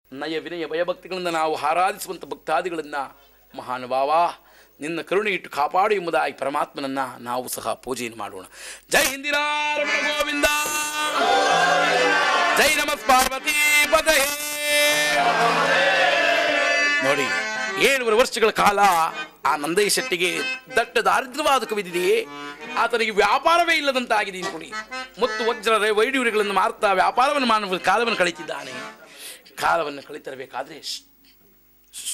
ನಯ ವಿನಯ ಭಯಭಕ್ತಿಗಳಿಂದ ನಾವು ಆರಾಧಿಸುವಂಥ ಭಕ್ತಾದಿಗಳನ್ನು ಮಹಾನುಭಾವ ನಿನ್ನ ಕರುಣೆ ಇಟ್ಟು ಕಾಪಾಡು ಎಂಬುದಾಗಿ ಪರಮಾತ್ಮನನ್ನ ನಾವು ಸಹ ಪೂಜೆಯನ್ನು ಮಾಡೋಣ ಜೈ ಹಿಂದಿರಾರಮಣ ಗೋವಿಂದ ಜೈ ನಮಸ್ ಪಾರ್ವತಿ ಪದಹೇ ನೋಡಿ ಏಳುವರೆ ವರ್ಷಗಳ ಕಾಲ ಆ ನಂದಯ್ಯ ಶೆಟ್ಟಿಗೆ ದಟ್ಟ ದಾರಿದ್ರ್ಯವಾದ ಕವಿದಿದೆಯೇ ಆತನಿಗೆ ವ್ಯಾಪಾರವೇ ಇಲ್ಲದಂತಾಗಿದೆ ನೋಡಿ ಮತ್ತು ವಜ್ರ ರೈ- ವೈಡೂರ್ಯಗಳನ್ನು ಮಾರ್ತಾ ವ್ಯಾಪಾರವನ್ನು ಮಾಡುವ ಕಾಲವನ್ನು ಕಳೀತಿದ್ದಾನೆ ಕಾಲವನ್ನು ಕಳೀತಿರಬೇಕಾದ್ರೆ ಶ್ಶ್, ಶ್ಶ್.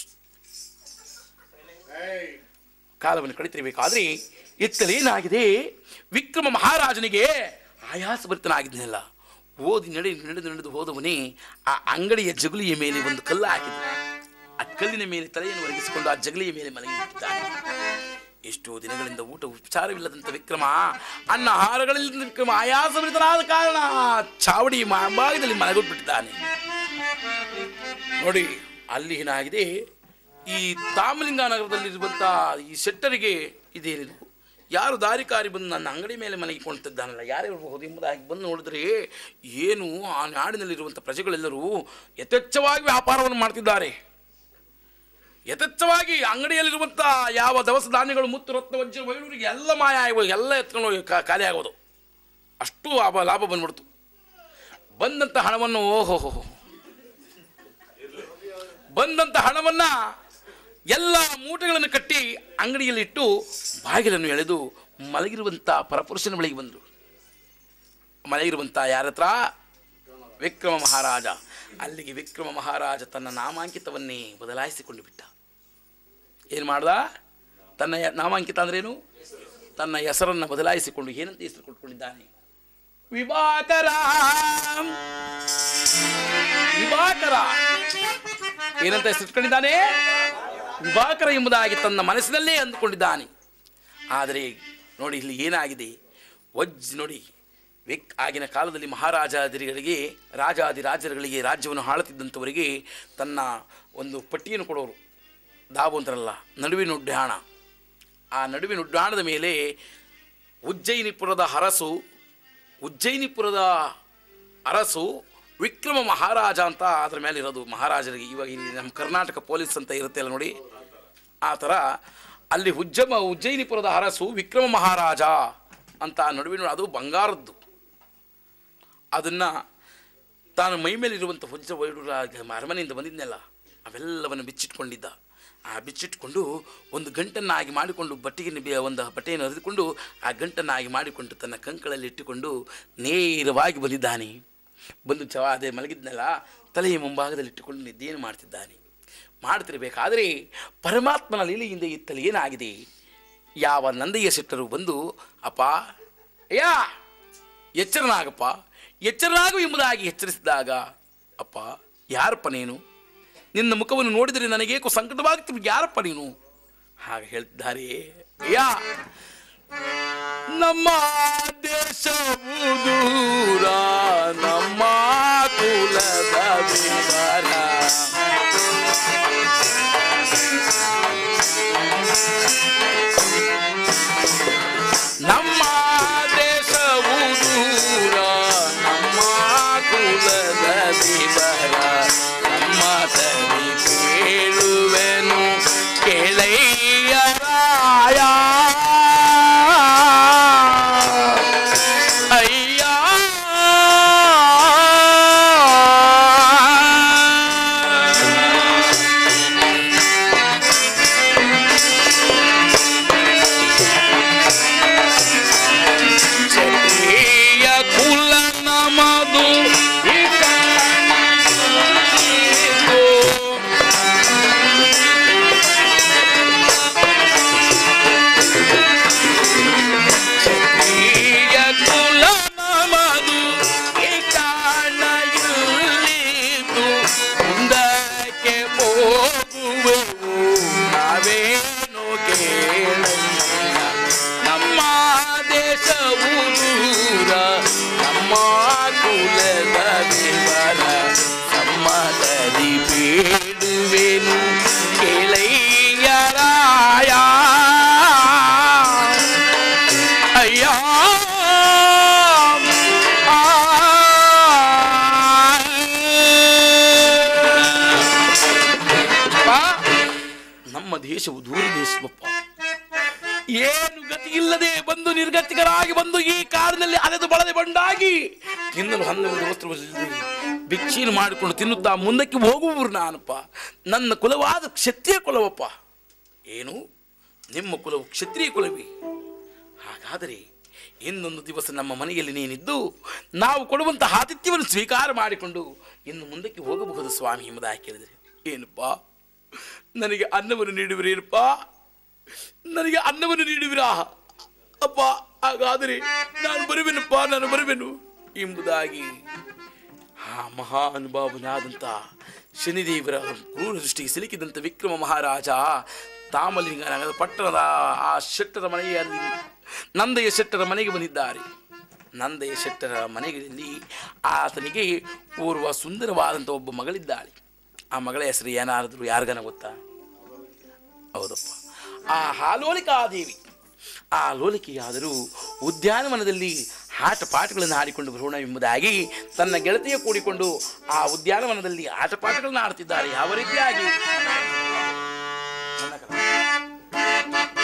ಕಾಲವನ್ನು ಕಳೀತಿರಬೇಕಾದ್ರೆ ಇತ್ತಲೇನಾಗಿದೆ ವಿಕ್ರಮ ಮಹಾರಾಜನಿಗೆ ಆಯಾಸಭರಿತನಾಗಿದ್ದನಲ್ಲ ಓದಿ ನಡೆ ನಡೆದು ನಡೆದು ಹೋದವನೇ ಆ ಅಂಗಡಿಯ ಜಗುಲಿಯ ಮೇಲೆ ಒಂದು ಕಲ್ಲು ಹಾಕಿದ ಆ ಕಲ್ಲಿನ ಮೇಲೆ ತಲೆಯನ್ನು ಒರಗಿಸಿಕೊಂಡು ಆ ಜಗಲಿಯ ಮೇಲೆ ಮಲಗಿಬಿಟ್ಟಿದ್ದಾನೆ ಎಷ್ಟೋ ದಿನಗಳಿಂದ ಊಟ ಉಪಚಾರವಿಲ್ಲದಂತ ವಿಕ್ರಮ ಅನ್ನ ಆಹಾರಗಳಿಲ್ಲದ ವಿಕ್ರಮ ಆಯಾಸಭರಿತನಾದ ಕಾರಣ ಚಾವಡಿ ಭಾಗದಲ್ಲಿ ಮಲಗಿಬಿಟ್ಟಿದ್ದಾನೆ ನೋಡಿ ಅಲ್ಲಿ ಏನಾಗಿದೆ ಈ ತಾಮಲಿಂಗ ನಗರದಲ್ಲಿರುವಂಥ ಈ ಶೆಟ್ಟರಿಗೆ ಇದೇನಿದು ಯಾರು ದಾರಿಕಾರಿ ಬಂದು ನನ್ನ ಅಂಗಡಿ ಮೇಲೆ ಮಲಗಿಕೊಳ್ತಿದ್ದಾನಲ್ಲ ಯಾರಿರಬಹುದು ಎಂಬುದಾಗಿ ಬಂದು ನೋಡಿದ್ರೆ ಏನು ಆ ನಾಡಿನಲ್ಲಿರುವಂಥ ಪ್ರಜೆಗಳೆಲ್ಲರೂ ಯಥೇಚ್ಛವಾಗಿ ವ್ಯಾಪಾರವನ್ನು ಮಾಡ್ತಿದ್ದಾರೆ ಯಥೇಚ್ಛವಾಗಿ ಅಂಗಡಿಯಲ್ಲಿರುವಂಥ ಯಾವ ದವಸ ಧಾನ್ಯಗಳು ಮುತ್ತು ರತ್ನ ವಜ್ರ ವೈಡೂರಿಗೆ ಎಲ್ಲ ಮಾಯ ಆಗಿ ಎಲ್ಲ ಎತ್ಕೊಂಡು ಹೋಗಿ ಖಾ- ಖಾಲಿ ಆಗೋದು ಅಷ್ಟು ಲಾಭ ಲಾಭ ಬಂದ್ಬಿಡ್ತು ಬಂದಂಥ ಹಣವನ್ನು ಓಹೋ ಬಂದಂಥ ಹಣವನ್ನ ಎಲ್ಲ ಮೂಟೆಗಳನ್ನು ಕಟ್ಟಿ ಅಂಗಡಿಯಲ್ಲಿಟ್ಟು ಬಾಗಿಲನ್ನು ಎಳೆದು ಮಲಗಿರುವಂಥ ಪರಪುರುಷನ ಬಳಿಗೆ ಬಂದರು ಮಲಗಿರುವಂಥ ಯಾರ ಹತ್ರ ವಿಕ್ರಮ ಮಹಾರಾಜ ಅಲ್ಲಿಗೆ ವಿಕ್ರಮ ಮಹಾರಾಜ ತನ್ನ ನಾಮಾಂಕಿತವನ್ನೇ ಬದಲಾಯಿಸಿಕೊಂಡು ಬಿಟ್ಟ ಏನು ಮಾಡ್ದ ತನ್ನ ಯ- ನಾಮಾಂಕಿತ ಅಂದ್ರೇನು ತನ್ನ ಹೆಸರನ್ನು ಬದಲಾಯಿಸಿಕೊಂಡು ಏನಂತ ಹೆಸರು ಕೊಟ್ಕೊಂಡಿದ್ದಾನೆ ವಿಭಾಕರ ವಿಭಾಕರ ಏನಂತ ಹೆಸರಿಟ್ಕೊಂಡಿದ್ದಾನೆ ವಿಭಾಕರ ಎಂಬುದಾಗಿ ತನ್ನ ಮನಸ್ಸಿನಲ್ಲೇ ಅಂದುಕೊಂಡಿದ್ದಾನೆ ಆದರೆ ನೋಡಿ ಇಲ್ಲಿ ಏನಾಗಿದೆ ವಜ್ ನೋಡಿ ವಿಕ್ ಆಗಿನ ಕಾಲದಲ್ಲಿ ಮಹಾರಾಜಾದಿಗಳಿಗೆ ರಾಜಾದಿರಾಜರುಗಳಿಗೆ ರಾಜ್ಯವನ್ನು ಆಳುತ್ತಿದ್ದಂಥವರಿಗೆ ತನ್ನ ಒಂದು ಪಟ್ಟಿಯನ್ನು ಕೊಡೋರು ದಾಬು ಅಂತಾರಲ್ಲ ನಡುವಿನ ಉಡ್ಯಾಣ ಆ ನಡುವಿನ ಉಡ್ಯಾಣದ ಮೇಲೆ ಉಜ್ಜಯಿನಿಪುರದ ಅರಸು ಉಜ್ಜಯಿನಿಪುರದ ಅರಸು ವಿಕ್ರಮ ಮಹಾರಾಜ ಅಂತ ಅದ್ರ ಮೇಲೆ ಇರೋದು ಮಹಾರಾಜರಿಗೆ ಇವಾಗ ಇಲ್ಲಿ ನಮ್ಮ ಕರ್ನಾಟಕ ಪೊಲೀಸ್ ಅಂತ ಇರುತ್ತೆ ಅಲ್ಲ ನೋಡಿ ಆ ಥರ ಅಲ್ಲಿ ಉಜ್ಜಮ ಉಜ್ಜಯಿನಿಪುರದ ಅರಸು ವಿಕ್ರಮ ಮಹಾರಾಜ ಅಂತ ನಡುವಿನ ಅದು ಬಂಗಾರದ್ದು ಅದನ್ನು ತಾನು ಮೈ ಮೇಲಿರುವಂಥ ವಜ್ರ ವೈಡೂರ ಅರಮನೆಯಿಂದ ಬಂದಿದ್ನಲ್ಲ ಅವೆಲ್ಲವನ್ನು ಬಿಚ್ಚಿಟ್ಕೊಂಡಿದ್ದ ಆ ಬಿಚ್ಚಿಟ್ಕೊಂಡು ಒಂದು ಗಂಟನ್ನಾಗಿ ಮಾಡಿಕೊಂಡು ಬಟ್ಟೆಗೆ ಬಿ- ಒಂದು ಬಟ್ಟೆಯನ್ನು ಹರಿದುಕೊಂಡು ಆ ಗಂಟನ್ನಾಗಿ ಮಾಡಿಕೊಂಡು ತನ್ನ ಕಂಕಳಲ್ಲಿ ಇಟ್ಟುಕೊಂಡು ನೇರವಾಗಿ ಬಂದಿದ್ದಾನೆ ಬಂದು ಜವ ಅದೇ ಮಲಗಿದ್ನಲ್ಲ ತಲೆಯ ಮುಂಭಾಗದಲ್ಲಿ ಇಟ್ಟುಕೊಂಡು ನಿದ್ದೆಯನ್ನು ಮಾಡ್ತಿದ್ದಾನೆ ಮಾಡ್ತಿರಬೇಕಾದರೆ ಪರಮಾತ್ಮನ ಲೀಲೆಯಿಂದ ಇತ್ತಲ್ಲಿ ಏನಾಗಿದೆ ಯಾವ ನಂದಯ್ಯ ಶೆಟ್ಟರು ಬಂದು ಅಪ್ಪ ಅಯ್ಯ ಎಚ್ಚರನಾಗಪ್ಪ ಎಚ್ಚರನಾಗು ಎಂಬುದಾಗಿ ಎಚ್ಚರಿಸಿದಾಗ ಅಪ್ಪ ಯಾರಪ್ಪ ನೀನು ನಿನ್ನ ಮುಖವನ್ನು ನೋಡಿದರೆ ನನಗೇಕೋ ಸಂಕಟವಾಗುತ್ತಿರು ಯಾರಪ್ಪ ನೀನು ಹಾಗೆ ಹೇಳ್ತಿದ್ದಾರೆ ಯಾ ನಮ್ಮ ದೇಶವು ದೂರ ನಮ್ಮ ಕುಲದ ವಿವರ ನಮ್ಮ ದೇಶವು ದೂರ ನಮ್ಮ ಕುಲದ ವಿವರ ನಮ್ಮ ತನಿ ಕೇಳುವೆನು ಕೇಳಯ್ಯರಾಯ ಅಯ್ಯ ನಮ್ಮ ದೇಶವು ದೂರ ದೇಶವಪ್ಪ ಏನು ಗತಿ ಇಲ್ಲದೆ ಬಂದು ನಿರ್ಗತಿಕರಾಗಿ ಬಂದು ಈ ಕಾಡಿನಲ್ಲಿ ಅಲೆದು ಬಳದೆ ಬಂಡಾಗಿ ತಿನ್ನಲು ಹನ್ನೊಂದು ವಸ್ತ್ರವಿಲ್ಲದೆ ಭಿಕ್ಷೆಯನ್ನು ಮಾಡಿಕೊಂಡು ತಿನ್ನುತ್ತಾ ಮುಂದಕ್ಕೆ ಹೋಗುವರು ನಾನಪ್ಪ ನನ್ನ ಕುಲವಾದ ಕ್ಷತ್ರಿಯ ಕುಲವಪ್ಪ ಏನು ನಿಮ್ಮ ಕುಲವು ಕ್ಷತ್ರಿಯ ಕುಲವೇ ಹಾಗಾದರೆ ಇನ್ನೊಂದು ದಿವಸ ನಮ್ಮ ಮನೆಯಲ್ಲಿ ನೀನಿದ್ದು ನಾವು ಕೊಡುವಂತಹ ಆತಿಥ್ಯವನ್ನು ಸ್ವೀಕಾರ ಮಾಡಿಕೊಂಡು ಇನ್ನು ಮುಂದಕ್ಕೆ ಹೋಗಬಹುದು ಸ್ವಾಮಿ ಎಂಬುದಾಗಿ ಕೇಳಿದರೆ ಏನಪ್ಪ ನನಗೆ ಅನ್ನವನ್ನು ನೀಡುವಿರೇನಪ್ಪ ನನಗೆ ಅನ್ನವನ್ನು ನೀಡುವಿರಾ ಅಪ್ಪ ಹಾಗಾದರೆ ನಾನು ಬರುವೆನಪ್ಪ ನಾನು ಬರುವೆನು ಎಂಬುದಾಗಿ ಆ ಮಹಾನುಭಾವನಾದಂಥ ಶನಿದೇವರ ಕ್ರೂರ ದೃಷ್ಟಿಗೆ ಸಿಲುಕಿದಂಥ ವಿಕ್ರಮ ಮಹಾರಾಜ ತಾಮಲಿಂಗ ನಗರದ ಪಟ್ಟಣದ ಆ ಶೆಟ್ಟರ ಮನೆಯಲ್ಲಿ ನಂದಯ್ಯ ಶೆಟ್ಟರ ಮನೆಗೆ ಬಂದಿದ್ದಾರೆ ನಂದಯ್ಯ ಶೆಟ್ಟರ ಮನೆಯಲ್ಲಿ ಆತನಿಗೆ ಓರ್ವ ಸುಂದರವಾದಂಥ ಒಬ್ಬ ಮಗಳಿದ್ದಾಳೆ ಆ ಮಗಳ ಹೆಸರು ಏನಾದರೂ ಯಾರಿಗನ ಗೊತ್ತಾ ಹೌದಪ್ಪ ಆ ಹಾಲೋಲಿಕಾದೇವಿ ಆ ಲೋಲಿಕೆಯಾದರೂ ಉದ್ಯಾನವನದಲ್ಲಿ ಆಟ ಪಾಠಗಳನ್ನು ಆಡಿಕೊಂಡು ಬರೋಣ ಎಂಬುದಾಗಿ ತನ್ನ ಗೆಳತಿಯ ಕೂಡಿಕೊಂಡು ಆ ಉದ್ಯಾನವನದಲ್ಲಿ ಆಟ ಪಾಠಗಳನ್ನು ಆಡ್ತಿದ್ದಾರೆ ಯಾವ ರೀತಿಯಾಗಿ ನನ್ನ ಕಥೆ.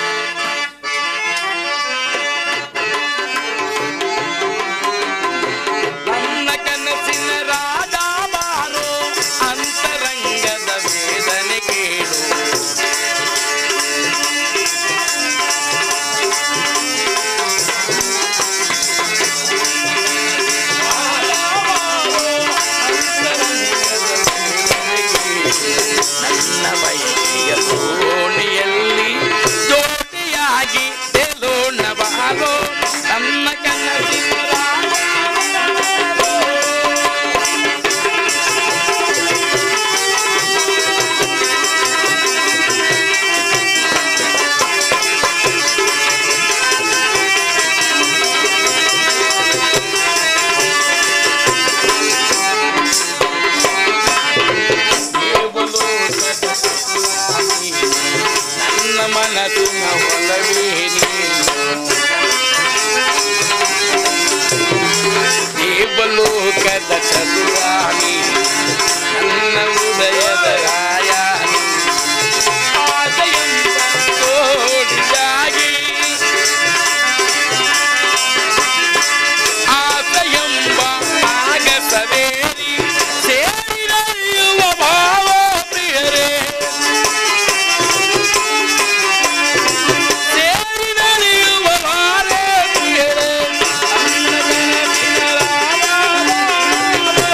ನನ್ನ ಕನಸಿನ ರಾಜ ಬಾರೋ ಅಂತರಂಗದ ವೇದನೆ ಕೇಳು ನನ್ನ ಬಯಕೆಯ ದೋಣಿಯಲ್ಲಿ ಜೋಡಿಯಾಗಿ ತೇಲೋಣ ಬಾರೋ ನನ್ನ ಕನಸಿನ ರಾಜ ನನ್ನ ಮನಸ್ಸಿನ ಒಲವೇ ನೀನು ದೇವಲೋಕದ ಚದುರಾಣಿ ನನ್ನ ಹೃದಯದ ರಾಯಾನಿ ಆಸೆಯೆಂಬ ಜೋಡಿಯಾಗಿ ಆಸೆಯೆಂಬ ಆಗಸವೇರಿ ಸೇರಿದೆಯುವ ಭಾವ ಪ್ರಿಯರೇ ಸೇರಿದೆಯುವ ಭಾವ ಪ್ರಿಯರೇ ನನ್ನ ಕನಸಿನ ರಾಜ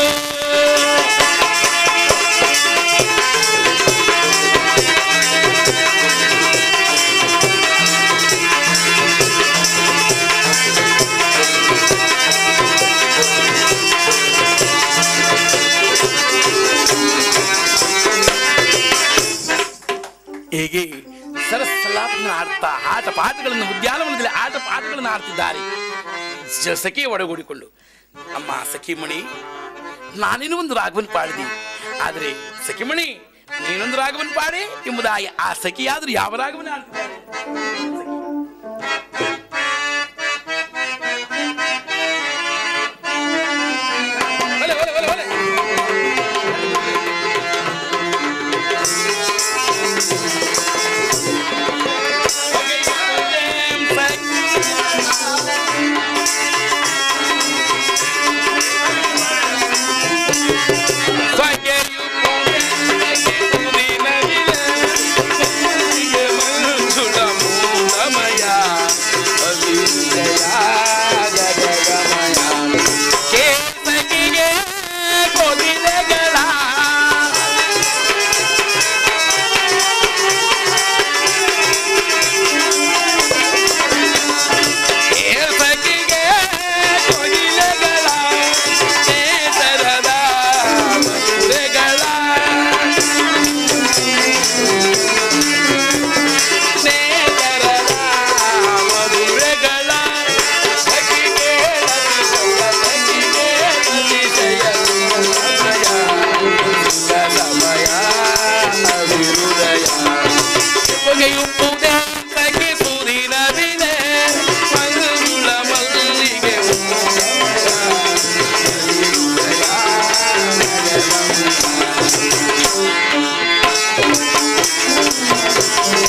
ಹೀಗೆ ಸರಸಲಾಪನ ಆಡ್ತಾ ಆಟ ಪಾಠಗಳನ್ನು ಉದ್ಯಾನವನದಲ್ಲಿ ಆಟ ಪಾಠಗಳನ್ನು ಆಡ್ತಿದ್ದಾರೆ ಜ- ಸಖಿ ಒಡಗೂಡಿಕೊಂಡು ಅಮ್ಮ ಸಖಿಮಣಿ ನಾನೇನು ಒಂದು ರಾಗವನ್ನು ಪಾಡಿದೆ ಆದರೆ ಸಖಿಮಣಿ ನೀನೊಂದು ರಾಗವನ್ನು ಪಾಡಿ ಎಂಬುದಾಗಿ ಆ ಸಖಿಯಾದರೂ ಯಾವ ರಾಗವನ್ನು ಆಡ್ತಿದ್ದಾರೆ ಒಲೆ, ಒಲೆ, ಒಲೆ, ಒಲೆ.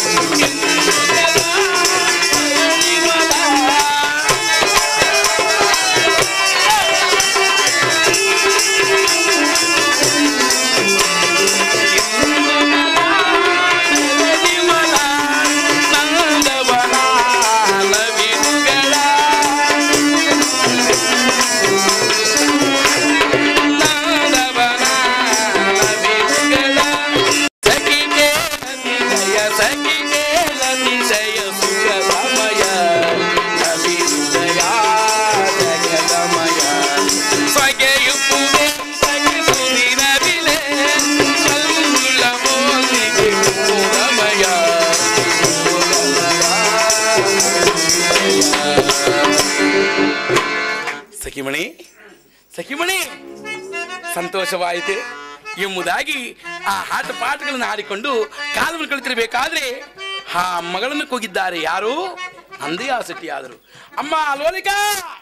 ಸಖಿಮಣಿ ಸಖಿಮಣಿ ಸಂತೋಷವಾಯಿತೆ ಎಂಬುದಾಗಿ ಆ ಆಟ ಪಾಠಗಳನ್ನು ಆಡಿಕೊಂಡು ಕಾಲವನ್ನು ಕಳಿತಿರಬೇಕಾದ್ರೆ ಆ ಮಗಳನ್ನು ಕೂಗಿದ್ದಾರೆ ಯಾರು ಅಂದೇ ಆ ಆದರು ಅಮ್ಮ ಲೋಲಿಕಾ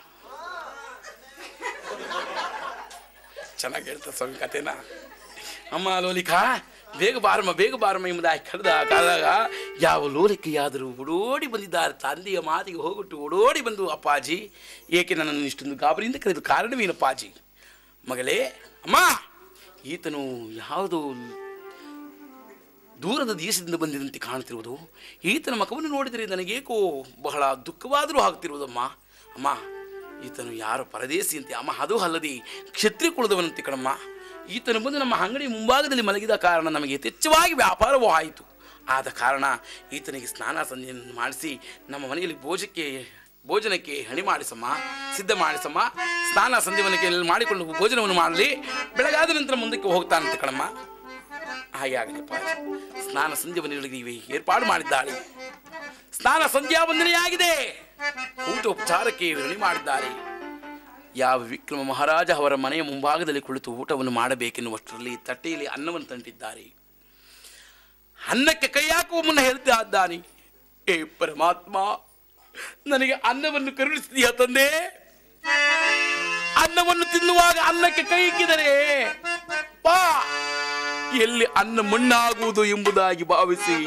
ಚೆನ್ನಾಗಿ ಹೇಳ್ತಾರೆ ಸ್ವಾಮಿ ಕಥೆನ ಅಮ್ಮ ಲೋಲಿಕಾ ಬೇಗ ಬಾರಮ್ಮ ಬೇಗ ಬಾರಮ್ಮ ಎಂಬುದಾಗಿ ಕರೆದ ಕಾದಾಗ ಯಾವ ಲೋಲಿಕೆಯಾದರೂ ಓಡೋಡಿ ಬಂದಿದ್ದಾರೆ ತಂದೆಯ ಮಾತಿಗೆ ಹೋಗ್ಬಿಟ್ಟು ಓಡೋಡಿ ಬಂದು ಅಪ್ಪಾಜಿ ಏಕೆ ನನ್ನನ್ನು ಇಷ್ಟೊಂದು ಗಾಬರಿಯಿಂದ ಕರೆದು ಕಾರಣವೇನಪ್ಪಾಜಿ ಮಗಳೇ ಅಮ್ಮ ಈತನು ಯಾವುದು ದೂರದ ದೇಶದಿಂದ ಬಂದಿದಂತೆ ಕಾಣ್ತಿರುವುದು ಈತನ ಮಖವನ್ನು ನೋಡಿದರೆ ನನಗೇಕೋ ಬಹಳ ದುಃಖವಾದರೂ ಆಗ್ತಿರುವುದಮ್ಮ ಅಮ್ಮ ಈತನು ಯಾರು ಪರದೇಶಿ ಅಂತೆ ಅಮ್ಮ ಅದು ಅಲ್ಲದೆ ಕ್ಷತ್ರಿಯ ಕುಲದವನಂತೆ ಕಣಮ್ಮ ಈತನು ಬಂದು ನಮ್ಮ ಅಂಗಡಿ ಮುಂಭಾಗದಲ್ಲಿ ಮಲಗಿದ ಕಾರಣ ನಮಗೆ ಯಥೇಚ್ಛವಾಗಿ ವ್ಯಾಪಾರವೂ ಆಯಿತು ಆದ ಕಾರಣ ಈತನಿಗೆ ಸ್ನಾನ ಸಂಜೆಯನ್ನು ಮಾಡಿಸಿ ನಮ್ಮ ಮನೆಯಲ್ಲಿ ಭೋಜಕ್ಕೆ ಭೋಜನಕ್ಕೆ ಹಣಿ ಮಾಡಿಸಮ್ಮ ಸಿದ್ಧ ಮಾಡಿಸಮ್ಮ ಸ್ನಾನ ಸಂಧ್ಯವನಕ್ಕೆ ಮಾಡಿಕೊಂಡು ಭೋಜನವನ್ನು ಮಾಡಲಿ ಬೆಳಗಾದ ನಂತರ ಮುಂದಕ್ಕೆ ಹೋಗ್ತಾನಂತೆ ಕಣಮ್ಮ ಹಾಗೆ ಆಗಲಿ ಪಾಜಿ ಸ್ನಾನ ಸಂಧ್ಯವನಿಗೆ ಏರ್ಪಾಡು ಮಾಡಿದ್ದಾಳೆ ಸ್ನಾನ ಸಂಧ್ಯಾ ವಂದನೆಯಾಗಿದೆ ಊಟ ಉಪಚಾರಕ್ಕೆ ರಣಿ ಮಾಡಿದ್ದಾರೆ ಯಾವ ವಿಕ್ರಮ ಮಹಾರಾಜ ಅವರ ಮನೆಯ ಮುಂಭಾಗದಲ್ಲಿ ಕುಳಿತು ಊಟವನ್ನು ಮಾಡಬೇಕೆನ್ನುವಷ್ಟರಲ್ಲಿ ತಟ್ಟೆಯಲ್ಲಿ ಅನ್ನವನ್ನು ತಂದಿದ್ದಾರೆ ಅನ್ನಕ್ಕೆ ಕೈ ಹಾಕುವ ಮುನ್ನ ಹೇಳ್ತಾ ಇದ್ದಾನೆ ಏ ಪರಮಾತ್ಮ ನನಗೆ ಅನ್ನವನ್ನು ಕರುಣಿಸಿದೀಯ ತಂದೆ ಅನ್ನವನ್ನು ತಿನ್ನುವಾಗ ಅನ್ನಕ್ಕೆ ಕೈ ಇಕ್ಕಿದರೆ ಪಾ ಎಲ್ಲಿ ಅನ್ನ ಮಣ್ಣಾಗುವುದು ಎಂಬುದಾಗಿ ಭಾವಿಸಿ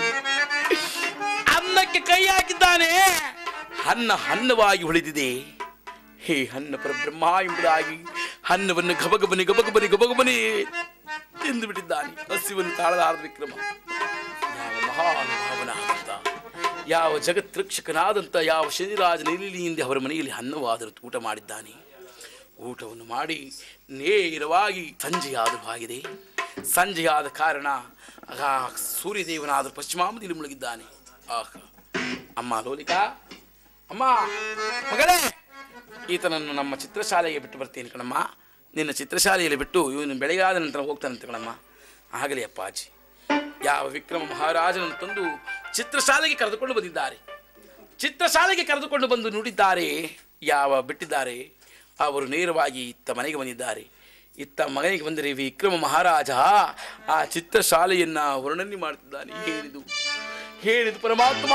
ಅನ್ನಕ್ಕೆ ಕೈ ಹಾಕಿದ್ದಾನೆ ಅನ್ನ ಹನ್ನವಾಗಿ ಉಳಿದಿದೆ ಹೇ ಹನ್ನ ಪರಬ್ರಹ್ಮ ಎಂಬುದಾಗಿ ಹನ್ನವನ್ನು ಗಬಗಬನಿ ಗಬಗಬನಿ ಗಬಗಬನಿ ತಿಂದು ಬಿಟ್ಟಿದ್ದಾನೆ ಹಸಿವನ್ನು ತಾಳಲಾರದ ವಿಕ್ರಮ ಯಾವ ಮಹಾನುಭಾವನಾದಂತ ಯಾವ ಜಗತ್ರಕ್ಷಕನಾದಂಥ ಯಾವ ಶನಿರಾಜ ನೀಲಿಯಿಂದ ಅವರ ಮನೆಯಲ್ಲಿ ಅನ್ನವಾದರೂ ಊಟ ಮಾಡಿದ್ದಾನೆ ಊಟವನ್ನು ಮಾಡಿ ನೇರವಾಗಿ ಸಂಜೆಯಾದರೂ ಆಗಿದೆ ಸಂಜೆಯಾದ ಕಾರಣ ಆ ಸೂರ್ಯದೇವನಾದರೂ ಪಶ್ಚಿಮಾಮದಲ್ಲಿ ಮುಳುಗಿದ್ದಾನೆ ಆಹ್ ಅಮ್ಮ ಲೋಲಿಕಾ ಅಮ್ಮ ಮಗಳೇ ಈತನನ್ನು ನಮ್ಮ ಚಿತ್ರಶಾಲೆಗೆ ಬಿಟ್ಟು ಬರ್ತೀನಿ ಕಣಮ್ಮ ನಿನ್ನ ಚಿತ್ರಶಾಲೆಯಲ್ಲಿ ಬಿಟ್ಟು ಇವನು ಬೆಳಗಾದ ನಂತರ ಹೋಗ್ತಾನಂತೆ ಕಣಮ್ಮ ಆಗಲಿ ಅಪ್ಪಾಜಿ ಯಾವ ವಿಕ್ರಮ ಮಹಾರಾಜನನ್ನು ತಂದು ಚಿತ್ರಶಾಲೆಗೆ ಕರೆದುಕೊಂಡು ಬಂದಿದ್ದಾರೆ ಚಿತ್ರಶಾಲೆಗೆ ಕರೆದುಕೊಂಡು ಬಂದು ನುಡಿದ್ದಾರೆ ಯಾವ ಬಿಟ್ಟಿದ್ದಾರೆ ಅವರು ನೇರವಾಗಿ ಇತ್ತ ಮನೆಗೆ ಬಂದಿದ್ದಾರೆ ಇತ್ತ ಮಗನಿಗೆ ಬಂದರೆ ವಿಕ್ರಮ ಮಹಾರಾಜ ಆ ಚಿತ್ರಶಾಲೆಯನ್ನ ವರ್ಣನೆ ಮಾಡುತ್ತಿದ್ದಾನೆ ಹೇಳಿದು ಹೇಳಿದು ಪರಮಾತ್ಮ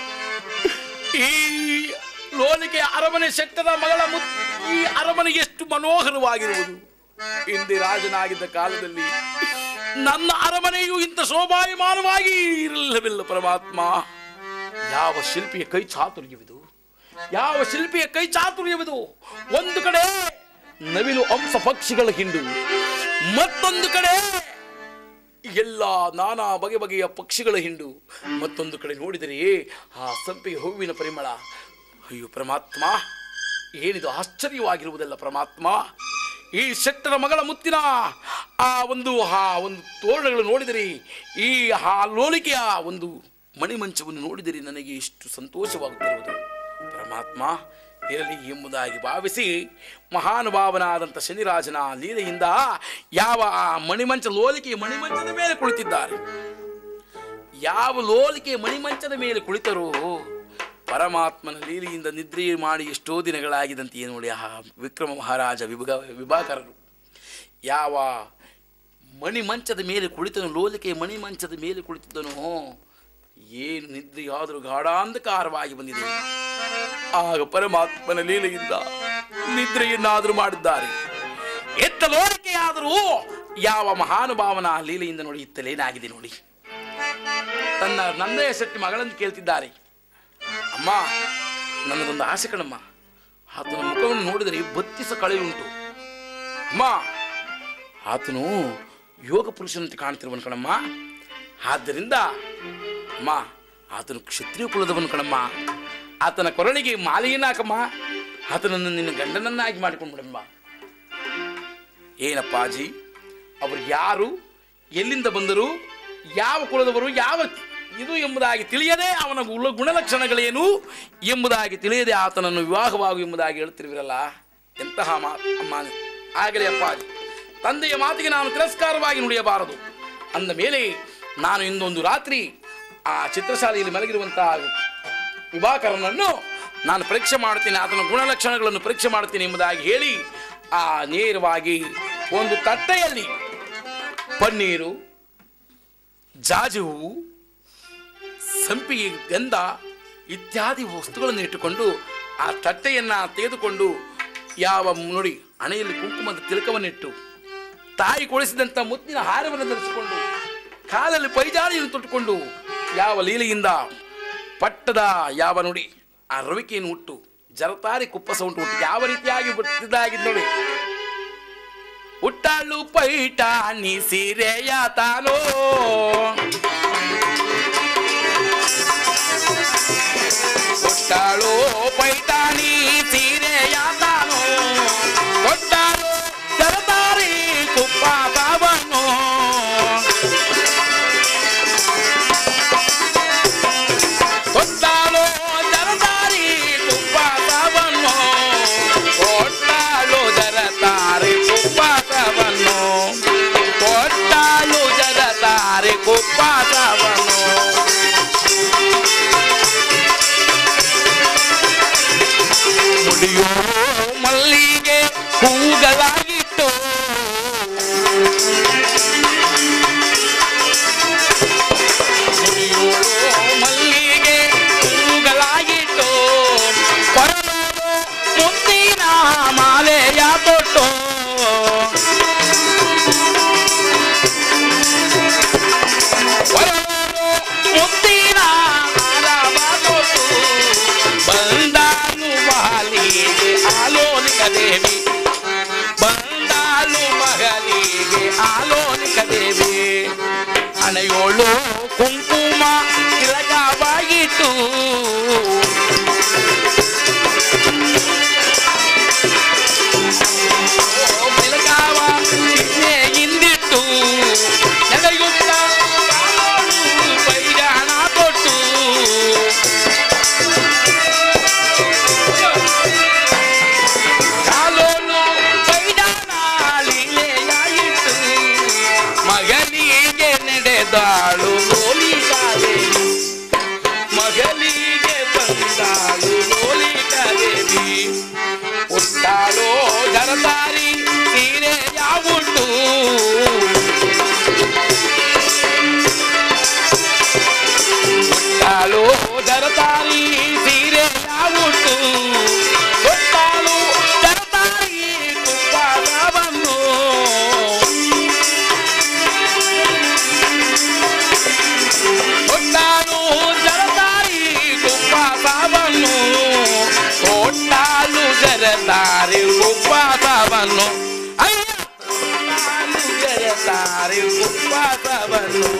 ಈ ಲೋಲಿಕೆ ಅರಮನೆ ಶೆಟ್ಟದ ಮಗಳ ಮುತ್ ಈ ಅರಮನೆ ಎಷ್ಟು ಮನೋಹರವಾಗಿರುವುದು ಹಿಂದೆ ರಾಜನಾಗಿದ್ದ ಕಾಲದಲ್ಲಿ ನನ್ನ ಅರಮನೆಯು ಇಂಥ ಶೋಭಾಯಮಾನವಾಗಿ ಇರಲಿಲ್ಲವಿಲ್ಲ ಪರಮಾತ್ಮ ಯಾವ ಶಿಲ್ಪಿಯ ಕೈ ಚಾತುರ್ಯವಿದು ಯಾವ ಶಿಲ್ಪಿಯ ಕೈ ಚಾತುರ್ಯವಿದು ಒಂದು ಕಡೆ ನವಿಲು ಅಂಶ ಪಕ್ಷಿಗಳ ಹಿಂಡು ಮತ್ತೊಂದು ಕಡೆ ಎಲ್ಲ ನಾನಾ ಬಗೆ ಬಗೆಯ ಪಕ್ಷಿಗಳ ಹಿಂಡು ಮತ್ತೊಂದು ಕಡೆ ನೋಡಿದರೆ ಆ ಸಂಪಿಗೆ ಹೂವಿನ ಪರಿಮಳ ಅಯ್ಯೋ ಪರಮಾತ್ಮ ಏನಿದು ಆಶ್ಚರ್ಯವಾಗಿರುವುದಲ್ಲ ಪರಮಾತ್ಮ ಈ ಶೆಟ್ಟರ ಮಗಳ ಮುತ್ತಿನ ಆ ಒಂದು ಆ ಒಂದು ತೋರಣಗಳು ನೋಡಿದರೆ ಈ ಆ ಲೋಲಿಕೆಯ ಒಂದು ಮಣಿಮಂಚವನ್ನು ನೋಡಿದರೆ ನನಗೆ ಎಷ್ಟು ಸಂತೋಷವಾಗುತ್ತಿರುವುದು ಪರಮಾತ್ಮ ಇರಲಿ ಎಂಬುದಾಗಿ ಭಾವಿಸಿ ಮಹಾನುಭಾವನಾದಂಥ ಶನಿರಾಜನ ಲೀಲೆಯಿಂದ ಯಾವ ಆ ಮಣಿಮಂಚ ಲೋಲಿಕೆಯ ಮಣಿಮಂಚದ ಮೇಲೆ ಕುಳಿತಿದ್ದಾರೆ ಯಾವ ಲೋಲಿಕೆ ಮಣಿಮಂಚದ ಮೇಲೆ ಕುಳಿತರೋ ಪರಮಾತ್ಮನ ಲೀಲೆಯಿಂದ ನಿದ್ರೆ ಮಾಡಿ ಎಷ್ಟೋ ದಿನಗಳಾಗಿದಂತೆ ನೋಡಿ ಆ ವಿಕ್ರಮ ಮಹಾರಾಜ ವಿಭಗ ವಿಭಾಕರರು ಯಾವ ಮಣಿಮಂಚದ ಮೇಲೆ ಕುಳಿತನು ಲೋಲಿಕೆ ಮಣಿಮಂಚದ ಮೇಲೆ ಕುಳಿತಿದ್ದನೋ ಏನು ನಿದ್ರೆಯಾದರೂ ಗಾಢಾಂಧಕಾರವಾಗಿ ಬಂದಿದೆ ಆಗ ಪರಮಾತ್ಮನ ಲೀಲೆಯಿಂದ ನಿದ್ರೆಯನ್ನಾದರೂ ಮಾಡಿದ್ದಾರೆ ಎತ್ತ ಲೋಲಿಕೆಯಾದರೂ ಯಾವ ಮಹಾನುಭಾವನ ಲೀಲೆಯಿಂದ ನೋಡಿ ಇತ್ತಲೇನಾಗಿದೆ ನೋಡಿ ತನ್ನ ನಂದಯ ಶೆಟ್ಟಿ ಮಗಳನ್ನು ಕೇಳ್ತಿದ್ದಾರೆ ಅಮ್ಮ ನನ್ನದೊಂದು ಆಸೆ ಕಣಮ್ಮ ಆತನ ಮುಖವನ್ನು ನೋಡಿದರೆ ಬತ್ತಿಸ ಕಳೆ ಉಂಟು ಅಮ್ಮ ಆತನು ಯೋಗ ಪುರುಷನಂತೆ ಕಾಣ್ತಿರುವನು ಕಣಮ್ಮ ಆದ್ದರಿಂದ ಅಮ್ಮ ಆತನು ಕ್ಷತ್ರಿಯ ಕುಲದವನು ಕಣಮ್ಮ ಆತನ ಕೊರಳಿಗೆ ಮಾಲೆಯನ್ನು ಹಾಕಮ್ಮ ಆತನನ್ನು ನಿನ್ನ ಗಂಡನನ್ನಾಗಿ ಮಾಡಿಕೊಂಡು ಬಿಡಮ್ಮ ಏನಪ್ಪ ಅಜ್ಜಿ ಅವರು ಯಾರು ಎಲ್ಲಿಂದ ಬಂದರು ಯಾವ ಕುಲದವರು ಯಾವ ಇದು ಎಂಬುದಾಗಿ ತಿಳಿಯದೆ ಅವನ ಗುಣ ಗುಣಲಕ್ಷಣಗಳೇನು ಎಂಬುದಾಗಿ ತಿಳಿಯದೆ ಆತನನ್ನು ವಿವಾಹವಾಗು ಎಂಬುದಾಗಿ ಹೇಳ್ತಿರುವಿರಲ್ಲ ಎಂತಹ ಮಾತು ಅಮ್ಮ ಆಗಲೇ ಅಪ್ಪಾಜಿ ತಂದೆಯ ಮಾತಿಗೆ ನಾನು ತಿರಸ್ಕಾರವಾಗಿ ನುಡಿಯಬಾರದು ಅಂದ ಮೇಲೆ ನಾನು ಇಂದೊಂದು ರಾತ್ರಿ ಆ ಚಿತ್ರಶಾಲೆಯಲ್ಲಿ ಮಲಗಿರುವಂತಹ ವಿಭಾಕರನನ್ನು ನಾನು ಪರೀಕ್ಷೆ ಮಾಡ್ತೀನಿ ಆತನ ಗುಣಲಕ್ಷಣಗಳನ್ನು ಪರೀಕ್ಷೆ ಮಾಡ್ತೀನಿ ಎಂಬುದಾಗಿ ಹೇಳಿ ಆ ನೇರವಾಗಿ ಒಂದು ತಟ್ಟೆಯಲ್ಲಿ ಪನ್ನೀರು ಜಾಜಿ ಹೂವು ಸಂಪಿಗೆ ಗಂಧ ಇತ್ಯಾದಿ ವಸ್ತುಗಳನ್ನು ಇಟ್ಟುಕೊಂಡು ಆ ತಟ್ಟೆಯನ್ನು ತೆಗೆದುಕೊಂಡು ಯಾವ ನೋಡಿ ಹಣೆಯಲ್ಲಿ ಕುಂಕುಮದ ತಿಲಕವನ್ನಿಟ್ಟು ತಾಯಿ ಕೊಡಿಸಿದಂಥ ಮುತ್ತಿನ ಹಾರವನ್ನು ಧರಿಸಿಕೊಂಡು ಕಾಲಲ್ಲಿ ಪೈಜಾರಿಯನ್ನು ತೊಟ್ಟುಕೊಂಡು ಯಾವ ಲೀಲೆಯಿಂದ ಪಟ್ಟದ ಯಾವ ನೋಡಿ ಆ ರವಿಕೆಯನ್ನು ಹುಟ್ಟು ಜರತಾರಿ ಕುಪ್ಪಸ ಉಂಟು ಹುಟ್ಟು ಯಾವ ರೀತಿಯಾಗಿ ಬಿಟ್ಟಿದ್ದಾಗಿದ್ದು ನೋಡಿ ಹುಟ್ಟಾಳು ಪೈಟಾಣಿ ಸೀರೆಯ ತಾನೋ ಕೊಟ್ಟಾಳು ಪೈಟಾಣಿ ಸೀರೆಯ ತಾನೋ ಕೊಟ್ಟಾಳು ಜರತಾರಿ ಕುಪ್ಪಾಸವನ್ನು ಕೊಟ್ಟಾಳು ಜರತಾರಿ ಕುಪ್ಪಾಸವನ್ನು ಕೊಟ್ಟಾಳು ಜರತಾರಿ ಕುಪ್ಪಾಸವನ್ನು ಕೊಟ್ಟಾಳು ಜರತಾರಿ ಕುಪ್ಪಾಸವನ್ನು ಮುಡಿಯೋ ಮಲ್ಲಿಗೆ ಹೂಗಳಾಗಿಟ್ಟು ಮುಡಿಯೋ ಮಲ್ಲಿಗೆ ಹೂಗಳಾಗಿಟ್ಟು ಕೊರಳೋದು ಮುತ್ತಿನ ಮಾಲೆಯ ತೊಟ್ಟು ಕೊರಳೋದು ಮುತ್ತಿನ ಮಾಲವ ತೊಟ್ಟು ಬಂದಾನು ಮಹಲಿಗೆ ಆಲೋಲಿಕ ದೇವಿ ಬಂದಾನು ಮಹಲಿಗೆ ಆಲೋಲಿಕ ದೇವಿ ಹಣೆಯೋಳು ಕುಂಕುಮ ತಿಲಕವಾಗಿಟ್ಟು ತಿಲಕಾವ ಚಿಹ್ನೆ ಹಿಂದಿಟ್ಟು ನಡೆಯುತ್ತ ಕಾಲೋಳು ಪೈಜಾಣ ತೊಟ್ಟು ಕಾಲೋನು ಪೈಜಾಣ ಲೀಲೆಯಾಯಿತು ಮಗನಿಗೆ ನಡೆದಾಳು ಲೋಲಿಕಾದೇವಿ ಮಗನಿಗೆ ಬಂದಾಳು ಲೋಲಿಕಾದೇವಿ ಹುಟ್ಟಾಳೋ ಜರದಾರಿ ಸೀರೆ ಯಾವುಂಟು ಹುಟ್ಟಾಳು ಜರತಾರಿ ಸೀರೆ ಯಾವುಂಟು ಹುಟ್ಟಾಳು ಜರತಾರಿ ಕುಪ್ಪಾದವನ್ನು ಕೊಟ್ಟಾನು ಜರದಾರಿ ಉಪವಾಸವನ್ನು ಕೊಟ್ಟಾಲು ಜರದಾರಿ ಉಪವಾಸವನ್ನು ಅಯ್ಯ ಕೊಟ್ಟಾಲು ಜರದಾರಿ ಉಪವಾಸವನ್ನು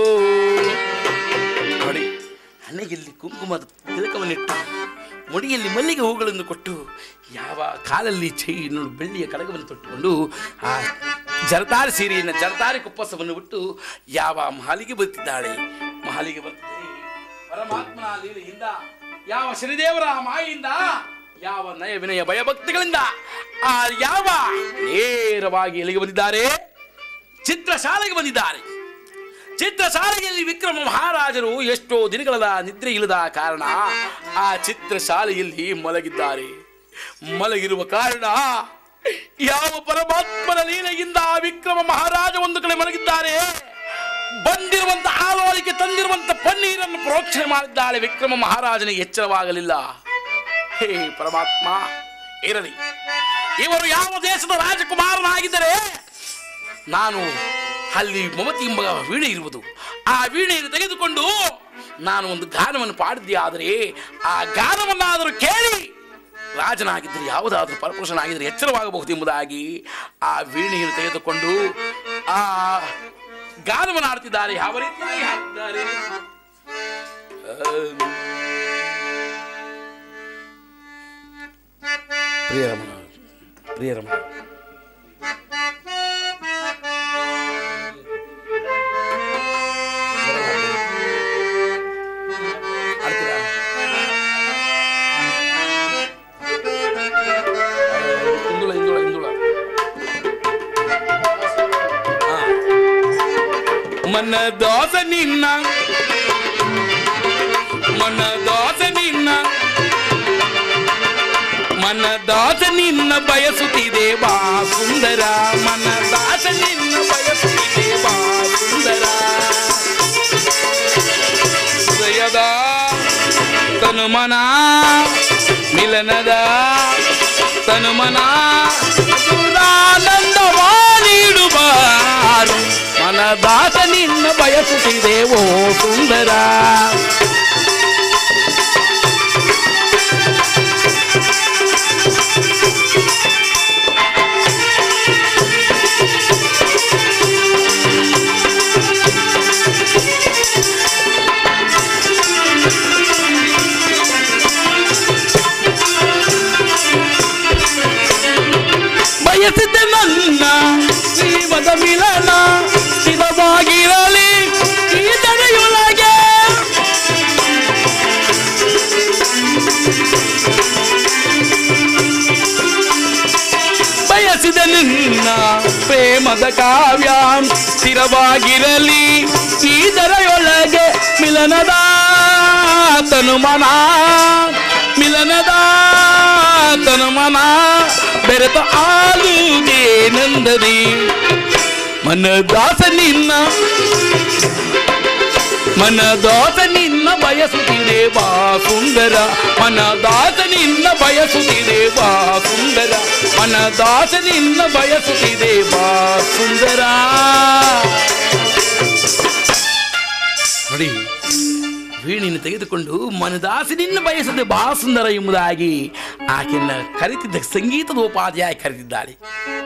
ನೋಡಿ ಹಣೆಯಲ್ಲಿ ಕುಂಕುಮದ ತಿಲಕವನ್ನಿಟ್ಟು ಮುಡಿಯಲ್ಲಿ ಮಲ್ಲಿಗೆ ಹೂಗಳನ್ನು ಕೊಟ್ಟು ಯಾವ ಕಾಲಲ್ಲಿ ಚೈನು ಬೆಳ್ಳಿಯ ಕಡಗವನ್ನು ತೊಟ್ಟುಕೊಂಡು ಆ ಜರತಾರಿ ಸೀರೆಯನ್ನು ಜರತಾರಿ ಕುಪ್ಪಸವನ್ನು ಬಿಟ್ಟು ಯಾವ ಮಹಲಿಗೆ ಬರ್ತಿದ್ದಾಳೆ ಮಹಲಿಗೆ ಬರ್ತಿದ್ದರೆ ಪರಮಾತ್ಮನ ಲೀಲೆಯಿಂದ ಯಾವ ಶ್ರೀದೇವರ ಮಾಯಿಂದ ಯಾವ ನಯ ವಿನಯ ಭಯಭಕ್ತಿಗಳಿಂದ ಆ ಯಾವ ನೇರವಾಗಿ ಎಲ್ಲಿಗೆ ಬಂದಿದ್ದಾರೆ ಚಿತ್ರಶಾಲೆಗೆ ಬಂದಿದ್ದಾರೆ ಚಿತ್ರಶಾಲೆಯಲ್ಲಿ ವಿಕ್ರಮ ಮಹಾರಾಜರು ಎಷ್ಟೋ ದಿನಗಳ ನಿದ್ರೆ ಇಲ್ಲದ ಕಾರಣ ಆ ಚಿತ್ರಶಾಲೆಯಲ್ಲಿ ಮಲಗಿದ್ದಾರೆ ಮಲಗಿರುವ ಕಾರಣ ಯಾವ ಪರಮಾತ್ಮನ ಲೀಲೆಯಿಂದ ಆ ವಿಕ್ರಮ ಮಹಾರಾಜ ಒಂದು ಕಡೆ ಮಲಗಿದ್ದಾರೆ ಬಂದಿರುವಂತ ಆಲೋಲಿಕೆ ತಂದಿರುವಂತ ಪನ್ನೀರನ್ನು ಪ್ರೋಕ್ಷಣೆ ಮಾಡಿದ್ದಾಳೆ ವಿಕ್ರಮ ಮಹಾರಾಜನಿಗೆ ಎಚ್ಚರವಾಗಲಿಲ್ಲ ಹೇ ಪರಮಾತ್ಮ ಇರಲಿ ಇವರು ಯಾವ ದೇಶದ ರಾಜಕುಮಾರನಾಗಿದ್ದರೆ ನಾನು ಅಲ್ಲಿ ಮಮತಿ ಎಂಬ ವೀಣೆ ಇರುವುದು ಆ ವೀಣೆಯನ್ನು ತೆಗೆದುಕೊಂಡು ನಾನು ಒಂದು ಗಾನವನ್ನು ಪಾಡಿದ್ದೆ ಆದರೆ ಆ ಗಾನವನ್ನಾದರೂ ಕೇಳಿ ರಾಜನಾಗಿದ್ದರೆ ಯಾವುದಾದ್ರೂ ಪರಪುರುಷನಾಗಿದ್ದರೆ ಎಚ್ಚರವಾಗಬಹುದು ಎಂಬುದಾಗಿ ಆ ವೀಣೆಯನ್ನು ತೆಗೆದುಕೊಂಡು ಆ ಗಾನವನ್ನು ಆಡ್ತಿದ್ದಾರೆ ಯಾವ ರೀತಿಯಾಗಿ ಹಾಡ್ತಿದ್ದಾರೆ ಪ್ರಿಯರಮಣ ಪ್ರಿಯರಮಣ ಆಡ್ತೀರಾ ಇಂದುಳ ಇಂದುಳ ಇಂದುಳ ಹಾ. ಮನ ದಾಸ ನಿನ್ನ ಮನ ದಾಸ ನಿನ್ನ ಮನ ದಾಸ ನಿನ್ನ ಬಯಸುತ್ತಿದೆ ಬಾ ಸುಂದರ ಮನ ದಾಸ ನಿನ್ನ ಬಯಸುತ್ತಿದೆ ಬಾ ಸುಂದರ ಹೃದಯದ ತನುಮನ ಮಿಲನದ ತನುಮನ ಸುರಾನಂದವ ನೀಡುವಾರು ಮನದಾಸ ನಿನ್ನ ಬಯಸುತ್ತಿದೆ ಓ ಸುಂದರ ಬಯಸಿದ್ದೆ ನನ್ನ ಜೀವದ ಮಿಲನ ಸ್ಥಿರವಾಗಿರಲಿ ಈ ತಡೆಯೊಳಗೆ ಬಯಸಿದೆ ನಿನ್ನ ಪ್ರೇಮದ ಕಾವ್ಯ ಸ್ಥಿರವಾಗಿರಲಿ ಈ ದರೆಯೊಳಗೆ ಮಿಲನದ ತನುಮನ ಮಿಲನದ ತನುಮನ ಬೆರೆತ ಆಲುದೇನೆಂದದಿ ಮನದಾಸ ನಿನ್ನ ಮನದಾಸ ನಿನ್ನ ಬಯಸುತ್ತಿದೆ ಬಾ ಸುಂದರ ಮನದಾಸ ನಿನ್ನ ಬಯಸುತ್ತಿದೆ ಬಾ ಸುಂದರ ಮನದಾಸ ನಿನ್ನ ಬಯಸುತ್ತಿದೆ ಬಾ ಸುಂದರ ನೋಡಿ ವೀಣಿನ ತೆಗೆದುಕೊಂಡು ಮನದಾಸಿ ನಿನ್ನ ಬಯಸದೆ ಬಾ ಸುಂದರ ಎಂಬುದಾಗಿ ಆಕೆಯನ್ನ ಕರೆತಿದ್ದ ಸಂಗೀತದ ಉಪಾಧ್ಯಾಯ ಕರೆದಿದ್ದಾಳೆ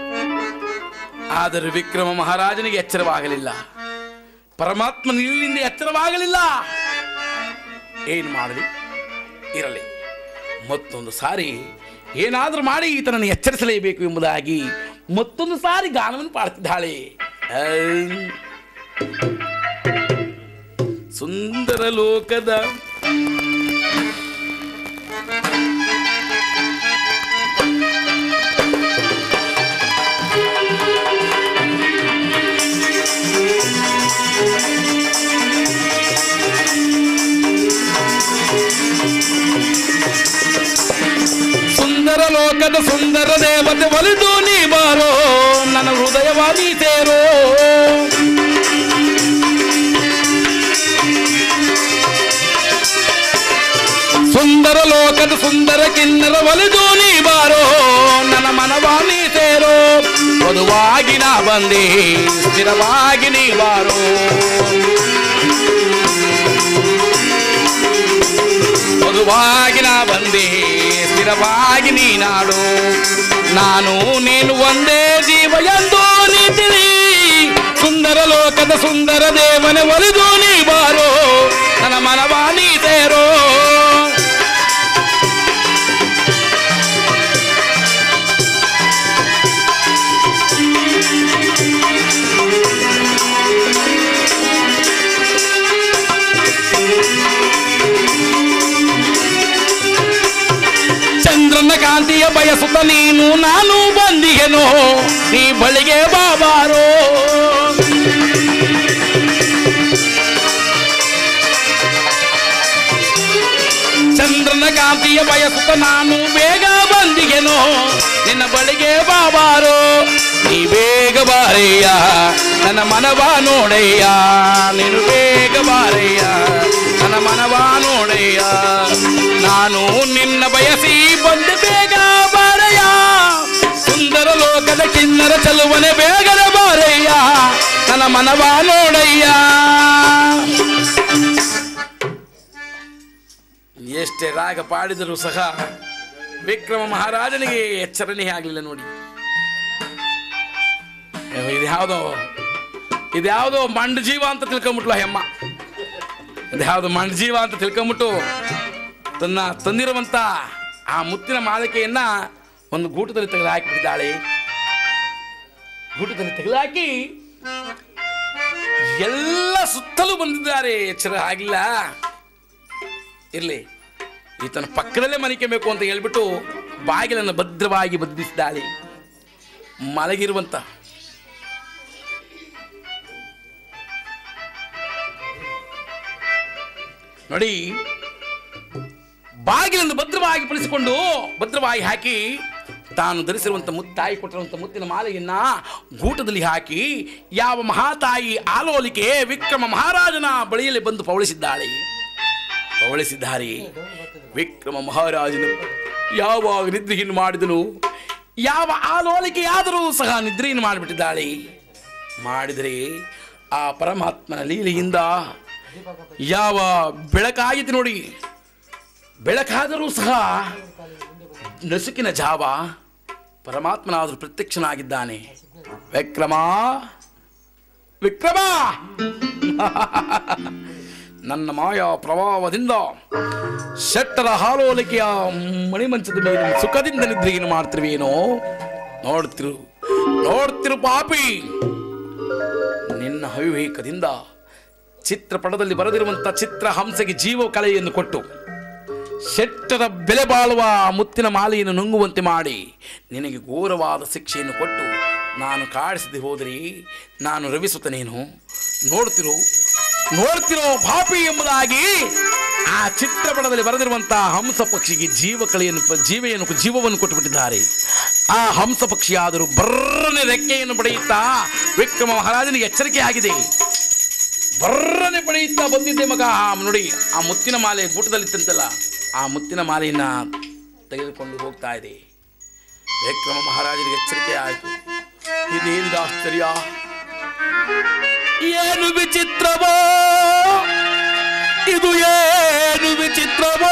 ಆದರೆ ವಿಕ್ರಮ ಮಹಾರಾಜನಿಗೆ ಎಚ್ಚರವಾಗಲಿಲ್ಲ ಪರಮಾತ್ಮ ನಿಲ್ಲಿಂದ ಎಚ್ಚರವಾಗಲಿಲ್ಲ ಏನು ಮಾಡಲಿ ಇರಲಿ ಮತ್ತೊಂದು ಸಾರಿ ಏನಾದರೂ ಮಾಡಿ ಈತನನ್ನು ಎಚ್ಚರಿಸಲೇಬೇಕು ಎಂಬುದಾಗಿ ಮತ್ತೊಂದು ಸಾರಿ ಗಾನವನ್ನು ಪಾಡ್ತಿದ್ದಾಳೆ ಆಂ. ಸುಂದರ ಲೋಕದ ಸುಂದರ ಲೋಕದ ಸುಂದರ ದೇವತೆ ಒಲಿದು ನೀ ಬಾರೋ ನನ್ನ ಹೃದಯವಾದಿ ಸೇರೋ ಸುಂದರ ಲೋಕದ ಸುಂದರ ಕಿನ್ನರ ಒಲಿದು ನೀ ಬಾರೋ ನನ್ನ ಮನವಾನಿ ಸೇರೋ ವಧುವಾಗಿ ನಾ ಬಂದೆ ಸ್ಥಿರವಾಗಿ ನೀ ಬಾರೋ ವಧುವಾಗಿ ನಾ ಬಂದೆ ಸ್ಥಿರವಾಗಿ ನೀನಾಡು ನಾನು ನೀನು ಒಂದೇ ಜೀವ ಎಂದು ನೀ ತಿಳಿ ಸುಂದರ ಲೋಕದ ಸುಂದರ ದೇವನ ಒಲಿದು ನೀ ಬಾರೋ ನನ್ನ ಮನವಾನಿ ಸೇರೋ ಚಂದ್ರನ ಕಾಂತಿಯ ಬಯಸುತ್ತ ನೀನು ನಾನು ಬಂದಿಗೆನೋ ನೀ ಬಳಿಗೆ ಬಾಬಾರೋ ಚಂದ್ರನ ಕಾಂತಿಯ ಬಯಸುತ್ತ ನಾನು ಬೇಗ ಬಂದಿಗೆನೋ ನಿನ್ನ ಬಳಿಗೆ ಬಾಬಾರೋ ನೀ ಬೇಗ ಬಾರಯ್ಯ ನನ್ನ ಮನವ ನೋಡಯ್ಯ ನೀನು ಬೇಗ ಬಾರಯ್ಯ ನನ್ನ ಮನವ ನೋಡಯ್ಯ ನಾನು ನಿನ್ನ ಬಯಸಿ ಬಂದು ಬೇಗ ಬಾರಯ್ಯ ಸುಂದರ ಲೋಕದ ಕಿನ್ನರ ಚಲುವನೆ ಬೇಗನೆ ಬಾರಯ್ಯ ನನ್ನ ಮನವ ನೋಡಯ್ಯ ಎಷ್ಟೇ ರಾಗ ಪಾಡಿದರೂ ಸಹ ವಿಕ್ರಮ ಮಹಾರಾಜನಿಗೆ ಎಚ್ಚರಣೆ ಆಗಲಿಲ್ಲ ನೋಡಿ ಅಯ್ಯೋ, ಇದ್ಯಾವುದೋ ಇದ್ಯಾವುದೋ ಮಂಡ ಜೀವ ಅಂತ ತಿಳ್ಕೊಂಬಿಟ್ಲು ಆ ಹೆಮ್ಮ ಇದ್ಯಾವುದೋ ಮಂಡ ಜೀವ ಅಂತ ತಿಳ್ಕೊಂಬಿಟ್ಟು ತನ್ನ ತಂದಿರುವಂತ ಆ ಮುತ್ತಿನ ಮಾಲಿಕೆಯನ್ನ ಒಂದು ಗೂಟದಲ್ಲಿ ತೆಗೆದು ಹಾಕಿಬಿಟ್ಟಿದ್ದಾಳೆ ಗೂಟದಲ್ಲಿ ತೆಗೆದುಹಾಕಿ ಎಲ್ಲ ಸುತ್ತಲೂ ಬಂದಿದ್ದಾರೆ ಎಚ್ಚರ ಆಗಿಲ್ಲ ಇರ್ಲಿ ಈತನ ಪಕ್ಕದಲ್ಲೇ ಮನಿಕಬೇಕು ಅಂತ ಹೇಳ್ಬಿಟ್ಟು ಬಾಗಿಲನ್ನು ಭದ್ರವಾಗಿ ಬದ್ಧಿಸಿದ್ದಾಳೆ ಮಲಗಿರುವಂತ ನೋಡಿ ಬಾಗಿಲನ್ನು ಭದ್ರವಾಗಿ ಪಡಿಸಿಕೊಂಡು ಭದ್ರವಾಗಿ ಹಾಕಿ ತಾನು ಧರಿಸಿರುವಂಥ ಮುತ್ತು ತಾಯಿ ಕೊಟ್ಟಿರುವಂಥ ಮುತ್ತಿನ ಮಾಲೆಯನ್ನ ಗೂಟದಲ್ಲಿ ಹಾಕಿ ಯಾವ ಮಹಾತಾಯಿ ಆಲೋಲಿಕೆ ವಿಕ್ರಮ ಮಹಾರಾಜನ ಬಳಿಯಲ್ಲಿ ಬಂದು ಪವಳಿಸಿದ್ದಾಳೆ ಪವಳಿಸಿದ್ದಾರೆ ವಿಕ್ರಮ ಮಹಾರಾಜನು ಯಾವಾಗ ನಿದ್ರೆಯನ್ನು ಮಾಡಿದನು ಯಾವ ಆಲೋಲಿಕೆಯಾದರೂ ಸಹ ನಿದ್ರೆಯನ್ನು ಮಾಡಿಬಿಟ್ಟಿದ್ದಾಳೆ ಮಾಡಿದರೆ ಆ ಪರಮಾತ್ಮನ ಲೀಲೆಯಿಂದ ಯಾವ ಬೆಳಕಾಯಿತು ನೋಡಿ ಬೆಳಕಾದರೂ ಸಹ ನಸುಕಿನ ಜಾವ ಪರಮಾತ್ಮನಾದರೂ ಪ್ರತ್ಯಕ್ಷನಾಗಿದ್ದಾನೆ ವಿಕ್ರಮ ವಿಕ್ರಮ ನನ್ನ ಮಾಯಾ ಪ್ರಭಾವದಿಂದ ಶೆಟ್ಟರ ಹಾಲೋಲಿಕೆಯ ಮಣಿಮಂಚದ ಮೇಲೆ ಸುಖದಿಂದ ನಿದ್ರೆಯನ್ನು ಮಾಡ್ತಿರುವೇನೋ ನೋಡ್ತಿರು ನೋಡ್ತಿರು ಪಾಪಿ ನಿನ್ನ ಅವಿವೇಕದಿಂದ ಚಿತ್ರಪಟದಲ್ಲಿ ಬರೆದಿರುವಂಥ ಚಿತ್ರ ಹಂಸಗೆ ಜೀವ ಕಲೆಯನ್ನು ಕೊಟ್ಟು ಶೆಟ್ಟರ ಬೆಲೆ ಬಾಳುವ ಮುತ್ತಿನ ಮಾಲೆಯನ್ನು ನುಂಗುವಂತೆ ಮಾಡಿ ನಿನಗೆ ಘೋರವಾದ ಶಿಕ್ಷೆಯನ್ನು ಕೊಟ್ಟು ನಾನು ಕಾಡಿಸದೆ ಹೋದರೆ ನಾನು ರವಿಸುತ್ತನೇನು ನೋಡ್ತಿರೋ ನೋಡ್ತಿರೋ ಪಾಪಿ ಎಂಬುದಾಗಿ ಆ ಚಿತ್ರಪಟದಲ್ಲಿ ಬರೆದಿರುವಂತಹ ಹಂಸ ಪಕ್ಷಿಗೆ ಜೀವ ಕಲೆಯನ್ನು ಪ- ಜೀವೆಯನ್ನು ಜೀವವನ್ನು ಕೊಟ್ಟುಬಿಟ್ಟಿದ್ದಾರೆ ಆ ಹಂಸ ಪಕ್ಷಿಯಾದರೂ ಬರ್ರನೆ ರೆಕ್ಕೆಯನ್ನು ಪಡೆಯುತ್ತಾ ವಿಕ್ರಮ ಮಹಾರಾಜನಿಗೆ ಎಚ್ಚರಿಕೆ ಆಗಿದೆ ಬರ್ರನೆ ಪಡೆಯುತ್ತಾ ಬಂದಿದ್ದೆ ಮಗ ಆ ನೋಡಿ ಆ ಮುತ್ತಿನ ಮಾಲೆ ಗೂಟದಲ್ಲಿತ್ತಂತಲ್ಲ ಆ ಮುತ್ತಿನ ಮಾಲೆಯನ್ನ ತೆಗೆದುಕೊಂಡು ಹೋಗ್ತಾ ಇದೆ ವಿಕ್ರಮ ಮಹಾರಾಜನಿಗೆ ಎಚ್ಚರಿಕೆ ಆಯಿತು ಇದೇನಿದ ಆಶ್ಚರ್ಯ ಏನು ವಿಚಿತ್ರವೋ ಇದು ಏನು ವಿಚಿತ್ರವೋ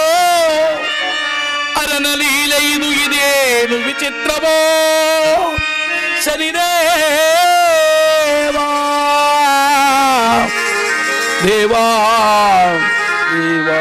ಅರನ ಲೀಲೆ ಇದು ಇದೇನು ವಿಚಿತ್ರವೋ ಶನಿದೇವಾ ದೇವಾ ದೇವಾ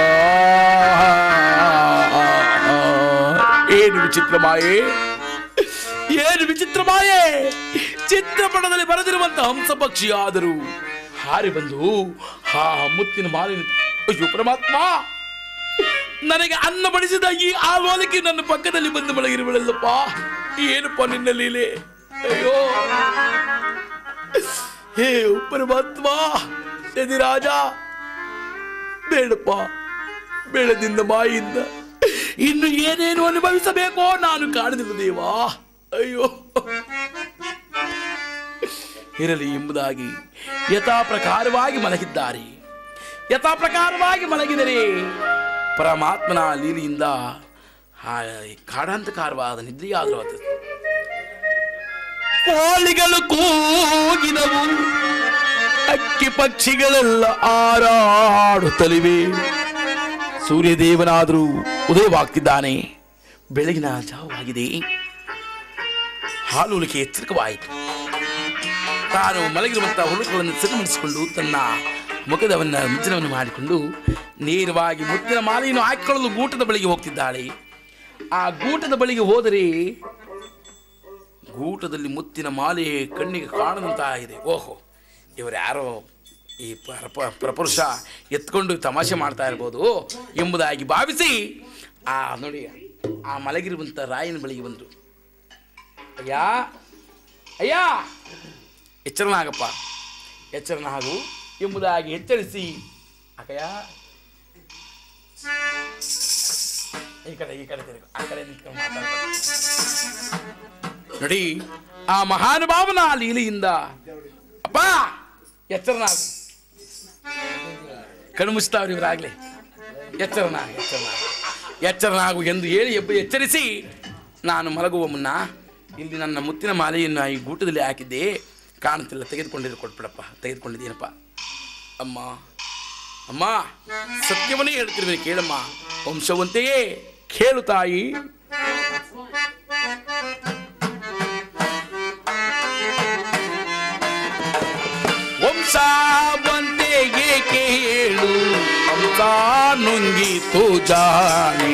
ಏನು ವಿಚಿತ್ರ ಮಾಯೆ ಏನು ವಿಚಿತ್ರ ಮಾಯೆ ಚಿತ್ರಪಟದಲ್ಲಿ ಬರೆದಿರುವಂತ ಹಂಸ ಪಕ್ಷಿ ಆದರೂ ಹಾರಿ ಬಂದು ಆ ಮುತ್ತಿನ ಮಾಲಿನ ಅಯ್ಯೋ ಪರಮಾತ್ಮ ನನಗೆ ಅನ್ನ ಬಡಿಸಿದ ಈ ಆಲೋಲಿಕೆ ನನ್ನ ಪಕ್ಕದಲ್ಲಿ ಬಂದು ಮಲಗಿರುವಳಲ್ಲಪ್ಪ ಏನಪ್ಪ ನಿನ್ನ ಲೀಲೆ ಅಯ್ಯೋ ಹೇ ಪರಮಾತ್ಮ ರಾಜ ಬೇಡಪ್ಪ ಬೇಡದಿಂದ ಬಾಯಿಯಿಂದ ಇನ್ನು ಏನೇನು ಅನುಭವಿಸಬೇಕೋ ನಾನು ಕಾಣದಿಲ್ಲ ದೇವಾ ಅಯ್ಯೋ ಇರಲಿ ಎಂಬುದಾಗಿ ಯಥಾ ಪ್ರಕಾರವಾಗಿ ಮಲಗಿದ್ದಾರೆ ಯಥಾ ಪ್ರಕಾರವಾಗಿ ಮಲಗಿದರೆ ಪರಮಾತ್ಮನ ಲೀಲೆಯಿಂದ ಆ ಕಾಡಾಂತಕಾರವಾದ ನಿದ್ರೆಯಾದರೂ ಅದು ಕೋಳಿಗಳು ಕೂಗಿದವು ಅಕ್ಕಿ ಪಕ್ಷಿಗಳೆಲ್ಲ ಹಾರಾಡುತ್ತಲಿವೆ ಸೂರ್ಯದೇವನಾದರೂ ಉದಯವಾಗ್ತಿದ್ದಾನೆ ಬೆಳಗಿನ ಜಾವವಾಗಿದೆ ಹಾಲುಲಿಕೆ ಎಚ್ಚರಿಕವಾಯಿತು ತಾನು ಮಲಗಿರುವಂತಹ ಹುಳುಗಳನ್ನು ಸಿರಿಮಣಿಸಿಕೊಂಡು ತನ್ನ ಮುಖದವನ್ನ ಮುಂಚನವನ್ನು ಮಾಡಿಕೊಂಡು ನೇರವಾಗಿ ಮುತ್ತಿನ ಮಾಲೆಯನ್ನು ಹಾಕಿಕೊಳ್ಳಲು ಗೂಟದ ಬಳಿಗೆ ಹೋಗ್ತಿದ್ದಾಳೆ ಆ ಗೂಟದ ಬಳಿಗೆ ಹೋದರೆ ಗೂಟದಲ್ಲಿ ಮುತ್ತಿನ ಮಾಲೆ ಕಣ್ಣಿಗೆ ಕಾಣದಂತಾಗಿದೆ ಓಹೋ ಇವರು ಯಾರೋ ಈ ಪರ- ಪ- ಪ್ರಪುರುಷ ಎತ್ಕೊಂಡು ತಮಾಷೆ ಮಾಡ್ತಾ ಇರ್ಬೋದು ಎಂಬುದಾಗಿ ಭಾವಿಸಿ ಆ ನೋಡಿ ಆ ಮಲಗಿರುವಂಥ ರಾಯನ ಬಳಿಗೆ ಬಂದರು ಅಯ್ಯ ಅಯ್ಯ ಎಚ್ಚರನಾಗಪ್ಪ ಎಚ್ಚರನಾಗು ಎಂಬುದಾಗಿ ಎಚ್ಚರಿಸಿ ಅಕ್ಕಯ್ಯ ಈ ಕಡೆ ಈ ಕಡೆ ತಿರುಗು ಆ ಕಡೆ ನಿಂತ್ಕೊಂಡು ಮಾತಾಡ್ಬೇಕು ನೋಡಿ ಆ ಮಹಾನುಭಾವನ ಲೀಲೆಯಿಂದ ಅಪ್ಪ ಎಚ್ಚರನಾಗು ಕಣ್ಣು ಮುಚ್ತಾವ್ರಿ ಇವರಾಗ್ಲಿ ಎಚ್ಚರನಾಗು ಎಚ್ಚರನಾಗು ಎಚ್ಚರನಾಗು ಎಂದು ಹೇಳಿ ಎಬ್ಬ ಎಚ್ಚರಿಸಿ ನಾನು ಮಲಗುವ ಮುನ್ನ ಇಲ್ಲಿ ನನ್ನ ಮುತ್ತಿನ ಮಾಲೆಯನ್ನು ಈ ಗೂಟದಲ್ಲಿ ಹಾಕಿದ್ದೆ ಕಾಣುತ್ತಿಲ್ಲ ತೆಗೆದುಕೊಂಡಿದ್ದು ಕೊಟ್ಬಿಡಪ್ಪ ತೆಗೆದುಕೊಂಡಿದ್ದೀನಪ್ಪ ಅಮ್ಮ ಅಮ್ಮ ಸತ್ಯವನ್ನೇ ಹೇಳ್ತಿರ್ಬೇಕು ಕೇಳಮ್ಮ ವಂಶವಂತೆಯೇ ಕೇಳು ತಾಯಿ ವಂಶವಂತೆಗೆ ಕೇಳು ವಂಶ ನುಂಗಿತು ಜಾಣೆ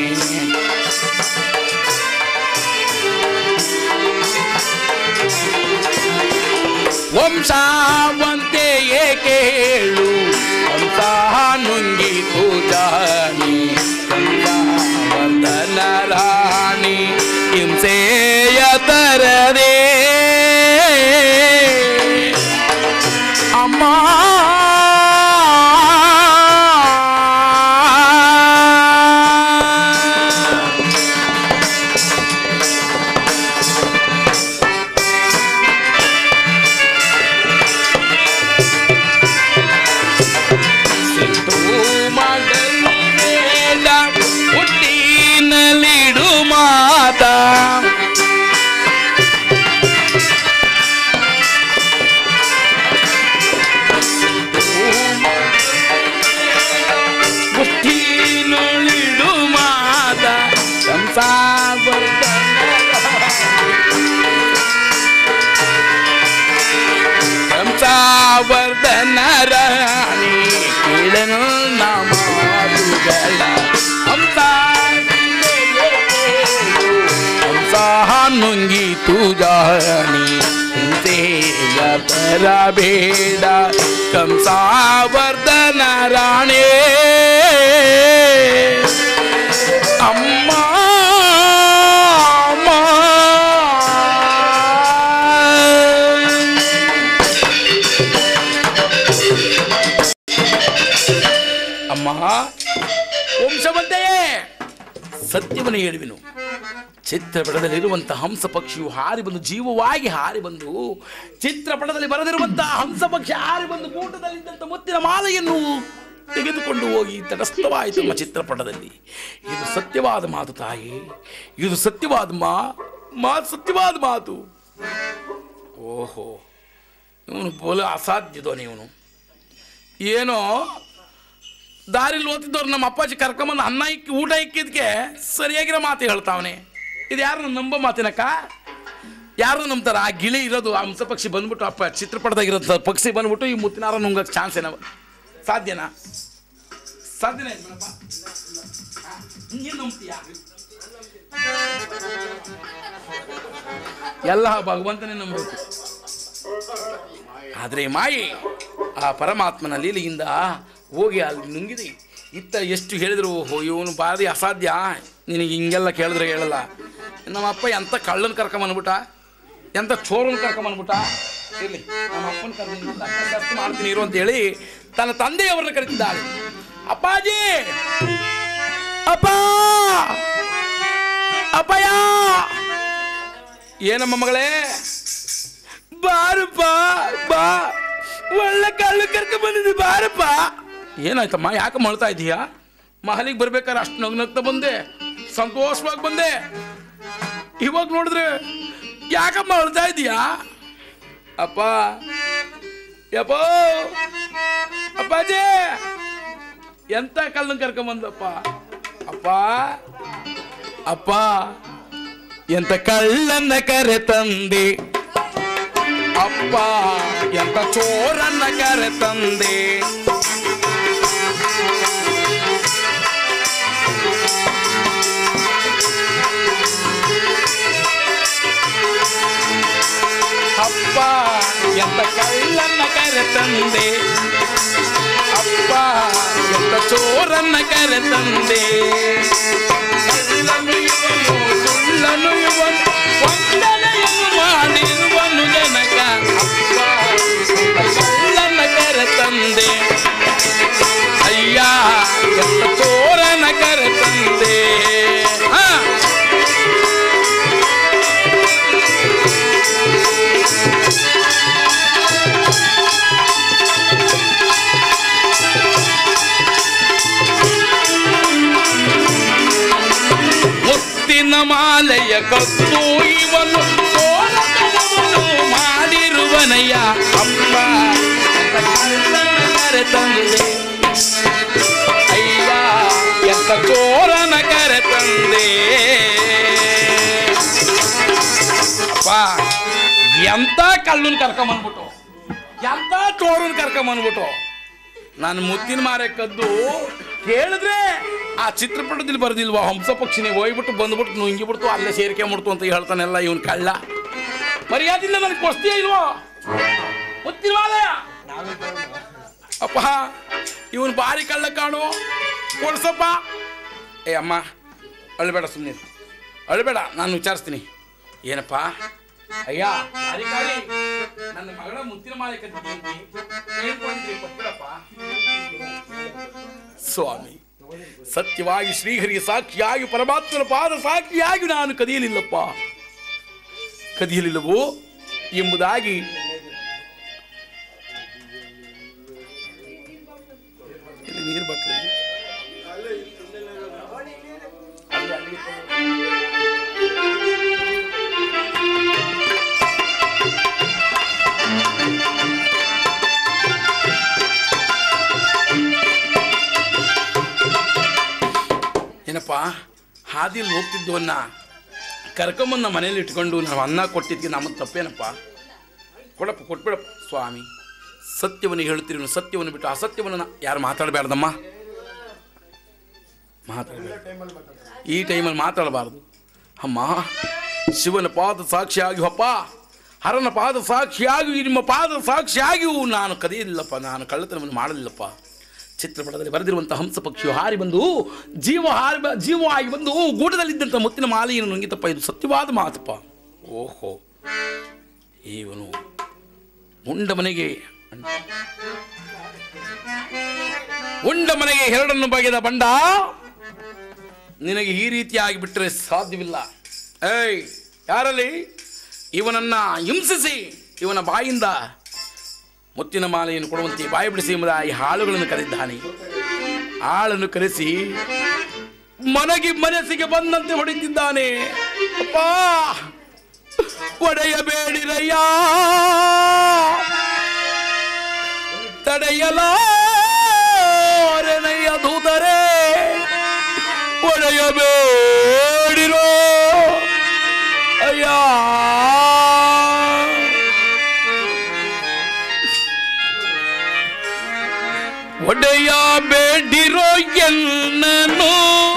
ವಂಶವಂತೆಯೇ ಕೇಳು ವಂಶ ನುಂಗಿತು ಜಾಣಿ ವಂದನ ರಾಣಿ ಹಿಂಸೆಯ ತರದೆ ಅಮ್ಮ ಸಿಟ್ಟು ಮಾಡಲು ಬೇಡ ಹುಟ್ಟಿನಲ್ಲಿಡು ಮಾತ ಹುಟ್ಟಿನೊಳಿಡು ಮಾತ ಸಂಸಾರ ಹಂಸಾವರ್ಧನ ರಾಣಿ ಕೀಳನು ನಾಮಾದುಗಳ ಹಂಸ ಹಂಸ ನುಂಗಿ ತುಜಾಣಿ ಹಿಂಸೆಯ ಬರಬೇಡ ಕಂಸಾವರ್ಧನ ರಾಣಿ ಅಮ್ಮ ಅಮ್ಮ ಅಮ್ಮ ವಂಶವಂತೆಯೇ ಸತ್ಯವನ್ನು ಹೇಳುವೆನು ಚಿತ್ರಪಟದಲ್ಲಿರುವಂತಹ ಹಂಸ ಪಕ್ಷಿಯು ಹಾರಿ ಬಂದು ಜೀವವಾಗಿ ಹಾರಿ ಬಂದು ಚಿತ್ರಪಟದಲ್ಲಿ ಬರೆದಿರುವಂತಹ ಹಂಸ ಪಕ್ಷಿ ಹಾರಿ ಬಂದು ಕೂಟದಲ್ಲಿದ್ದಂಥ ಮುತ್ತಿನ ಮಾಲೆಯನ್ನು ತೆಗೆದುಕೊಂಡು ಹೋಗಿ ತಟಸ್ಥವಾಯಿತು ನಮ್ಮ ಚಿತ್ರಪಟದಲ್ಲಿ ಇದು ಸತ್ಯವಾದ ಮಾತು ತಾಯಿ ಇದು ಸತ್ಯವಾದ ಮಾ ಮಾತು ಸತ್ಯವಾದ ಮಾತು ಓಹೋ ಇವನು ಬೋಲ ಅಸಾಧ್ಯದೋ ಇವನು ಏನೋ ದಾರಿಲಿ ಓದ್ತಿದ್ದವ್ರು ನಮ್ಮ ಅಪ್ಪಾಜಿ ಕರ್ಕೊಂಬಂದು ಅನ್ನ ಇಕ್ಕಿ ಊಟ ಇಕ್ಕಿದ್ಕೆ ಸರಿಯಾಗಿರೋ ಮಾತು ಹೇಳ್ತಾವನೆ ಇದು ಯಾರನ್ನ ನಂಬೋ ಮಾತಿನಕ್ಕ ಯಾರು ನಂಬ್ತಾರ ಆ ಗಿಳಿ ಇರೋದು ಆ ಹಂಸ ಪಕ್ಷಿ ಬಂದ್ಬಿಟ್ಟು ಅಪ್ಪ ಚಿತ್ರಪಟದಾಗ ಇರೋದು ಪಕ್ಷಿ ಬಂದ್ಬಿಟ್ಟು ಈ ಮುತ್ತಿನಾರ ನುಂಗಕ್ಕೆ ಚಾನ್ಸ್ ಏನವ ಸಾಧ್ಯನಾ ಸಾಧ್ಯನಾ ಇದು ಮೇಡಪ್ಪ? ಆ, ನೀನ್ ನಂಬ್ತೀಯಾ ಎಲ್ಲ ಭಗವಂತನೇ ನಂಬಬೇಕು ಆದರೆ ಮಾಯಿ ಆ ಪರಮಾತ್ಮನ ಲೀಲೆಯಿಂದ ಹೋಗಿ ಅಲ್ಲಿ ನುಂಗಿದೆ ಇತ್ತ ಎಷ್ಟು ಹೇಳಿದ್ರು ಓಹೋ ಇವನು ಬಾರಿ ಅಸಾಧ್ಯ ನಿನಗೆ ಹಿಂಗೆಲ್ಲ ಕೇಳಿದ್ರೆ ಹೇಳಲ್ಲ ನಮ್ಮ ಅಪ್ಪ ಎಂಥ ಕಳ್ಳನ ಕರ್ಕೊಂಬಂದ್ಬಿಟ್ಟ ಎಂಥ ಚೋರನ ಕರ್ಕೊಂಬಂದ್ಬಿಟ್ಟ ಇರಲಿ ನಮ್ಮ ಅಪ್ಪನ ಕರ್ಕೊಂಡು ಮಾಡ್ತೀನಿ ಇರು ಅಂತೇಳಿ ತನ್ನ ತಂದೆಯವರನ್ನ ಕರೀತಿದ್ದಾಳೆ ಅಪ್ಪಾಜಿ ಅಪ್ಪ ಅಪ್ಪಯ್ಯ ಏನಮ್ಮ ಮಗಳೇ ಬಾರಪ್ಪ ಬಾ ಒಳ್ಳೆ ಕಳ್ಳು ಕರ್ಕ ಬಂದಿದ್ದಿ ಬಾರಪ್ಪ ಏನಾಯ್ತಮ್ಮ ಯಾಕೆ ಮಾಡ್ತಾ ಇದೀಯಾ ಮಹಲಿಗೆ ಬರ್ಬೇಕಾದ್ರೆ ಅಷ್ಟು ನಗ್ ನಗ್ತಾ ಬಂದೆ ಸಂತೋಷವಾಗಿ ಬಂದೆ ಇವಾಗ ನೋಡಿದ್ರೆ ಯಾಕಮ್ಮ ಅಳ್ತಾ ಇದೀಯಾ ಅಪ್ಪ ಯಪ್ಪ ಅಪ್ಪಾಜಿ ಎಂತ ಕಳ್ಳನ್ ಕರ್ಕೊಂಬಂದಪ್ಪ ಅಪ್ಪ ಅಪ್ಪ ಎಂತ ಕಳ್ಳನ್ನ ಕರೆ ತಂದೆ ಅಪ್ಪ ಎಂತ ಚೋರನ್ನ ಕರೆ ತಂದೆ ಅಪ್ಪ ಎಂತ ಕಳ್ಳನ್ನ ಕರೆ ತಂದೆ ಅಪ್ಪ ಎಂತ ಚೋರನ್ನ ಕರೆ ತಂದೆ ಕಳ್ಳನು ಇವನು ಸುಳ್ಳನು ಇವನು ವಂಚನೆಯನ್ನು ಮಾಡಿರುವನು ಜನಕ ಅಪ್ಪ ಕಳ್ಳನ ಕರೆ ತಂದೆ ಅಯ್ಯ ಎಂತ ಚೋರನ ಕರೆ ತಂದೆ ಹಾ ಮುತ್ತಿನ ಮಾಲೆಯ ಕತ್ತು ಇವನು ಸೋಲತನವನ್ನು ಮಾಡಿರುವನಯ್ಯ ಅಮ್ಮ ಕರೆ ತಂದೆ ಅಯ್ಯ ಎಂತ ಚೋರನ ಎಂತ ಕಳ್ಳನ್ ಕರ್ಕೊಂಬಂದ್ಬಿಟ್ಟು ಎಂತ ಚೋರನ್ ಕರ್ಕೊಂಬಂದ್ಬಿಟ್ಟು ನಾನು ಮುತ್ತಿನ ಮಾರೆ ಕದ್ದು ಕೇಳಿದ್ರೆ ಆ ಚಿತ್ರಪಟದಲ್ಲಿ ಬರ್ದಿಲ್ವಾ ಹಂಸ ಪಕ್ಷಿನೇ ಹೋಗ್ಬಿಟ್ಟು ಬಂದ್ಬಿಟ್ಟು ನುಂಗಿಬಿಡ್ತು ಅಲ್ಲೇ ಸೇರ್ಕೊಂಬಿಡ್ತು ಅಂತ ಹೇಳ್ತಾನೆಲ್ಲ ಇವನ್ ಕಳ್ಳ ಮರ್ಯಾದಿಲ್ಲ ನನಗೆ ಕೊಡ್ತೀಯ ಇಲ್ವೋ ಮುತ್ತಿನ ಮಾಲೆ ಅಪ್ಪ ಇವನ್ ಭಾರಿ ಕಳ್ಳ ಕಾಣು ಕೊಡ್ಸಪ್ಪ ಏ ಅಮ್ಮ ಅಳ್ಬೇಡ ಸುಮ್ಮನೆ ಅಳ್ಬೇಡ ನಾನು ವಿಚಾರಿಸ್ತೀನಿ ಏನಪ್ಪ ಅಯ್ಯ ಅಧಿಕಾರಿ ನನ್ನ ಮಗಳ ಮುತ್ತಿನ ಮಾಲೆ ಕದ್ದಿದ್ದೀನಿ ಹೇಳ್ಕೊಂಡ್ರಿ ಕೊಟ್ಬಿಡಪ್ಪ ಸ್ವಾಮಿ ಸತ್ಯವಾಗಿ ಶ್ರೀಹರಿ ಸಾಕ್ಷಿಯಾಗಿ ಪರಮಾತ್ಮನ ಪಾದ ಸಾಕ್ಷಿಯಾಗಿ ನಾನು ಕದಿಯಲಿಲ್ಲಪ್ಪ ಕದಿಯಲಿಲ್ಲವೋ ಎಂಬುದಾಗಿ ಇಲ್ಲಿ ನೀರು ಬಟ್ಲು ಏನಪ್ಪ ಹಾದಿಯಲ್ಲಿ ಹೋಗ್ತಿದ್ದವನ್ನ ಕರ್ಕೊಂಬಂದು ನಮ್ಮ ಮನೇಲಿ ಇಟ್ಕೊಂಡು ನಾವು ಅನ್ನ ಕೊಟ್ಟಿದ್ಕೆ ನಮ್ಮ ತಪ್ಪೇನಪ್ಪ ಕೊಡಪ್ಪ ಕೊಟ್ಬಿಡಪ್ಪ ಸ್ವಾಮಿ ಸತ್ಯವನ್ನು ಹೇಳ್ತೀರಿ ನೀವು ಸತ್ಯವನ್ನು ಬಿಟ್ಟು ಅಸತ್ಯವನ್ನು ನಾ- ಯಾರು ಮಾತಾಡಬೇಡ್ದಮ್ಮ ಮಾತಾಡಬೇಡ ಈ ಟೈಮಲ್ಲಿ ಮಾತಾಡಬಾರ್ದು ಅಮ್ಮ ಶಿವನ ಪಾದ ಸಾಕ್ಷಿಯಾಗಿ ಅಪ್ಪ ಹರನ ಪಾದ ಸಾಕ್ಷಿಯಾಗಿ ನಿಮ್ಮ ಪಾದ ಸಾಕ್ಷಿಯಾಗಿಯೂ ನಾನು ಕದಿಯಲಿಲ್ಲಪ್ಪ ನಾನು ಕಳ್ಳತನವನ್ನು ಮಾಡಲಿಲ್ಲಪ್ಪ ಚಿತ್ರಪಟದಲ್ಲಿ ಬರೆದಿರುವಂಥ ಹಂಸ ಪಕ್ಷಿಯು ಹಾರಿ ಬಂದು ಜೀವ ಹಾರಿ ಬ ಜೀವವಾಗಿ ಬಂದು ಗೂಡದಲ್ಲಿದ್ದಂಥ ಮುತ್ತಿನ ಮಾಲೆಯನ್ನು ನುಂಗಿತಪ್ಪ ಇದು ಸತ್ಯವಾದ ಮಾತಪ್ಪ ಓಹೋ ಇವನು ಉಂಡ ಮನೆಗೆ ಉಂಡ ಮನೆಗೆ ಎರಡನ್ನು ಬಗೆದ ಬಂಡ ನಿನಗೆ ಈ ರೀತಿಯಾಗಿ ಬಿಟ್ಟರೆ ಸಾಧ್ಯವಿಲ್ಲ ಏಯ್ ಯಾರಲ್ಲಿ ಇವನನ್ನ ಹಿಂಸಿಸಿ ಇವನ ಬಾಯಿಂದ ಮುತ್ತಿನ ಮಾಲೆಯನ್ನು ಕೊಡುವಂತೆ ಬಾಯಿ ಬಿಡಿಸಿ ಎಂಬುದಾಗಿ ಹಾಳುಗಳನ್ನು ಕರೆದಿದ್ದಾನೆ ಆಳನ್ನು ಕರೆಸಿ ಮನಗಿ ಮನಸ್ಸಿಗೆ ಬಂದಂತೆ ಹೊಡೆದಿದ್ದಾನೆ ಅಪ್ಪ ಒಡೆಯಬೇಡಿರಯ್ಯ ತಡೆಯಲಾರನಯ್ಯ ದೂತರೇ ಒಡೆಯಬೇಡಿರೋ ಅಯ್ಯ ಒಡೆಯ ಬೇಡಿರೋ ಎನ್ನನು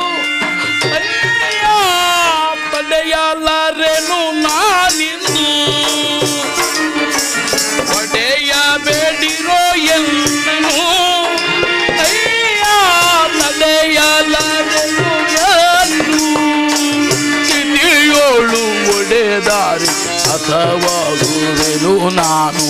ಅಯ್ಯ ಪಡೆಯಲಾರೆನು ನಾನಿಂದು ಒಡೆಯ ಬೇಡಿರೋ ಎನ್ನನು ಅಯ್ಯ ನಡೆಯಲಾರೆನು ಯಾರು ತಿಳಿಯೋಳು ಒಡೆದಾರಿ ಅಥವಾ ಗುರುವೆನು ನಾನು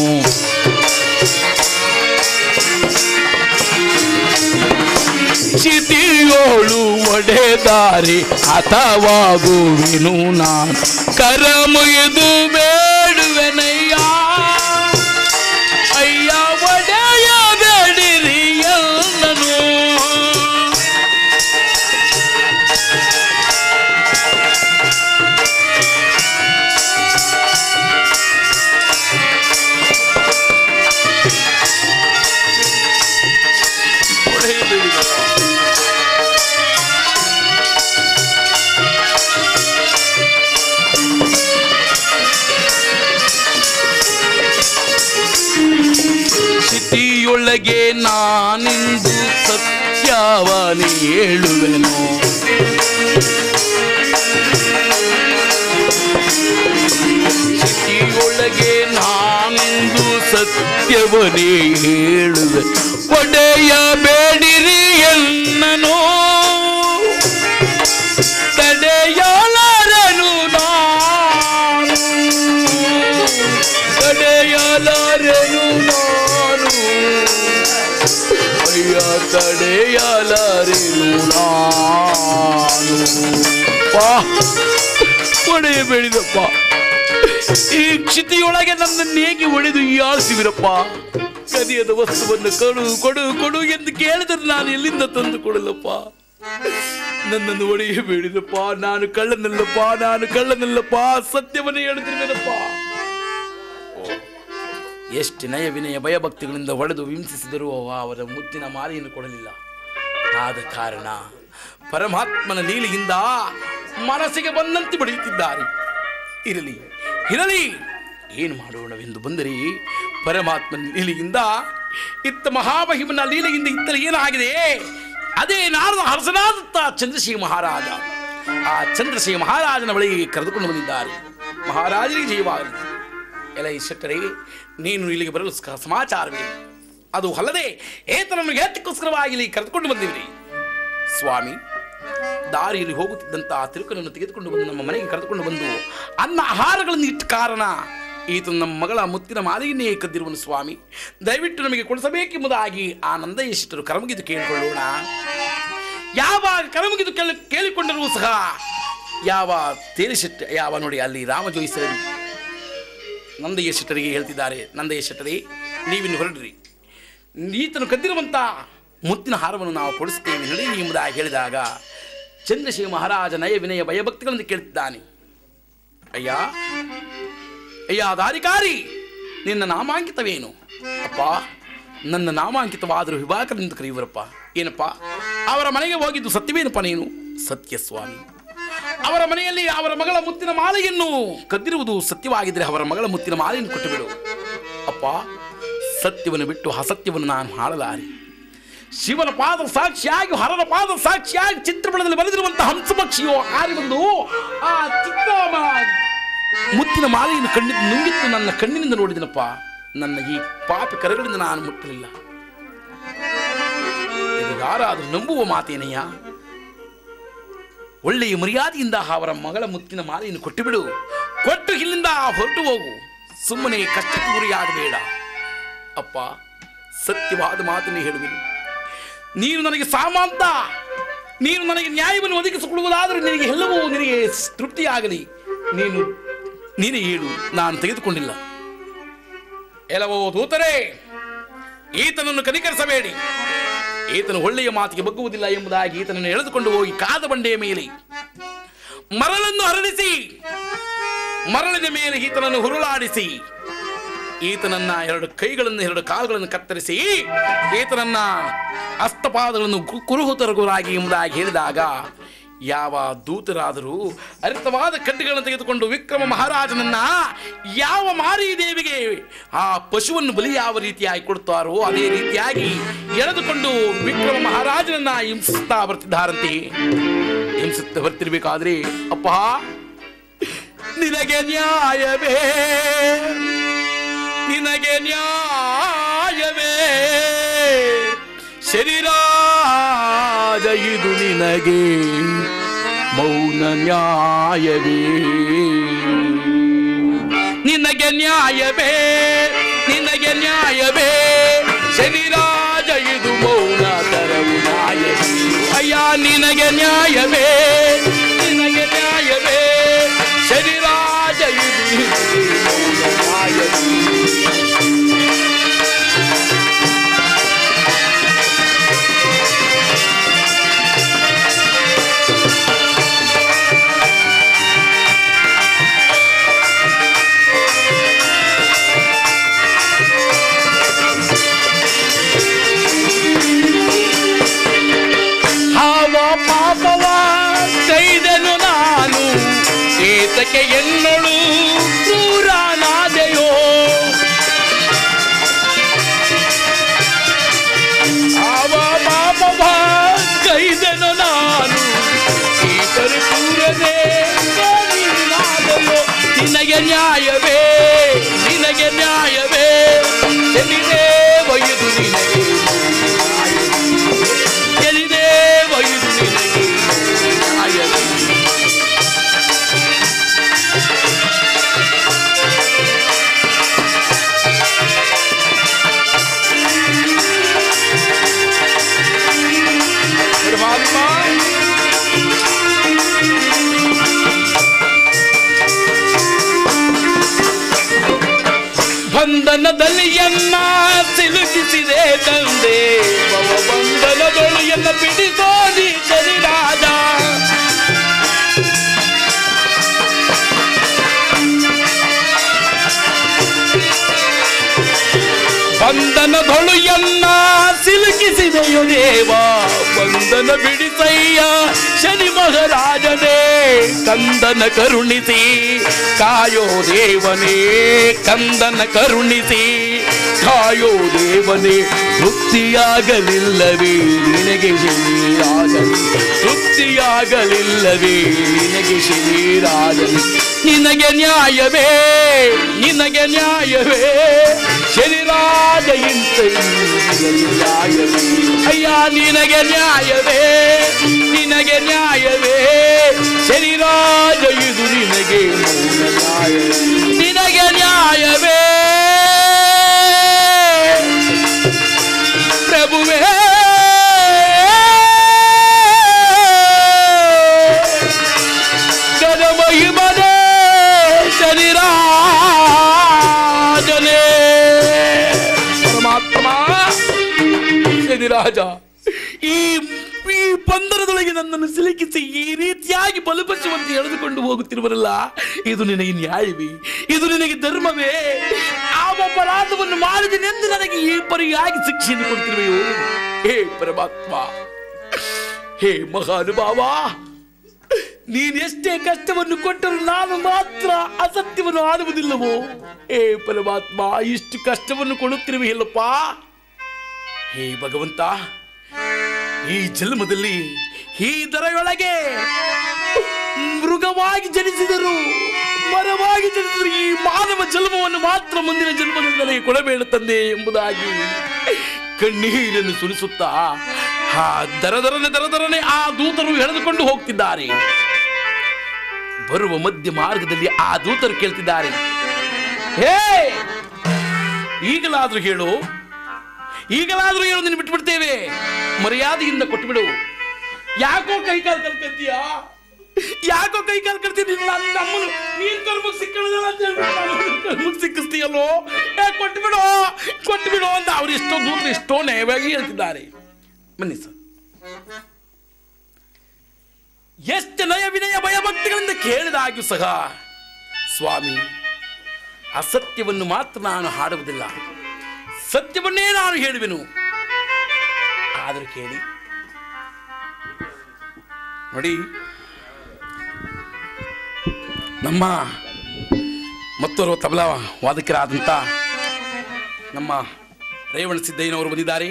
ಚಿತಿಯೋಳು ಒಡೆದಾರಿ ಅಥವಾಗುವೆನು ನಾನು ಕರ ಮುಗಿದು ಬೇಡುವೆನಯ್ಯ ಅಯ್ಯ ಒಡೆಯ ಬೇಡಿರಿ ಎಲ್ಲನು ಸ್ಥಿತಿಯೊಳಗೆ ನಾನಿಂದು ಸತ್ಯವನಿ ಹೇಳುವೆನು ಸ್ಥಿತಿಯೊಳಗೆ ನಾನಿಂದು ಸತ್ಯವನೇ ಹೇಳುವೆ ಒಡೆಯ ಬೇಡಿರಿ ಎನ್ನನು ತಡೆಯಲಾರನು ನಾನು ತಡೆಯಲಾರನು ನಾನು ಅಯ್ಯ ತಡೆಯಲಾರೆನು ನಾನು ಪಾ ಒಡೆಯ ಬೇಡಿದಪ್ಪ ಈ ಕ್ಷಿತಿಯೊಳಗೆ ನನ್ನನ್ನು ಹೇಗೆ ಒಡೆದು ಆಳಿಸಿವಿರಪ್ಪ ಕದಿಯದ ವಸ್ತುವನ್ನು ಕೊಡು ಕೊಡು ಕೊಡು ಎಂದು ಕೇಳಿದರೆ ನಾನು ಎಲ್ಲಿಂದ ತಂದು ಕೊಡಲಪ್ಪ ನನ್ನನ್ನು ಒಡೆಯ ಬೇಡಿದಪ್ಪ ನಾನು ಕಳ್ಳನಲ್ಲಪ್ಪ ನಾನು ಕಳ್ಳನಲ್ಲಪ್ಪ ಸತ್ಯವನ್ನೇ ಹೇಳ್ತಿರ್ಬೇನಪ್ಪ ಎಷ್ಟು ನಯ ವಿನಯ ಭಯಭಕ್ತಿಗಳಿಂದ ಹೊಡೆದು ಹಿಂಸಿಸಿದರೂ ಅವರ ಮುತ್ತಿನ ಮಾಲೆಯನ್ನು ಕೊಡಲಿಲ್ಲ ಆದ ಕಾರಣ ಪರಮಾತ್ಮನ ಲೀಲೆಯಿಂದ ಮನಸ್ಸಿಗೆ ಬಂದಂತೆ ಬಡಿಯುತ್ತಿದ್ದಾರೆ ಇರಲಿ ಇರಲಿ ಏನು ಮಾಡೋಣವೆಂದು ಬಂದರೆ ಪರಮಾತ್ಮನ ಲೀಲೆಯಿಂದ ಇತ್ತ ಮಹಾಮಹಿಮನ ಲೀಲೆಯಿಂದ ಇತ್ತಲ ಏನಾಗಿದೆ ಅದೇ ನಾರದ ಹರಸನಾದಂಥ ಚಂದ್ರಶೇಖರ ಮಹಾರಾಜ ಆ ಚಂದ್ರಶೇಖರ ಮಹಾರಾಜನ ಬಳಿಗೆ ಕರೆದುಕೊಂಡು ಬಂದಿದ್ದಾರೆ ಮಹಾರಾಜನಿಗೆ ಜಯವಾಗಲಿ ಎಲ ಈ ಶೆಟ್ಟರೆ ನೀನು ಇಲ್ಲಿಗೆ ಬರಲು ಸ- ಸಮಾಚಾರವೇ ಅದು ಅಲ್ಲದೆ ಏತನನ್ನು ಏತಕ್ಕೋಸ್ಕರವಾಗಿ ಇಲ್ಲಿ ಕರೆದುಕೊಂಡು ಬಂದಿವ್ರಿ ಸ್ವಾಮಿ ದಾರಿಯಲ್ಲಿ ಹೋಗುತ್ತಿದ್ದಂಥ ಆ ತಿರುಕನನ್ನು ತೆಗೆದುಕೊಂಡು ಬಂದು ನಮ್ಮ ಮನೆಗೆ ಕರೆದುಕೊಂಡು ಬಂದು ಅನ್ನ ಆಹಾರಗಳನ್ನು ಇಟ್ಟ ಕಾರಣ ಈತ ನಮ್ಮ ಮಗಳ ಮುತ್ತಿನ ಮಾಲೆಯನ್ನೇ ಕದ್ದಿರುವನು ಸ್ವಾಮಿ ದಯವಿಟ್ಟು ನಮಗೆ ಕೊಡಿಸಬೇಕೆಂಬುದಾಗಿ ಆ ನಂದಯೇಶರು ಕರಮಗಿದು ಕೇಳಿಕೊಳ್ಳೋಣ ಯಾವಾಗ ಕರಮಗಿದು ಕೇಳಿ ಕೇಳಿಕೊಂಡರೂ ಸಹ ಯಾವ ತೇಲಿಶೆಟ್ಟ ಯಾವ ನೋಡಿ ಅಲ್ಲಿ ರಾಮ ಜೋಯಿಸರು ನಂದಯ್ಯ ಶೆಟ್ಟರಿಗೆ ಹೇಳ್ತಿದ್ದಾರೆ ನಂದಯ್ಯ ಶೆಟ್ಟರಿ ನೀವಿನ್ನು ಹೊರಡ್ರಿ ಈತನು ಕದ್ದಿರುವಂಥ ಮುತ್ತಿನ ಹಾರವನ್ನು ನಾವು ಕೊಡಿಸ್ತೇವೆ ನಡಿ ಎಂಬುದಾಗಿ ಹೇಳಿದಾಗ ಚಂದ್ರಶೇಖರ ಮಹಾರಾಜ ನಯ ವಿನಯ ಭಯಭಕ್ತಿಗಳನ್ನು ಕೇಳ್ತಿದ್ದಾನೆ ಅಯ್ಯ ಅಯ್ಯ ದಾರಿಕಾರಿ ನಿನ್ನ ನಾಮಾಂಕಿತವೇನು ಅಪ್ಪ ನನ್ನ ನಾಮಾಂಕಿತವಾದರೂ ವಿಭಾಕರದಿಂದ ಕರೆಯುವರಪ್ಪ ಏನಪ್ಪ ಅವರ ಮನೆಗೆ ಹೋಗಿದ್ದು ಸತ್ಯವೇನಪ್ಪ ನೀನು ಸತ್ಯ ಸ್ವಾಮಿ ಅವರ ಮನೆಯಲ್ಲಿ ಅವರ ಮಗಳ ಮುತ್ತಿನ ಮಾಲೆಯನ್ನು ಕದ್ದಿರುವುದು ಸತ್ಯವಾಗಿದ್ದರೆ ಅವರ ಮಗಳ ಮುತ್ತಿನ ಮಾಲೆಯನ್ನು ಕೊಟ್ಟು ಬಿಡು ಅಪ್ಪ ಸತ್ಯವನ್ನು ಬಿಟ್ಟು ಅಸತ್ಯವನ್ನು ನಾನು ಹಾಳಲಾರೆ ಶಿವನ ಪಾದ ಸಾಕ್ಷಿಯಾಗಿ ಹರನ ಪಾದ ಸಾಕ್ಷಿಯಾಗಿ ಚಿತ್ರಪಟದಲ್ಲಿ ಬರೆದಿರುವಂತಹ ಹಂಸಪಕ್ಷಿಯು ಹಾರಿ ಬಂದು ಆ ಚಿತ್ರ ಮುತ್ತಿನ ಮಾಲೆಯನ್ನು ಕಣ್ಣಿದ್ದು ನುಂಗಿತ್ತು ನನ್ನ ಕಣ್ಣಿನಿಂದ ನೋಡಿದನಪ್ಪ ನನ್ನ ಈ ಪಾಪಿ ಕರೆಗಳಿಂದ ನಾನು ಮುಟ್ಟಲಿಲ್ಲ ಇದು ಯಾರಾದರೂ ನಂಬುವ ಮಾತೇನಯ್ಯ ಒಳ್ಳೆಯ ಮರ್ಯಾದೆಯಿಂದ ಅವರ ಮಗಳ ಮುತ್ತಿನ ಮಾಲೆಯನ್ನು ಕೊಟ್ಟು ಬಿಡು ಕೊಟ್ಟು ಇಲ್ಲಿಂದ ಹೊರಟು ಹೋಗು ಸುಮ್ಮನೆ ಕಷ್ಟಕ್ಕೆ ಗುರಿಯಾಗಬೇಡ ಅಪ್ಪ ಸತ್ಯವಾದ ಮಾತನ್ನೇ ಹೇಳುವೆನು ನೀನು ನನಗೆ ಸಾಮಾಂತ ನೀನು ನನಗೆ ನ್ಯಾಯವನ್ನು ಒದಗಿಸಿಕೊಡುವುದಾದರೆ ನಿನಗೆ ಎಲ್ಲವೂ ನಿನಗೆ ತೃಪ್ತಿಯಾಗಲಿ ನೀನು ನೀನೇ ಹೇಳು ನಾನು ತೆಗೆದುಕೊಂಡಿಲ್ಲ ಎಲ್ಲವೋ ದೂತರೇ ಈತನನ್ನು ಕನಿಕರಿಸಬೇಡಿ ಈತನು ಒಳ್ಳೆಯ ಮಾತಿಗೆ ಬಗ್ಗುವುದಿಲ್ಲ ಎಂಬುದಾಗಿ ಈತನನ್ನು ಎಳೆದುಕೊಂಡು ಹೋಗಿ ಕಾದ ಬಂಡೆಯ ಮೇಲೆ ಮರಳನ್ನು ಹರಡಿಸಿ ಮರಳಿನ ಮೇಲೆ ಈತನನ್ನು ಹುರುಳಾಡಿಸಿ ಈತನನ್ನ ಎರಡು ಕೈಗಳನ್ನು ಎರಡು ಕಾಲುಗಳನ್ನು ಕತ್ತರಿಸಿ ಈತನನ್ನ ಹಸ್ತಪಾದಗಳನ್ನು ಕು- ಕುರುಹುತರಗುರಾಗಿ ಎಂಬುದಾಗಿ ಹೇಳಿದಾಗ ಯಾವ ದೂತರಾದರೂ ಅರಿತವಾದ ಕಡ್ಡಿಗಳನ್ನು ತೆಗೆದುಕೊಂಡು ವಿಕ್ರಮ ಮಹಾರಾಜನನ್ನ ಯಾವ ಮಾರಿ ದೇವಿಗೆ ಆ ಪಶುವನ್ನು ಬಲಿ ಯಾವ ರೀತಿಯಾಗಿ ಕೊಡುತ್ತಾರೋ ಅದೇ ರೀತಿಯಾಗಿ ಎಳೆದುಕೊಂಡು ವಿಕ್ರಮ ಮಹಾರಾಜನನ್ನ ಹಿಂಸಿಸ್ತಾ ಬರ್ತಿದ್ದಾರಂತೆ ಹಿಂಸಿಸ್ತಾ ಬರ್ತಿರ್ಬೇಕಾದ್ರೆ ಅಪ್ಪ ನಿನಗೆ ನ್ಯಾಯವೇ ನಿನಗೆ ನ್ಯಾಯವೇ ಶರೀರಾಜ ಇದು ನಿನಗೆ ಮೌನ ನ್ಯಾಯವೇ ನಿನಗೆ ನ್ಯಾಯವೇ ನಿನಗೆ ನ್ಯಾಯವೇ ಶರೀರಾಜ ಇದು ಮೌನ ತರವು ನ್ಯಾಯವೇ ಅಯ್ಯ ನಿನಗೆ ನ್ಯಾಯವೇ ನಿನಗೆ ನ್ಯಾಯವೇ ಶರೀರಾಜ ಇದು ನಿನಗೆ ಮೌನ ನ್ಯಾಯವೇ ಹಾವ ಪಾಪವ ಕೈದನು ನಾನು ಏತಕ್ಕೆ ಎನ್ನೊಳು ಕ್ರೂರನಾದೆಯೋ ಹಾವ ಪಾಪವ ಕೈದನು ನಾನು ಈ ಪರಿಪೂರನೆ ನಾದೆಯೋ ನಿನಗೆ ನ್ಯಾಯವೇ ನಿನಗೆ ನ್ಯಾಯವೇ ಎಲ್ಲಿದೆ ಒಯ್ದು ನಿನಗೆ ಎಲ್ಲಿದೆ ಒಯ್ದು ನಿನಗೆ ನ್ಯಾಯವೇ ಪರಮಾತ್ಮ ಬಂಧನದಲ್ಲಿ ಎನ್ನ ಸಿಲುಕಿಸಿದೆ ತಂದೆ ಬಂಧನ ಬಿಡಿಸಯ್ಯ ಶನಿ ಮಹಾರಾಜನೇ ಕಂದನ ಕರುಣಿಸಿ ಕಾಯೋ ದೇವನೇ ಕಂದನ ಕರುಣಿಸಿ ಕಾಯೋ ದೇವನೇ ತೃಪ್ತಿಯಾಗಲಿಲ್ಲವೇ ನಿನಗೆ ಶ್ರೀರಾಜನು ತೃಪ್ತಿಯಾಗಲಿಲ್ಲವೇ ನಿನಗೆ ಶ್ರೀರಾಜನು ನಿನಗೆ ನ್ಯಾಯವೇ ನಿನಗೆ ನ್ಯಾಯವೇ ಶನಿರಾಜ ಇಂತ ನಿನಗೆ ನ್ಯಾಯವೇ ಅಯ್ಯ ನಿನಗೆ ನ್ಯಾಯವೇ ನಿನಗೆ ನ್ಯಾಯವೇ ಶನಿರಾಜ ಇದು ನಿನಗೆ ಮೌನ ನ್ಯಾಯವೇ ನಿನಗೆ ನ್ಯಾಯವೇ ಪ್ರಭುವೇ ಗದಮಹಿಮನೆ ಶನಿರಾಜನೇ ಪರಮಾತ್ಮ ಶನಿರಾಜ ಈ ಈ ಬಂಧನದೊಳಗೆ ನನ್ನನ್ನು ಸಿಲುಕಿಸಿ ಈ ರೀತಿಯಾಗಿ ಬಲಪಡಿಸುವಂತೆ ಎಳೆದುಕೊಂಡು ಹೋಗುತ್ತಿರುವರಲ್ಲ ಇದು ನಿನಗೆ ನ್ಯಾಯವೇ ಇದು ನಿನಗೆ ಧರ್ಮವೇ ಆ ಅಪರಾಧವನ್ನು ಮಾಡಿದನೆಂದು ನನಗೆ ಈ ಪರಿಯಾಗಿ ಶಿಕ್ಷೆಯನ್ನು ಕೊಡ್ತಿರುವೆಯೋ ಹೇ ಪರಮಾತ್ಮ ಹೇ ಮಹಾನುಭಾವ ನೀನೆಷ್ಟೇ ಕಷ್ಟವನ್ನು ಕೊಟ್ಟರು ನಾನು ಮಾತ್ರ ಅಸತ್ಯವನ್ನು ಆಡುವುದಿಲ್ಲವೋ ಹೇ ಪರಮಾತ್ಮ ಇಷ್ಟು ಕಷ್ಟವನ್ನು ಕೊಡುತ್ತಿರುವೆಯಲ್ಲಪ್ಪ ಹೇ ಭಗವಂತ ಈ ಜನ್ಮದಲ್ಲಿ ಈ ದರೆಯೊಳಗೆ ಮೃಗವಾಗಿ ಜನಿಸಿದರು ಮರವಾಗಿ ಜನಿಸಿದರು ಈ ಮಾನವ ಜನ್ಮವನ್ನು ಮಾತ್ರ ಮುಂದಿನ ಜನ್ಮದಲ್ಲಿ ನನಗೆ ಕೊಡಬೇಡ ತಂದೆ ಎಂಬುದಾಗಿ ಕಣ್ಣೀರನ್ನು ಸುರಿಸುತ್ತಾ ಆ ದರದರನೆ ದರದರನೆ ಆ ದೂತರು ಎಳೆದುಕೊಂಡು ಹೋಗ್ತಿದ್ದಾರೆ ಬರುವ ಮಧ್ಯ ಮಾರ್ಗದಲ್ಲಿ ಆ ದೂತರು ಕೇಳ್ತಿದ್ದಾರೆ ಹೇ ಈಗಲಾದ್ರೂ ಹೇಳು ಈಗಲಾದ್ರೂ ಹೇಳು ನಿನ್ನ ಬಿಟ್ಬಿಡ್ತೇವೆ ಮರ್ಯಾದೆಯಿಂದ ಕೊಟ್ಬಿಡು ಯಾಕೋ ಕೈ ಕಾಲು ಕಲ್ಕಂತೀಯ ಯಾಕೋ ಕೈ ಕಾಲು ಕಲ್ತೀನಿ ನನ್ನ ನಮ್ಮನ್ನು ನೀನ್ ಕರ್ಮಕ್ ಸಿಕ್ಕಳದಲ್ಲ ಅಂತ ಹೇಳ್ಬಿಟ್ಟು ನಾನು ಕರ್ಮಕ್ ಸಿಕ್ಕಿಸ್ತೀಯಲ್ಲೋ ಏ ಕೊಟ್ಬಿಡು ಕೊಟ್ಬಿಡು ಅಂತ ಅವ್ರು ಎಷ್ಟೋ ದೂರ ಎಷ್ಟೋ ನಯವಾಗಿ ಹೇಳ್ತಿದ್ದಾರೆ ಬನ್ನಿ ಸರ್ ಎಷ್ಟು ನಯ ವಿನಯ ಭಯಭಕ್ತಿಗಳಿಂದ ಕೇಳಿದಾಗ್ಯೂ ಸಹ ಸ್ವಾಮಿ ಅಸತ್ಯವನ್ನು ಮಾತ್ರ ನಾನು ಹಾಡುವುದಿಲ್ಲ ಸತ್ಯವನ್ನೇ ನಾನು ಹೇಳುವೆನು ಆದರೂ ಕೇಳಿ ನೋಡಿ ನಮ್ಮ ಮತ್ತೋರ್ವ ತಬಲಾ ವಾದಕರಾದಂಥ ನಮ್ಮ ರೇವಣ ಸಿದ್ದಯ್ಯನವರು ಬಂದಿದ್ದಾರೆ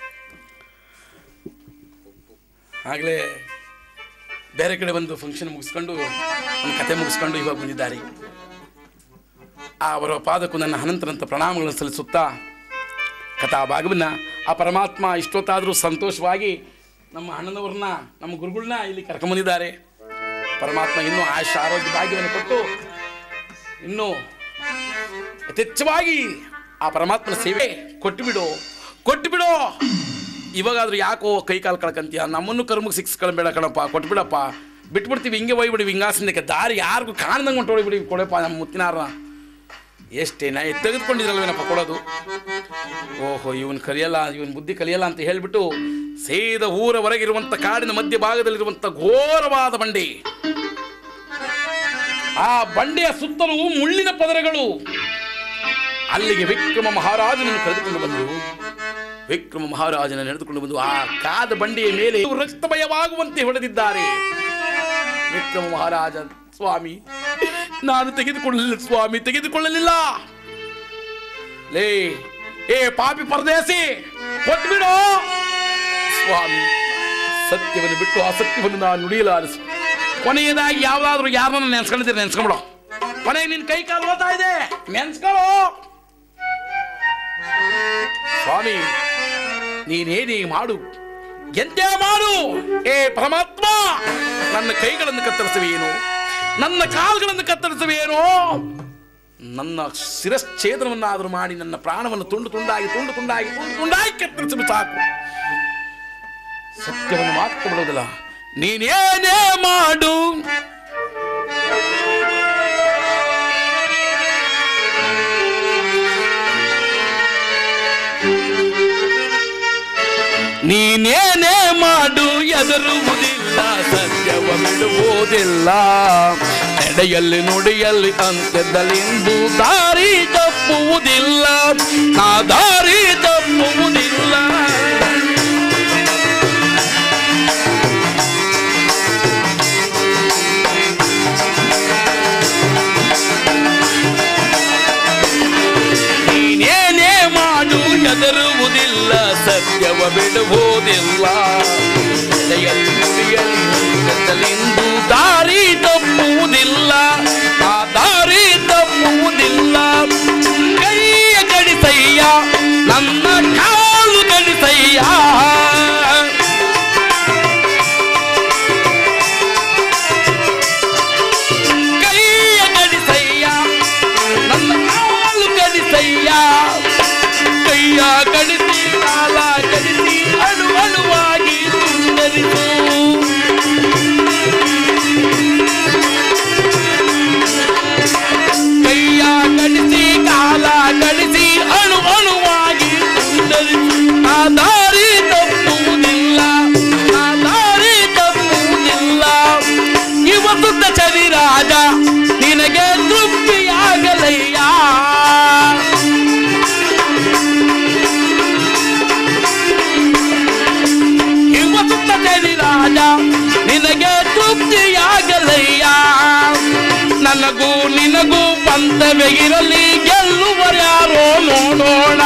ಆಗಲೇ ಬೇರೆ ಕಡೆ ಬಂದು ಫಂಕ್ಷನ್ ಮುಗಿಸ್ಕೊಂಡು ಒಂದು ಕತೆ ಮುಗಿಸ್ಕೊಂಡು ಇವಾಗ ಬಂದಿದ್ದಾರೆ ಆ ಅವರ ಪಾದಕ್ಕೂ ನನ್ನ ಅನಂತರಂತ ಪ್ರಣಾಮಗಳನ್ನು ಸಲ್ಲಿಸುತ್ತಾ ಕಥಾ ಭಾಗವನ್ನ ಆ ಪರಮಾತ್ಮ ಇಷ್ಟೊತ್ತಾದರೂ ಸಂತೋಷವಾಗಿ ನಮ್ಮ ಅಣ್ಣನವ್ರನ್ನ ನಮ್ಮ ಗುರುಗಳನ್ನ ಇಲ್ಲಿ ಕರ್ಕೊಂಬಂದಿದ್ದಾರೆ ಪರಮಾತ್ಮ ಇನ್ನೂ ಆಯುಷ ಆರೋಗ್ಯ ಭಾಗ್ಯವನ್ನು ಕೊಟ್ಟು ಇನ್ನೂ ಯಥೇಚ್ಛವಾಗಿ ಆ ಪರಮಾತ್ಮನ ಸೇವೆ ಕೊಟ್ಟು ಬಿಡು ಕೊಟ್ಟು ಬಿಡು ಇವಾಗಾದ್ರೂ ಯಾಕೋ ಕೈ ಕಾಲು ಕಳ್ಕಂತೀಯ ನಮ್ಮನ್ನು ಕರ್ಮಕ್ಕೆ ಸಿಕ್ಸ್ಕೊಳ್ಬೇಡ ಕಣಪ್ಪ ಕೊಟ್ಬಿಡಪ್ಪ ಬಿಟ್ಬಿಡ್ತೀವಿ ಹಿಂಗೆ ಒಯ್ಬಿಡಿ ಹಿಂಗಾಸಿಂದಕ್ಕೆ ದಾರಿ ಯಾರಿಗೂ ಕಾಣ್ದಂಗೆ ಹೊಂಟು ಹೊಡಿಬಿಡಿ ಕೊಡಪ್ಪ ನಮ್ಮ ಮುತ್ತಿನಾರ ಎಷ್ಟೇ ನಾ ತೆಗೆದುಕೊಂಡಿದ್ರಲ್ವೇನಪ್ಪ ಕೊಡೋದು ಓಹೋ ಇವನ್ ಕಲಿಯಲ್ಲ ಇವನ್ ಬುದ್ಧಿ ಕಲಿಯಲ್ಲ ಅಂತ ಹೇಳ್ಬಿಟ್ಟು ಸೇದ ಊರ ಹೊರಗಿರುವಂತ ಕಾಡಿನ ಮಧ್ಯ ಭಾಗದಲ್ಲಿರುವಂತ ಘೋರವಾದ ಬಂಡೆ ಆ ಬಂಡೆಯ ಸುತ್ತಲೂ ಮುಳ್ಳಿನ ಪದರಗಳು ಅಲ್ಲಿಗೆ ವಿಕ್ರಮ ಮಹಾರಾಜನನ್ನು ಕರೆದುಕೊಂಡು ಬಂದರು ವಿಕ್ರಮ ಮಹಾರಾಜನ ನಡೆದುಕೊಂಡು ಬಂದು ಆ ಕಾದ ಬಂಡೆಯ ಮೇಲೆ ರಕ್ತಮಯವಾಗುವಂತೆ ಹೊಡೆದಿದ್ದಾರೆ ವಿಕ್ರಮ ಮಹಾರಾಜ ಸ್ವಾಮಿ ನಾನು ತೆಗೆದುಕೊಳ್ಳಲಿಲ್ಲ ಸ್ವಾಮಿ ತೆಗೆದುಕೊಳ್ಳಲಿಲ್ಲ ಲೇ ಏ ಪಾಪಿ ಪರದೇಸಿ ಕೊಟ್ಬಿಡು ಸ್ವಾಮಿ ಸತ್ಯವನ್ನು ಬಿಟ್ಟು ಅಸತ್ಯವನ್ನು ನಾನು ನುಡಿಯಲಾರಿಸು ಕೊನೆಯದಾಗಿ ಯಾವ್ದಾದ್ರು ಯಾರನ್ನ ನೆನ್ಸ್ಕೊಂಡಿದ್ದೀರಿ ನೆನ್ಸ್ಕೊಂಬಿಡು ಕೊನೆಗೆ ನಿನ್ ಕೈ ಕಾಲು ಓದ್ತಾ ಇದೆ ನೆನ್ಸ್ಕೊಳ್ಳೋ ಸ್ವಾಮಿ ನೀನೇನೇ ಮಾಡು ಎಂದೇ ಮಾಡು ಏ ಪರಮಾತ್ಮ ನನ್ನ ಕೈಗಳನ್ನು ಕತ್ತರಿಸುವೇನು ನನ್ನ ಕಾಲುಗಳನ್ನು ಕತ್ತರಿಸುವೇನೋ ನನ್ನ ಶಿರಶ್ಛೇದನವನ್ನಾದರೂ ಮಾಡಿ ನನ್ನ ಪ್ರಾಣವನ್ನು ತುಂಡು ತುಂಡಾಗಿ ತುಂಡು ತುಂಡಾಗಿ ತುಂಡು ತುಂಡಾಗಿ ಕತ್ತರಿಸಲು ಸಾಕು ಸತ್ಯವನ್ನು ಮಾತ್ರ ಬಿಡುವುದಿಲ್ಲ ನೀನೇನೇ ಮಾಡು ನೀನೇನೇ ಮಾಡು ಎದರುವುದಿಲ್ಲ ಸತ್ಯವ ಬಿಡುವುದಿಲ್ಲ ನಡೆಯಲ್ಲಿ ನುಡಿಯಲ್ಲಿ ಅಂತ್ಯದಲ್ಲಿಂದು ದಾರಿ ತಪ್ಪುವುದಿಲ್ಲ ನಾ ದಾರಿ ತಪ್ಪುವುದಿಲ್ಲ ಬಿಡುವುದಿಲ್ಲ ಎದೆಯಲ್ಲಿ ನುಡಿಯಲ್ಲಿ ನುಡಿಗದ್ದಲಿಂದು ದಾರಿ ತಪ್ಪುವುದಿಲ್ಲ ಆ ದಾರಿ ತಪ್ಪುವುದಿಲ್ಲ ಕೈಯ ಗಡಿಸಯ್ಯ ನನ್ನ ಕಾಲು ಗಡಿಸಯ್ಯ ಕೈಯ ಗಡಿಸಯ್ಯ ನನ್ನ ಕಾಲು ಗಡಿಸಯ್ಯ ಕೈಯ ಗಡಿಸಿ ಕಾಲ ಗಡಿಸಿ ಅಳು ಅಳುವಾಗಿ ತುಂಡರಿಸು ಕೈಯ ಗಡಿಸಿ ಕಾಲ ಗಡಿಸಿ ಅಣು ಅಣುವಾಗಿ ತುಂಡರಿಸು ಆ ದಾರಿ ತಪ್ಪುವುದಿಲ್ಲ ಆ ದಾರಿ ತಪ್ಪುವುದಿಲ್ಲ ಇವತ್ತು ಚರಿ ರಾಜ ನಿನಗೆ ತೃಪ್ತಿಯಾಗಲಯ್ಯ ಇವತ್ತು ಚರಿ ರಾಜ ನಿನಗೆ ತೃಪ್ತಿಯಾಗಲಯ್ಯ ನನಗೂ ನಿನಗೂ ಪಂಥವೇ ಇರಲಿ ಗೆಲ್ಲುವರ್ಯಾರೋ ನೋಡೋಣ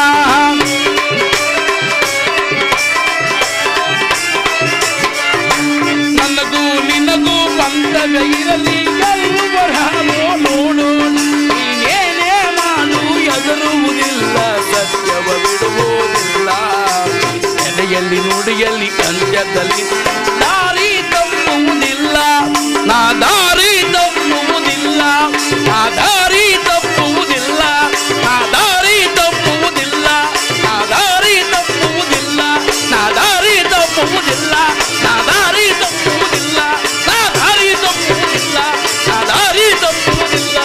ನನಗೂ ನಿನಗೂ ಪಂಥವೇ ಇರಲಿ ಗೆಲ್ಲುವರ್ಯಾರೋ ನೋಡೋಣ ನೀನೇನೇ ಮಾಡು ಎದುರುವುದಿಲ್ಲ ಸತ್ಯವ ಬಿಡುವುದಿಲ್ಲ ಎಲೆಯಲ್ಲಿ ನುಡಿಯಲ್ಲಿ ಅಂತ್ಯದಲ್ಲಿ ದಾರಿ ತಪ್ಪುವುದಿಲ್ಲ ನಾ ದಾರಿ ತಪ್ಪುವುದಿಲ್ಲ ನಾ ದಾರಿ ತಪ್ಪುವುದಿಲ್ಲ ನಾ ದಾರಿ ತಪ್ಪುವುದಿಲ್ಲ ನಾ ದಾರಿ ತಪ್ಪುವುದಿಲ್ಲ ನಾ ದಾರಿ ತಪ್ಪುವುದಿಲ್ಲ ನಾ ದಾರಿ ತಪ್ಪುವುದಿಲ್ಲ ನಾ ದಾರಿ ತಪ್ಪುವುದಿಲ್ಲ ನಾ ದಾರಿ ತಪ್ಪುವುದಿಲ್ಲ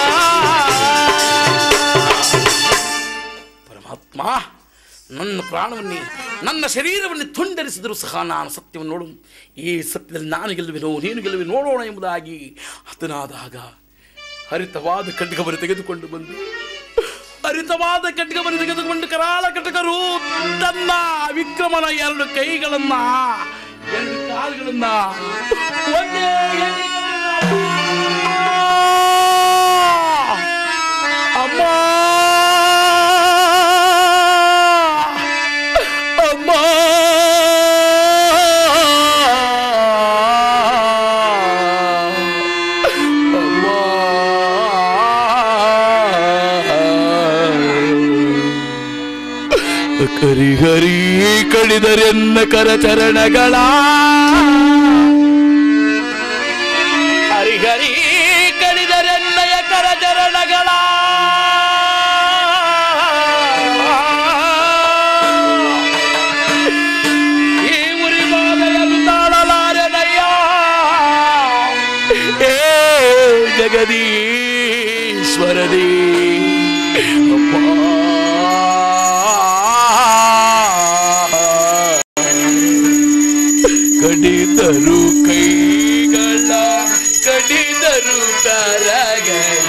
ಪರಮಾತ್ಮ ನನ್ನ ಪ್ರಾಣವನ್ನೇ ನನ್ನ ಶರೀರವನ್ನೇ ತುಂಡರಿಸಿದರೂ ಸಹ ನಾನು ಸತ್ಯವನ್ನು ನೋಡು ಈ ಸತ್ಯದಲ್ಲಿ ನಾನು ಗೆಲ್ಲುವೆನೋ ನೀನು ಗೆಲ್ಲುವೆ ನೋಡೋಣ ಎಂಬುದಾಗಿ ಹತನಾದಾಗ ಹರಿತವಾದ ಖಡ್ಗವನ್ನು ತೆಗೆದುಕೊಂಡು ಬಂದು ಹರಿತವಾದ ಖಡ್ಗವನ್ನು ತೆಗೆದುಕೊಂಡು ಕರಾಳ ಕಟಕರು ತನ್ನ ವಿಕ್ರಮನ ಎರಡು ಕೈಗಳನ್ನ ಎರಡು ಕಾಲುಗಳನ್ನ ಒಂದೇ ಅಮ್ಮ ಅಮ್ಮ ಅಮ್ಮ ಕರಿ ಹರಿ ಕಡಿದರೆನ್ನ ಕರಚರಣಗಳ ಹರಿಹರಿ ಕಡಿದರೆನ್ನಯ ಕರಚರಣಗಳ ಈ ಉರಿ ಬಾಲೆಯನ್ನು ತಾಳಲಾರೆನಯ್ಯ ಏ ಜಗದೀಶ್ವರದಿ ಕಡಿದರು ಕೈಗಳ ಕಡಿದರು ಕರಗಳ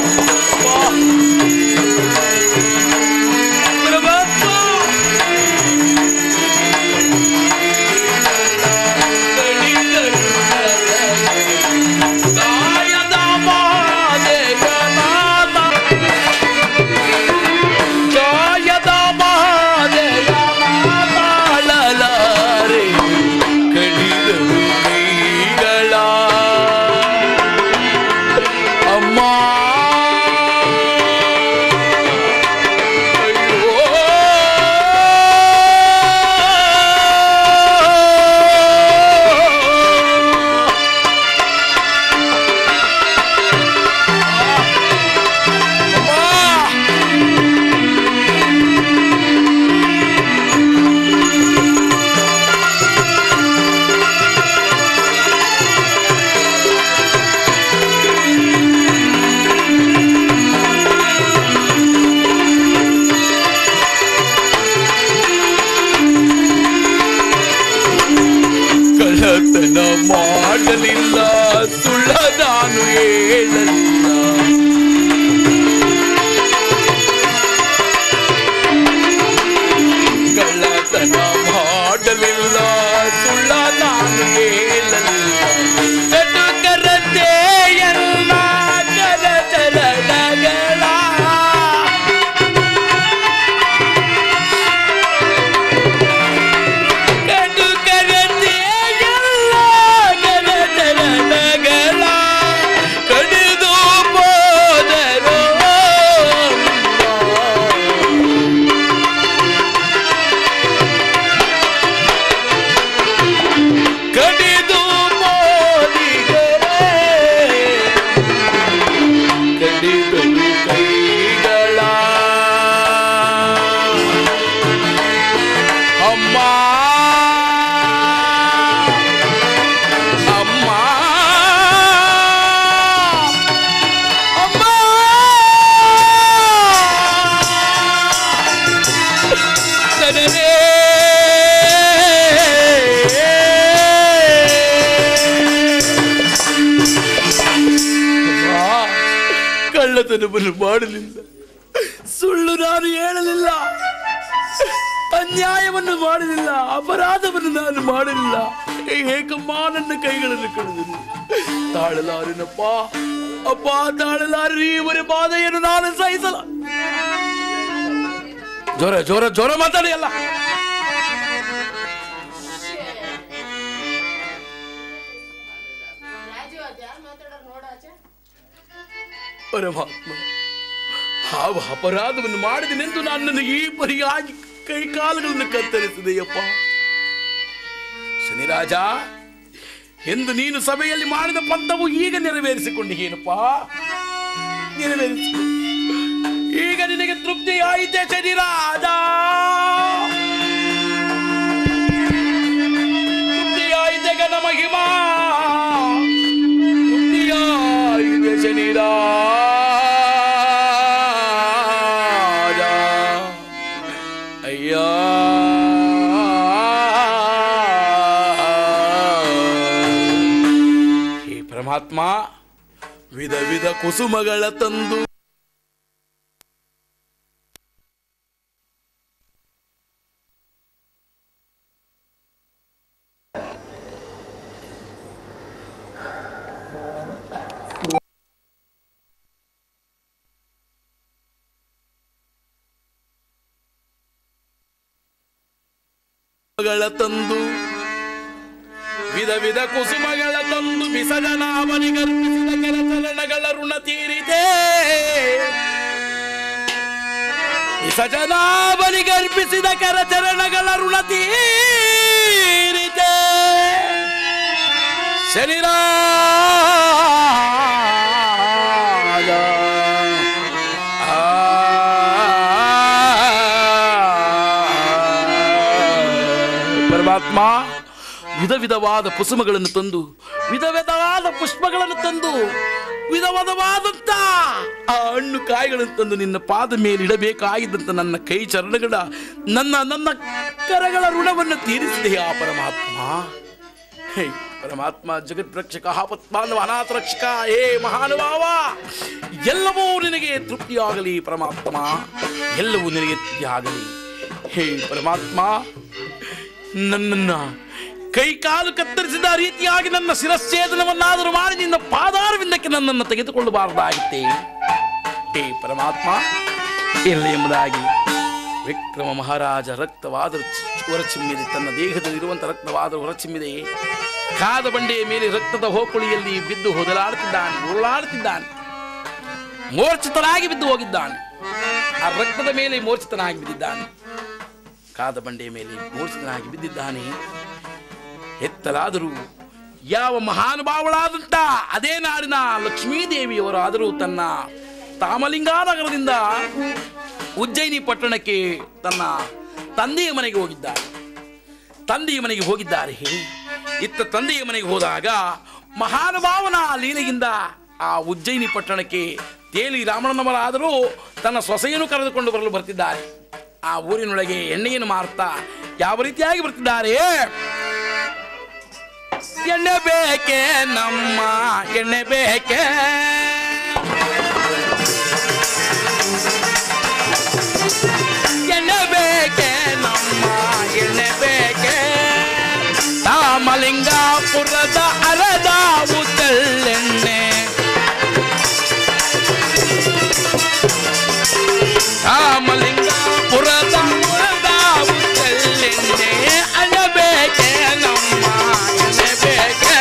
ಪರಮಾತ್ಮ ಕಡಿದರು ಕಾಯದ ಮಾದೆಯ ಮಾತ ಕಾಯದ ಮಾದೆಯ ಮಾತಾಡಲಾರೆ ಕಡಿದರು ಕೈಗಳ ಅಮ್ಮ ಅಯ್ಯೋ ಅಮ್ಮ ಕಳ್ಳತನ ಮಾಡಲಿಲ್ಲ ಸುಳ್ಳ ನಾನು ಹೇಳಲಿಲ್ಲ ಕಳ್ಳತನ ಮಾಡಲಿಲ್ಲ ಸುಳ್ಳ ನಾನು ಹೇಳಲಿಲ್ಲ ಕಟುಕರತೆ ಎಲ್ಲ ಕರಚರಣಗಳ ಕಳ್ಳತನವನ್ನು ಮಾಡಲಿಲ್ಲ ಸುಳ್ಳು ನಾನು ಹೇಳಲಿಲ್ಲ ಅನ್ಯಾಯವನ್ನು ಮಾಡಲಿಲ್ಲ ಅಪರಾಧವನ್ನು ನಾನು ಮಾಡಲಿಲ್ಲ ಏಕಮ್ಮ ನನ್ನ ಕೈಗಳನ್ನು ಕಳೆದನು ತಾಳಲಾರಿನಪ್ಪ ಅಪ್ಪ ತಾಳಲಾರಿ ಇವರ ಬಾಧೆಯನ್ನು ನಾನು ಸಹಿಸಲ ಜೋರ ಜೋರ ಜೋರ ಮಾತಾಡಿ ಅಲ್ಲ ರಾಜು ಅದ್ ಯಾರು ಮಾತಾಡೋರು ನೋಡು ಆಚೆ ಪರಮಾತ್ಮ ಹಾವ ಅಪರಾಧವನ್ನು ಮಾಡಿದನೆಂದು ನನ್ನನ್ನು ಈ ಪರಿಯಾಗಿ ಕೈ ಕಾಲುಗಳನ್ನು ಕತ್ತರಿಸಿದೆಯಪ್ಪ ಶನಿರಾಜ ಎಂದು ನೀನು ಸಭೆಯಲ್ಲಿ ಮಾಡಿದ ಪಂಥವು ಈಗ ನೆರವೇರಿಸಿಕೊಂಡಿಯೇನಪ್ಪ ನೆರವೇರಿಸಿಕೊ ಈಗ ನಿನಗೆ ತೃಪ್ತಿ ಆಯಿತೆ ಶನಿರಾಜ ತೃಪ್ತಿ ಆಯಿತೆ ಗಣ ಮಹಿಮಾ ತೃಪ್ತಿಯಾಯಿತೆ ಶನಿರಾಜ ಅಯ್ಯ ಹೇ ಪರಮಾತ್ಮ ವಿಧ ವಿಧ ಕುಸುಮಗಳ ತಂದು ಗಳ ತಂದು ವಿಧ ವಿಧ ಕುಸುಮಗಳ ತಂದು ವಿಸರ್ಜನಾವನಿಗರ್ಪಿಸಿದ ಕರಚರಣಗಳ ಋಣ ತೀರಿದೆ ವಿಸರ್ಜನಾವನಿಗರ್ಪಿಸಿದ ಕರಚರಣಗಳ ಋಣ ತೀರಿದೆ ಶನಿರಾಜ ಪರಮಾತ್ಮ ವಿಧ ವಿಧವಾದ ಕುಸುಮಗಳನ್ನು ತಂದು ವಿಧ ವಿಧವಾದ ಪುಷ್ಪಗಳನ್ನು ತಂದು ವಿಧ ವಿಧವಾದಂತ ಆ ಹಣ್ಣು ಕಾಯಿಗಳನ್ನು ತಂದು ನಿನ್ನ ಪಾದ ಮೇಲೆ ಇಡಬೇಕಾಗಿದ್ದಂತ ನನ್ನ ಕೈ ಚರಣಗಳ ನನ್ನ ನನ್ನ ಕರಗಳ ಋಣವನ್ನು ತೀರಿಸಿದೆ ಆ ಪರಮಾತ್ಮ ಹೇ ಪರಮಾತ್ಮ ಜಗದ್ರಕ್ಷಕ ಆಪತ್ಮಾನವ ಅನಾಥ ರಕ್ಷಕ ಹೇ ಮಹಾನುಭಾವ ಎಲ್ಲವೂ ನಿನಗೆ ತೃಪ್ತಿಯಾಗಲಿ ಪರಮಾತ್ಮ ಎಲ್ಲವೂ ನಿನಗೆ ತೃಪ್ತಿಯಾಗಲಿ ಹೇ ಪರಮಾತ್ಮ ನನ್ನನ್ನ ಕೈ ಕಾಲು ಕತ್ತರಿಸಿದ ರೀತಿಯಾಗಿ ನನ್ನ ಶಿರಚ್ಛೇದನವನ್ನಾದರೂ ಮಾಡಿ ನಿನ್ನ ಪಾದಾರವಿಂದಕ್ಕೆ ನನ್ನನ್ನು ತೆಗೆದುಕೊಳ್ಳಬಾರದಾಗಿತ್ತೆ ಹೇ ಪರಮಾತ್ಮ ಇಲ್ಲ ಎಂಬುದಾಗಿ ವಿಕ್ರಮ ಮಹಾರಾಜ ರಕ್ತವಾದ ಹೊರಚಿಮ್ಮಿದೆ ತನ್ನ ದೇಹದಲ್ಲಿರುವಂಥ ರಕ್ತವಾದ ಹೊರಚಿಮ್ಮಿದೆ ಕಾದ ಬಂಡೆಯ ಮೇಲೆ ರಕ್ತದ ಹೋಕುಳಿಯಲ್ಲಿ ಬಿದ್ದು ಹೊದಲಾಡುತ್ತಿದ್ದಾನೆ ಉರುಳಾಡುತ್ತಿದ್ದಾನೆ ಮೂರ್ಛಿತನಾಗಿ ಬಿದ್ದು ಹೋಗಿದ್ದಾನೆ ಆ ರಕ್ತದ ಮೇಲೆ ಮೂರ್ಛಿತನಾಗಿ ಬಿದ್ದಿದ್ದಾನೆ ಕಾದ ಬಂಡೆಯ ಮೇಲೆ ಮೂರ್ಛಿತನಾಗಿ ಬಿದ್ದಿದ್ದಾನೆ ಎತ್ತಲಾದರೂ ಯಾವ ಮಹಾನುಭಾವಳಾದಂತ ಅದೇ ನಾಡಿನ ಲಕ್ಷ್ಮೀದೇವಿಯವರಾದರೂ ತನ್ನ ತಾಮಲಿಂಗಾನಗರದಿಂದ ಉಜ್ಜಯಿನಿ ಪಟ್ಟಣಕ್ಕೆ ತನ್ನ ತಂದೆಯ ಮನೆಗೆ ಹೋಗಿದ್ದಾರೆ ತಂದೆಯ ಮನೆಗೆ ಹೋಗಿದ್ದಾರೆ ಇತ್ತ ತಂದೆಯ ಮನೆಗೆ ಹೋದಾಗ ಮಹಾನುಭಾವನ ಲೀಲೆಯಿಂದ ಆ ಉಜ್ಜಯಿನಿ ಪಟ್ಟಣಕ್ಕೆ ತೇಲಿ ರಾಮಣ್ಣನವರಾದರೂ ತನ್ನ ಸೊಸೆಯನ್ನು ಕರೆದುಕೊಂಡು ಬರಲು ಬರ್ತಿದ್ದಾರೆ ಆ ಊರಿನೊಳಗೆ ಎಣ್ಣೆಯನ್ನು ಮಾರುತ್ತಾ ಯಾವ ರೀತಿಯಾಗಿ ಬರ್ತಿದ್ದಾರೆ ಎಣ್ಣೆ ಬೇಕೆ ನಮ್ಮ ಎಣ್ಣೆ ಬೇಕೆ ಎಣ್ಣೆ ಬೇಕೆ ನಮ್ಮ ಎಣ್ಣೆ ಬೇಕೆ ರಾಮಲಿಂಗಾಪುರದ ಅರದ ಉದ್ದಳೆಣ್ಣೆ ರಾಮಲಿಂಗಾಪುರದ ಅರದ ಉದ್ದಳೆಣ್ಣೆ ಅಣಬೇಕೆ ನಮ್ಮ ಎಣ್ಣೆ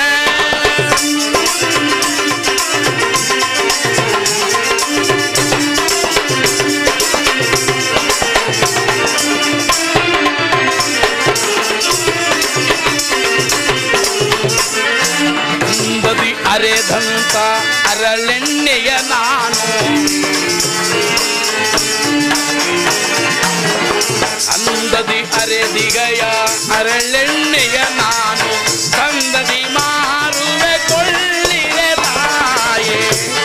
ಅಂದದಿ ಅರೆದಂತ ಅರಳೆಣ್ಣೆಯ ನಾನು ಅಂದದಿ ಅರೆದಿಗಯ ಅರಳೆಣ್ಣೆಯ ನಾನು ತಂದದಿ ಮಾರುವೆ ಕೊಳ್ಳಿರೆ ತಾಯೇ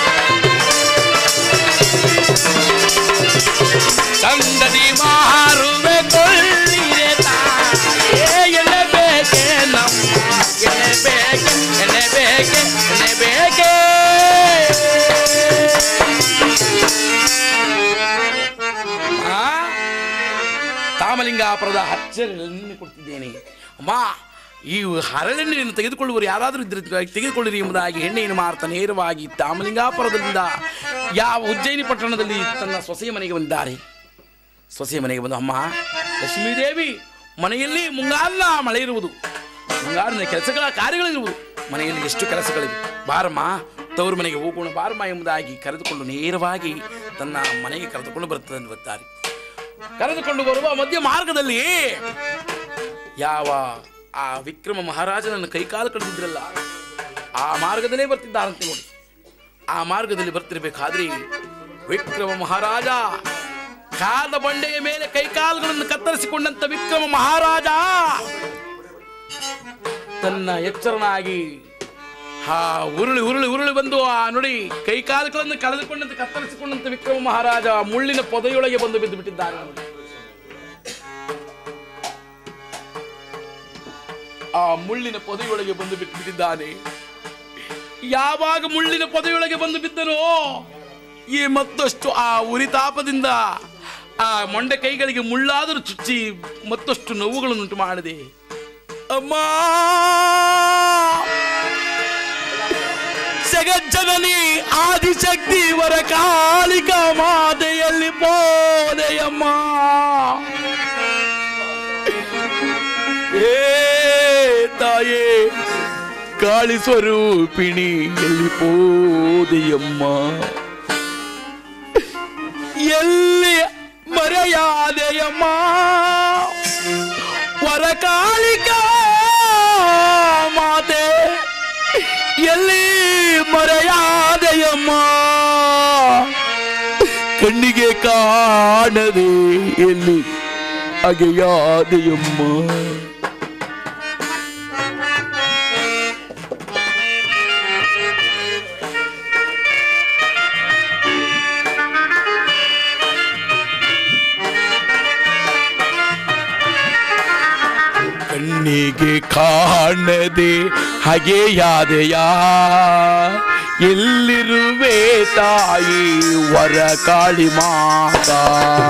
ತಂದದಿ ಮಾರುವೆ ಕೊಳ್ಳಿರೆ ತಾಯೇ ಎಣ್ಣೆ ಬೇಕೆ ನಮ್ಮ ಎಣ್ಣೆ ಬೇಕೆ ಎಣ್ಣೆ ಬೇಕೆ ಎಣ್ಣೆ ಬೇಕೆ ರಾಮಲಿಂಗಾಪುರದ ಹಚ್ಚರನ್ನು ಕೊಡ್ತಿದ್ದೇನೆ ಅಮ್ಮ ಈ ಹರಳೆಣ್ಣೆಯನ್ನು ತೆಗೆದುಕೊಳ್ಳುವರು ಯಾರಾದರೂ ಇದ್ರೆ ತೆಗೆದುಕೊಳ್ಳಿರಿ ಎಂಬುದಾಗಿ ಎಣ್ಣೆಯನ್ನು ಮಾರ್ತಾ ನೇರವಾಗಿ ರಾಮಲಿಂಗಾಪುರದಿಂದ ಯಾವ ಉಜ್ಜಯಿನಿ ಪಟ್ಟಣದಲ್ಲಿ ತನ್ನ ಸೊಸೆಯ ಮನೆಗೆ ಬಂದಿದ್ದಾರೆ ಸೊಸೆಯ ಮನೆಗೆ ಬಂದು ಅಮ್ಮ ಲಕ್ಷ್ಮೀದೇವಿ ಮನೆಯಲ್ಲಿ ಮುಂಗಾರಿನ ಮಳೆ ಇರುವುದು ಮುಂಗಾರಿನ ಕೆಲಸಗಳ ಕಾರ್ಯಗಳಿರುವುದು ಮನೆಯಲ್ಲಿ ಎಷ್ಟು ಕೆಲಸಗಳಿವೆ ಬಾರಮ್ಮ ತವರು ಮನೆಗೆ ಹೋಗೋಣ ಬಾರಮ್ಮ ಎಂಬುದಾಗಿ ಕರೆದುಕೊಂಡು ನೇರವಾಗಿ ತನ್ನ ಮನೆಗೆ ಕರೆದುಕೊಂಡು ಬರ್ತದೆ ಬರ್ತಾರೆ ಕರೆದುಕೊಂಡು ಬರುವ ಮಧ್ಯ ಮಾರ್ಗದಲ್ಲಿ ಯಾವ ಆ ವಿಕ್ರಮ ಮಹಾರಾಜನನ್ನು ಕೈಕಾಲು ಕಳೆದಿದ್ರಲ್ಲ ಆ ಮಾರ್ಗದಲ್ಲೇ ಬರ್ತಿದ್ದಾರಂತೆ ನೋಡಿ ಆ ಮಾರ್ಗದಲ್ಲಿ ಬರ್ತಿರ್ಬೇಕಾದ್ರೆ ವಿಕ್ರಮ ಮಹಾರಾಜ ಕಾದ ಬಂಡೆಯ ಮೇಲೆ ಕೈಕಾಲುಗಳನ್ನು ಕತ್ತರಿಸಿಕೊಂಡಂತ ವಿಕ್ರಮ ಮಹಾರಾಜ ತನ್ನ ಎಚ್ಚರನಾಗಿ ಆ ಉರುಳಿ ಉರುಳಿ ಉರುಳಿ ಬಂದು ಆ ನೋಡಿ ಕೈಕಾಲುಗಳನ್ನು ಕಳೆದುಕೊಂಡಂತೆ ಕತ್ತರಿಸಿಕೊಂಡಂತ ವಿಕ್ರಮ ಮಹಾರಾಜ ಮುಳ್ಳಿನ ಪೊದೆಯೊಳಗೆ ಬಂದು ಬಿದ್ದು ಬಿಟ್ಟಿದ್ದಾನೆ ನೋಡಿ ಆ ಮುಳ್ಳಿನ ಪೊದೆಯೊಳಗೆ ಬಂದು ಬಿಟ್ಟು ಬಿಟ್ಟಿದ್ದಾನೆ ಯಾವಾಗ ಮುಳ್ಳಿನ ಪೊದೆಯೊಳಗೆ ಬಂದು ಬಿದ್ದನೋ ಈ ಮತ್ತಷ್ಟು ಆ ಉರಿತಾಪದಿಂದ ಆ ಮೊಂಡೆ ಕೈಗಳಿಗೆ ಮುಳ್ಳಾದರೂ ಚುಚ್ಚಿ ಮತ್ತಷ್ಟು ನೋವುಗಳನ್ನುಂಟು ಮಾಡಿದೆ ಅಮ್ಮ ಜಗಜ್ಜನನಿ ಆದಿಶಕ್ತಿ ವರ ಕಾಲಿಕ ಮಾತೆಯಲ್ಲಿ ಪೋದೆಯಮ್ಮ ಏ ತಾಯೇ ಕಾಳಿ ಸ್ವರೂಪಿಣಿ ಎಲ್ಲಿ ಪೋದೆಯಮ್ಮ ಎಲ್ಲಿ ಮರೆಯಾದೆಯಮ್ಮ ವರಕಾಳಿಕ ಮಾತೆ ಎಲ್ಲಿ ಮರೆಯಾದೆಯಮ್ಮ ಕಣ್ಣಿಗೆ ಕಾಣದೆ ಎಲ್ಲಿ ಅಗೆಯಾದೆಯಮ್ಮ ಕಣ್ಣಿಗೆ ಕಾಣದೆ ಹಗೆಯಾದೆಯಾ ಎಲ್ಲಿರುವೆ ತಾಯಿ ವರ ಕಾಳಿ ಮಾತಾ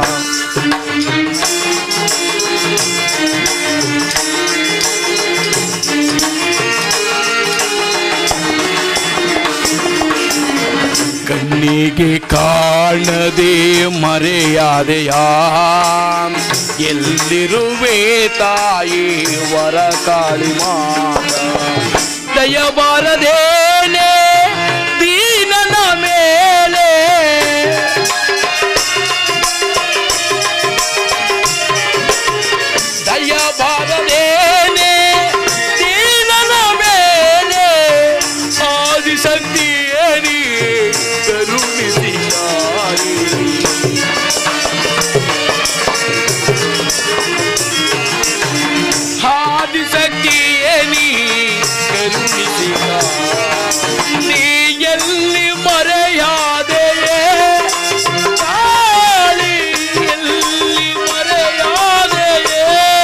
ಕಣ್ಣಿಗೆ ಕಾಣದೆ ಮರೆಯಾದೆಯಾ ಎಲ್ಲಿರುವೆ ತಾಯಿ ವರ ಕಾಳಿ ಮಾತ ದಯಬಾರದೇನೆ ದೀನನ ಮೇಲೆ ದಯಬಾರದೇನೆ ದೀನನ ಮೇಲೆ ಆದಿಶಕ್ತಿಯೇನಿ ಕರುಣಿಸಿದ್ದಾರೆ ಆದಿಶಕ್ತಿಯೇನಿ ಕರುಣಿಸಿದ ನೀ ಎಲ್ಲಿ ಮರೆಯಾದೆಯೇ ಕಾಳಿ ಎಲ್ಲಿ ಮರೆಯಾದೆಯೇ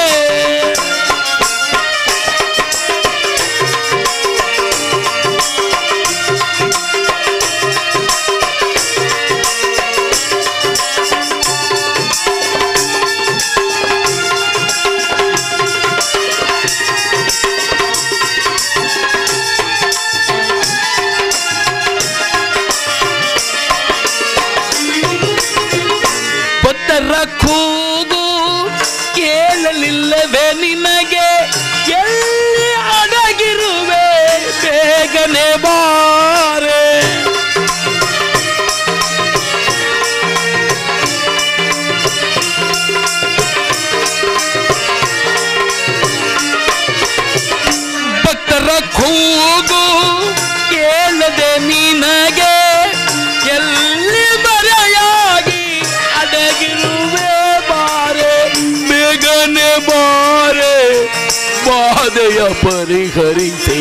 ಭಕ್ತರ ಕೂಗು ಕೇಳಲಿಲ್ಲವೇ ನಿನಗೆ ಎಲ್ಲಿ ಅಡಗಿರುವೆ ಬೇಗನೆ ಬಾರೆ ಭಕ್ತರ ಕೂಗು ಕೇಳದೆ ನಿನಗೆ ಎಲ್ಲಿ ಮರೆಯಾಗಿ ಅಡಗಿರುವೆ ಬಾರೆ ಬೇಗನೆ ಬಾರೆ ಬಾಧೆಯ ಪರಿಹರಿಸಿ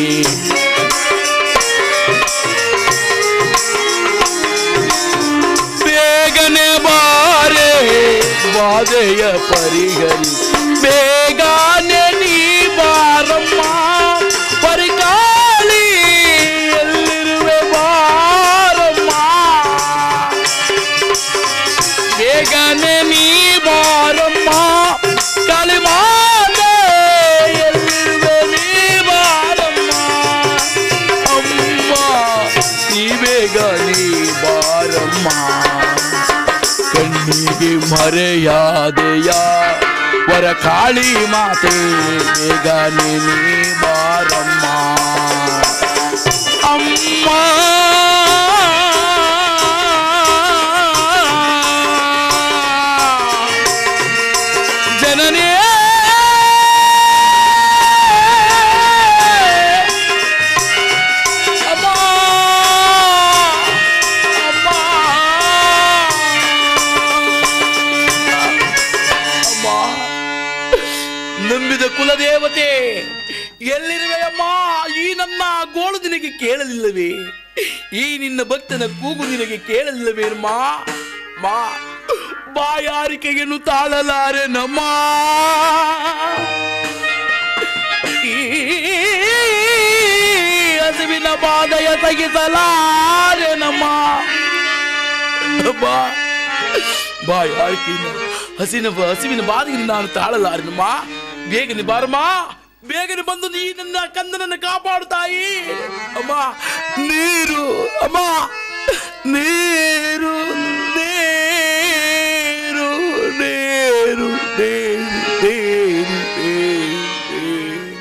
ಬೇಗನೆ ಬಾರೆ ಬಾಧೆಯ ಪರಿಹರಿಸಿ ಬೇಗನೆ ನೀ ಬಾರಮ್ಮ ಪರಿಕಾಳಿ ಎಲ್ಲಿರುವೆ ಬಾರಮ್ಮ ಬೇಗನೆ ನೀ ಬಾರಮ್ಮ ಮರೆಯಾದೆಯ ವರ ಕಾಳಿ ಮಾತೆ ಬೇಗ ನೀ ಬಾರಮ್ಮ ಅಮ್ಮ ಜನನೇ ಅಮ್ಮ ಅಮ್ಮ ಅಮ್ಮ ನಂಬಿದ ಕುಲದೇವತೆ ಎಲ್ಲಿರುವೆಯಮ್ಮ ಈ ನನ್ನ ಗೋಳು ನಿನಗೆ ಕೇಳಲಿಲ್ಲವೇ ಈ ನಿನ್ನ ಭಕ್ತನ ಕೂಗು ನಿನಗೆ ಕೇಳಲಿಲ್ಲವೇ ಮಾ ಮಾ ಬಾಯಾರಿಕೆಯನ್ನು ತಾಳಲಾರೆ ನಮ್ಮ ಈ ಹಸುವಿನ ಬಾಧಯ ತಗಿಸಲಾರೆ ನಮ್ಮ ಬಾ ಬಾಯಾರಿಕೆಯಿಂದ ಹಸಿನ ಹಸಿವಿನ ಬಾಧೆಯನ್ನು ನಾನು ತಾಳಲಾರೆನಮ್ಮ ಬೇಗನೆ ಬಾರಮ್ಮ ಬೇಗನೆ ಬಂದು ನೀ ನನ್ನ ಕಂದನನ್ನು ಕಾಪಾಡು ತಾಯಿ ಅಮ್ಮ ನೀರು ಅಮ್ಮ ನೀರು ನೀರು ನೀರು ನೀರು ನೀರು ನೀರು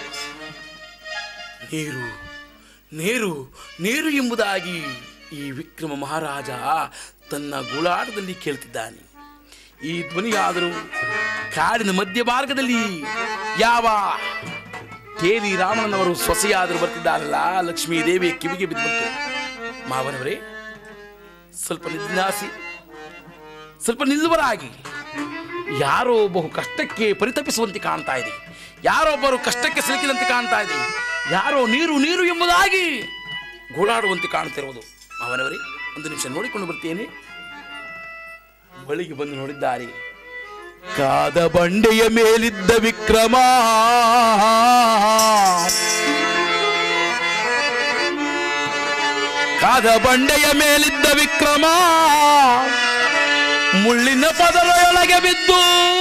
ನೀರು ನೀರು ನೀರು ಎಂಬುದಾಗಿ ಈ ವಿಕ್ರಮ ಮಹಾರಾಜ ತನ್ನ ಗುಳಾಟದಲ್ಲಿ ಕೇಳ್ತಿದ್ದಾನೆ ಈ ಧ್ವನಿಯಾದರೂ ಕಾಡಿನ ಮಧ್ಯ ಮಾರ್ಗದಲ್ಲಿ ಯಾವ ದೇವಿ ರಾಮನವರು ಸೊಸೆಯಾದರೂ ಬರ್ತಿದ್ದಾರಲ್ಲ ಲಕ್ಷ್ಮೀ ದೇವಿಯ ಕಿವಿಗೆ ಬಿದ್ದುಬಿಟ್ಟು ಮಾವನವರೇ ಸ್ವಲ್ಪ ನಿದ್ನಾಸಿ ಸ್ವಲ್ಪ ನಿಲ್ಲುವರಾಗಿ ಯಾರೋ ಬಹು ಕಷ್ಟಕ್ಕೆ ಪರಿತಪಿಸುವಂತೆ ಕಾಣ್ತಾ ಇದೆ ಯಾರೊಬ್ಬರು ಕಷ್ಟಕ್ಕೆ ಸಿಲುಕಿದಂತೆ ಕಾಣ್ತಾ ಇದೆ ಯಾರೋ ನೀರು ನೀರು ಎಂಬುದಾಗಿ ಗೋಳಾಡುವಂತೆ ಕಾಣ್ತಿರುವುದು ಅವನವರೇ ಒಂದು ನಿಮಿಷ ನೋಡಿಕೊಂಡು ಬರ್ತೇನೆ ಬಳಿಗೆ ಬಂದು ನೋಡಿದ್ದಾರೆ ಕಾದ ಬಂಡೆಯ ಮೇಲಿದ್ದ ವಿಕ್ರಮ ಕಾದ ಬಂಡೆಯ ಮೇಲಿದ್ದ ವಿಕ್ರಮ ಮುಳ್ಳಿನ ಪದರೊಳಗೆ ಬಿದ್ದು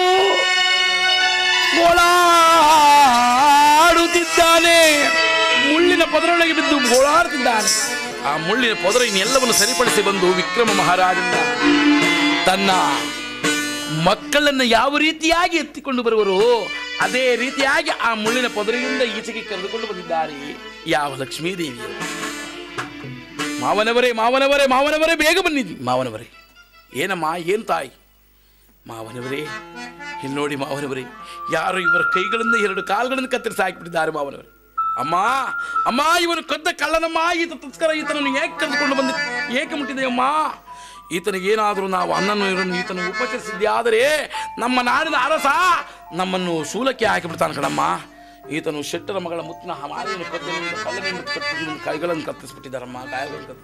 ಗೋಳಾಡುತ್ತಿದ್ದಾನೆ ಮುಳ್ಳಿನ ಪದರೊಳಗೆ ಬಿದ್ದು ಗೋಳಾಡುತ್ತಿದ್ದಾನೆ ಆ ಮುಳ್ಳಿನ ಪದರ ಇನ್ನೆಲ್ಲವನ್ನು ಸರಿಪಡಿಸಿ ಬಂದು ವಿಕ್ರಮ ಮಹಾರಾಜನ ತನ್ನ ಮಕ್ಕಳನ್ನು ಯಾವ ರೀತಿಯಾಗಿ ಎತ್ತಿಕೊಂಡು ಬರುವರು ಅದೇ ರೀತಿಯಾಗಿ ಆ ಮುಳ್ಳಿನ ಪದರಿಯಿಂದ ಈಚೆಗೆ ಕರೆದುಕೊಂಡು ಬಂದಿದ್ದಾರೆ ಯಾವ ಲಕ್ಷ್ಮೀ ದೇವಿಯರು ಮಾವನವರೇ ಮಾವನವರೇ ಮಾವನವರೇ ಬೇಗ ಬನ್ನಿದ್ವಿ ಮಾವನವರೇ ಏನಮ್ಮ ಏನು ತಾಯಿ ಮಾವನವರೇ ಇಲ್ಲಿ ನೋಡಿ ಮಾವನವರೇ ಯಾರು ಇವರ ಕೈಗಳಿಂದ ಎರಡು ಕಾಲುಗಳನ್ನು ಕತ್ತರಿಸಿ ಹಾಕಿಬಿಟ್ಟಿದ್ದಾರೆ ಮಾವನವರೇ ಅಮ್ಮ ಅಮ್ಮ ಇವನು ಕದ್ದ ಕಳ್ಳನಮ್ಮ ಈತ ತಸ್ಕರ ಈತನನ್ನು ಏಕೆ ಕರೆದುಕೊಂಡು ಬಂದ ಏಕೆ ಮುಟ್ಟಿದೆಯಮ್ಮ ಈತನಿಗೆ ಏನಾದರೂ ನಾವು ಅನ್ನನ್ನು ಇರನ್ನು ಈತನು ಉಪಚರಿಸಿದ್ದೆ ಆದರೆ ನಮ್ಮ ನಾಡಿನ ಅರಸ ನಮ್ಮನ್ನು ಶೂಲಕ್ಕೆ ಹಾಕಿಬಿಡ್ತಾನೆ ಕಣಮ್ಮ ಈತನು ಶೆಟ್ಟರ ಮಗಳ ಮುತ್ತಿನ ಮಾಲೆಯನ್ನು ಕದ್ದನಿಂದ ಕಳ್ಳನಿಂದ ಕತ್ತಿ ಇವನ ಕೈಗಳನ್ನು ಕತ್ತರಿಸ್ಬಿಟ್ಟಿದ್ದಾರಮ್ಮ ಕಾಯಗಳನ್ನು ಕತ್ತ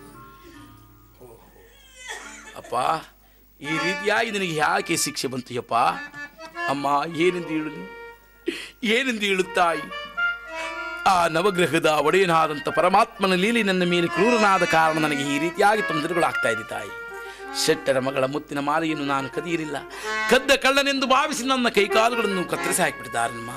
ಅಪ್ಪ ಈ ರೀತಿಯಾಗಿ ನಿನಗೆ ಯಾಕೆ ಶಿಕ್ಷೆ ಬಂತು ಯಪ್ಪ ಅಮ್ಮ ಏನೆಂದು ಹೇಳಲಿ ಏನೆಂದು ಹೇಳುತ್ತಾಯಿ ಆ ನವಗ್ರಹದ ಒಡೆಯನಾದಂಥ ಪರಮಾತ್ಮನ ಲೀಲಿ ನನ್ನ ಮೇಲೆ ಕ್ರೂರನಾದ ಕಾರಣ ನನಗೆ ಈ ರೀತಿಯಾಗಿ ತೊಂದರೆಗಳಾಗ್ತಾ ಇದೆ ತಾಯಿ ಶೆಟ್ಟರ ಮಗಳ ಮುತ್ತಿನ ಮಾಲೆಯನ್ನು ನಾನು ಕದಿಯಲಿಲ್ಲ ಕದ್ದ ಕಳ್ಳನೆಂದು ಭಾವಿಸಿ ನನ್ನ ಕೈಕಾಲುಗಳನ್ನು ಕತ್ತರಿಸಿ ಹಾಕಿಬಿಟ್ಟಿದ್ದಾರಮ್ಮ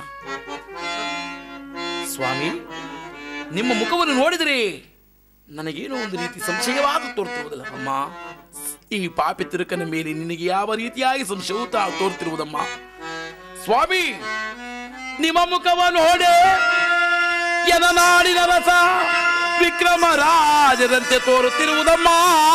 ಸ್ವಾಮಿ ನಿಮ್ಮ ಮುಖವನ್ನು ನೋಡಿದರೆ ನನಗೇನೋ ಒಂದು ರೀತಿ ಸಂಶಯವಾದ ತೋರ್ತಿರುವುದಿಲ್ಲ ಅಮ್ಮ ಈ ಪಾಪಿ ತಿರುಕನ ಮೇಲೆ ನಿನಗೆ ಯಾವ ರೀತಿಯಾಗಿ ಸಂಶಯವು ತಾ- ತೋರ್ತಿರುವುದಮ್ಮ ಸ್ವಾಮಿ ನಿಮ್ಮ ಮುಖವನ್ನು ನೋಡೆ ಎನನಾಡಿನ ರಸ ವಿಕ್ರಮ ರಾಜರಂತೆ ತೋರುತ್ತಿರುವುದಮ್ಮ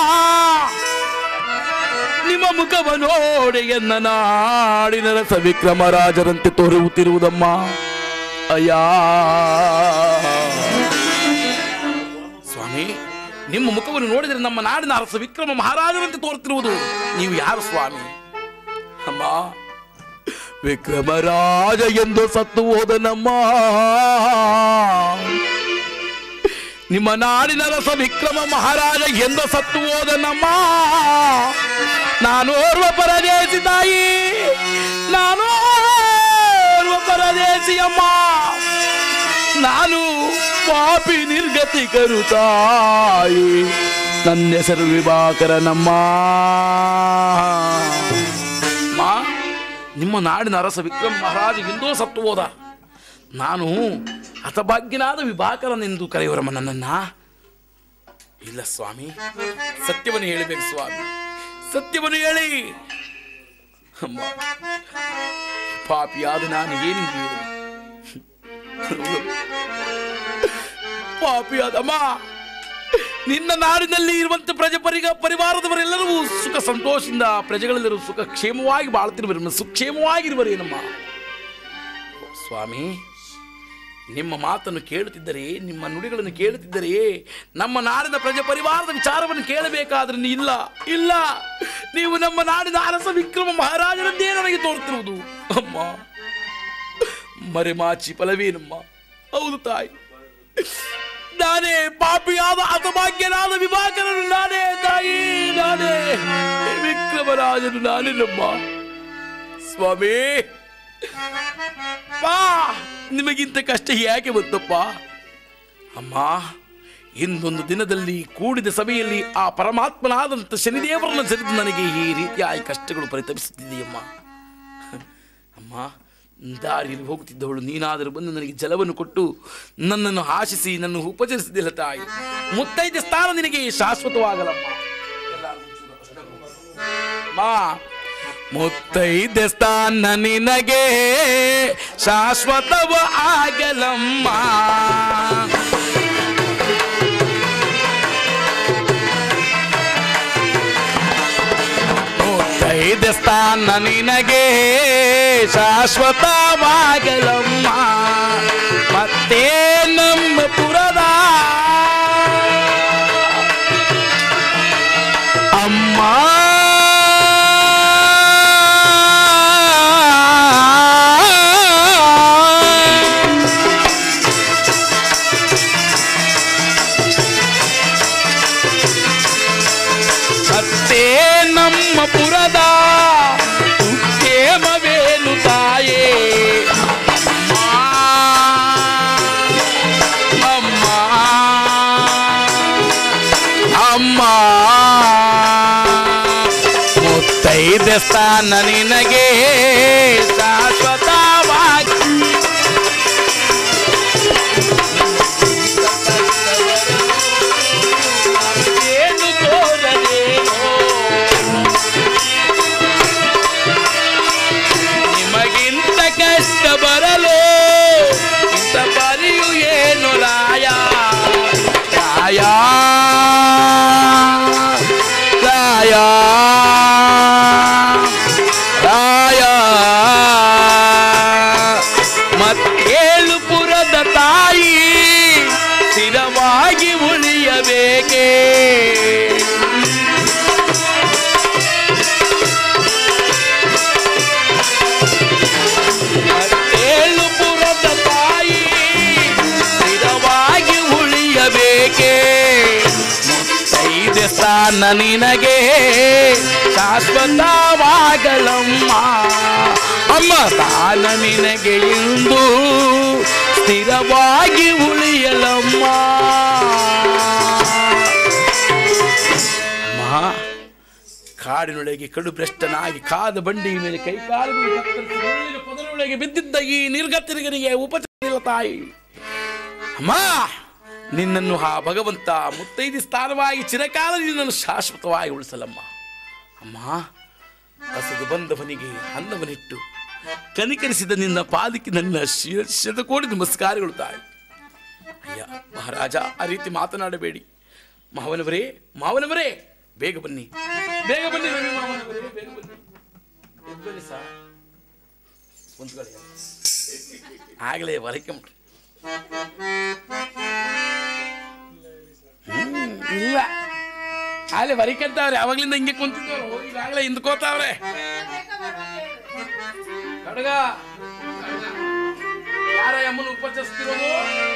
ನಿಮ್ಮ ಮುಖವನ್ನು ನೋಡೆ ಎನ್ನ ನಾಡಿನ ರಸ ವಿಕ್ರಮ ರಾಜರಂತೆ ತೋರುತ್ತಿರುವುದಮ್ಮ ಅಯ್ಯಾ ಸ್ವಾಮಿ ನಿಮ್ಮ ಮುಖವನ್ನು ನೋಡಿದರೆ ನಮ್ಮ ನಾಡಿನ ಅರಸ ವಿಕ್ರಮ ಮಹಾರಾಜರಂತೆ ತೋರುತ್ತಿರುವುದು ನೀವು ಯಾರು ಸ್ವಾಮಿ ಅಮ್ಮ ವಿಕ್ರಮರಾಜ ಎಂದು ಸತ್ತು ಹೋದನಮ್ಮ ನಿಮ್ಮ ನಾಡಿನ ರಸ ವಿಕ್ರಮ ಮಹಾರಾಜ ಎಂದು ಸತ್ತು ಹೋದನಮ್ಮ ನಾನು ಓರ್ವ ಪರದೇಸಿ ತಾಯಿ ನಾನು ಓರ್ವ ಪರದೇಸಿಯಮ್ಮ ನಾನು ಪಾಪಿ ನಿರ್ಗತಿಕರು ತಾಯಿ ನನ್ನ ಹೆಸರು ವಿಭಾಕರನಮ್ಮ ಮಾ ನಿಮ್ಮ ನಾಡಿನ ಅರಸ ವಿಕ್ರಮ್ ಮಹಾರಾಜ ಎಂದೋ ಸತ್ತು ಹೋದ ನಾನು ಹತಭಾಗ್ಯನಾದ ವಿಭಾಕರನೆಂದು ಕರೆಯುವರಮ್ಮ ನನ್ನನ್ನ ಇಲ್ಲ ಸ್ವಾಮಿ ಸತ್ಯವನ್ನು ಹೇಳಬೇಕು ಸ್ವಾಮಿ ಸತ್ಯವನ್ನು ಹೇಳಿ ಅಮ್ಮ ಪಾಪಿಯಾದ ನಾನು ಏನು ಹೇಳಿದೆ ಪಾಪಿಯಾದಮ್ಮ ನಿನ್ನ ನಾಡಿನಲ್ಲಿ ಇರುವಂತ ಪ್ರಜೆ ಪರಿಗ ಪರಿವಾರದವರೆಲ್ಲರೂ ಸುಖ ಸಂತೋಷದಿಂದ ಪ್ರಜೆಗಳೆಲ್ಲರೂ ಸುಖ ಕ್ಷೇಮವಾಗಿ ಬಾಳ್ತಿರುವರು ಸುಕ್ಷೇಮವಾಗಿರುವರೇನಮ್ಮ ಸ್ವಾಮಿ ನಿಮ್ಮ ಮಾತನ್ನು ಕೇಳುತ್ತಿದ್ದರೆ ನಿಮ್ಮ ನುಡಿಗಳನ್ನು ಕೇಳುತ್ತಿದ್ದರೆ ನಮ್ಮ ನಾಡಿನ ಪ್ರಜೆ ಪರಿವಾರದ ವಿಚಾರವನ್ನು ಕೇಳಬೇಕಾದ್ರೆ ನೀ ಇಲ್ಲ ಇಲ್ಲ ನೀವು ನಮ್ಮ ನಾಡಿನ ಅರಸ ವಿಕ್ರಮ ಮಹಾರಾಜರನ್ನೇ ನನಗೆ ತೋರುತ್ತಿರುವುದು ಅಮ್ಮ ಮರೆಮಾಚಿ ಫಲವೇನಮ್ಮ ಹೌದು ತಾಯಿ ನಾನೇ ಪಾಪಿಯಾದ ಹತಭಾಗ್ಯನಾದ ವಿಭಾಗರನು ನಾನೇ ತಾಯಿ ನಾನೇ ವಿಕ್ರಮರಾಜನು ನಾನೇನಮ್ಮ ಸ್ವಾಮಿ ಪಾ ನಿಮಗಿಂತ ಕಷ್ಟ ಯಾಕೆ ಬಂತಪ್ಪ ಅಮ್ಮ ಇಂದೊಂದು ದಿನದಲ್ಲಿ ಕೂಡಿದ ಸಭೆಯಲ್ಲಿ ಆ ಪರಮಾತ್ಮನಾದಂಥ ಶನಿದೇವರನ್ನು ಸರಿದು ನನಗೆ ಈ ರೀತಿಯಾಗಿ ಕಷ್ಟಗಳು ಪರಿತಪಿಸುತ್ತಿದೆಯಮ್ಮ ಅಮ್ಮ ದಾರಿಯಲ್ಲಿ ಹೋಗುತ್ತಿದ್ದವಳು ನೀನಾದರೂ ಬಂದು ನನಗೆ ಜಲವನ್ನು ಕೊಟ್ಟು ನನ್ನನ್ನು ಆಶಿಸಿ ನನ್ನ ಉಪಚರಿಸಿದಿಲ್ಲ ತಾಯಿ ಮುತ್ತೈದೆ ಸ್ಥಾನ ನಿನಗೆ ಶಾಶ್ವತವಾಗಲಮ್ಮ ಮಾ ಮುತ್ತೈದೆ ಸ್ಥಾನ ನಿನಗೆ ಶಾಶ್ವತವ ಆಗಲಮ್ಮ ಮುತ್ತೈದೆ ಸ್ಥಾನ ನಿನಗೆ ಶಾಶ್ವತವಾಗಲಮ್ಮ ಮತ್ತೆ ನಮ್ಮ ಪುರದ ಅಮ್ಮ ಅತ್ತೇ ನಮ್ಮ ಪುರದ ಉತ್ತೇಮವೇನು ತಾಯೇ ಅಮ್ಮ ಅಮ್ಮ ಮುತ್ತೈದೆ ಸ್ಥಾನ ನಿನಗೆ ಶಾಶ್ವತವಾಗಿ ಏನು ತೋರಲೇನೋ ನಿಮಗಿಂತ ಕಷ್ಟ ಬರಲು ಇಂಥ ಪರಿಯು ಏನು ರಾಯ ರಾಯ ರಾಯ ರಾಯ ಮತ್ತೇಳು ಪುರದ ತಾಯಿ ಸ್ಥಿರವಾಗಿ ಉಳಿಯಬೇಕೇ ಏಳು ಪುರದ ತಾಯಿ ಸ್ಥಿರವಾಗಿ ಉಳಿಯಬೇಕೇ ಐದು ಸ್ಥಾನ ನಿನಗೆ ಶಾಶ್ವತವಾಗಲಮ್ಮ ಅಮ್ಮ ಸ್ಥಾನ ನಿನಗೆ ಇಂದು ಸ್ಥಿರವಾಗಿ ಉಳಿಯಲಮ್ಮ ಅಮ್ಮ ಕಾಡಿನೊಳಗೆ ಕಡು ಭ್ರಷ್ಟನಾಗಿ ಕಾದ ಬಂಡಿಯ ಮೇಲೆ ಕೈಕಾಲುಗಳು ಕತ್ತರಿಸಿ ಮುಳ್ಳಿನ ಪೊದರೊಳಗೆ ಬಿದ್ದಿದ್ದ ಈ ನಿರ್ಗತಿರಿಗನಿಗೆ ಉಪಚಾರ ತಾಯಿ ಅಮ್ಮ ನಿನ್ನನ್ನು ಆ ಭಗವಂತ ಮುತ್ತೈದಿ ಸ್ಥಾನವಾಗಿ ಚಿರಕಾಲ ನಿನ್ನನ್ನು ಶಾಶ್ವತವಾಗಿ ಉಳಿಸಲಮ್ಮ ಅಮ್ಮ ಹಸದು ಬಂದವನಿಗೆ ಅನ್ನವನಿಟ್ಟು ಕನಿಕರಿಸಿದ ನಿನ್ನ ಪಾದಕ್ಕೆ ನನ್ನ ಶಿರ ಶತಕೋಟಿ ನಮಸ್ಕಾರಗಳು ತಾಯಿ ಅಯ್ಯ ಮಹಾರಾಜ ಆ ರೀತಿ ಮಾತನಾಡಬೇಡಿ ಮಾವನವರೇ ಮಾವನವರೇ ಬೇಗ ಬನ್ನಿ ಬೇಗ ಬನ್ನಿ ರವಿ ಮಾವನವರೇ ಬೇಗ ಬನ್ನಿ ಎದ್ದು ಬನ್ನಿ ಸಾ ಕುಂತ್ಕೊಳ್ಳಿ ಆಗಲೇ ಹೊರಕ್ಕೆ ಇಲ್ಲ ಆಗಲೇ ಬರಿಕಂತವ್ರೆ ಅವಾಗ್ಲಿಂದ ಹಿಂಗೆ ಕುಂತಿದ್ದವ್ರು ಈಗಾಗಲೇ ಹಿಂದ್ಕೋತಾವ್ರೆ ಕಡಗ ಯಾರ ಅಮ್ಮನ ಉಪಚರಿಸ್ತಿರೋದು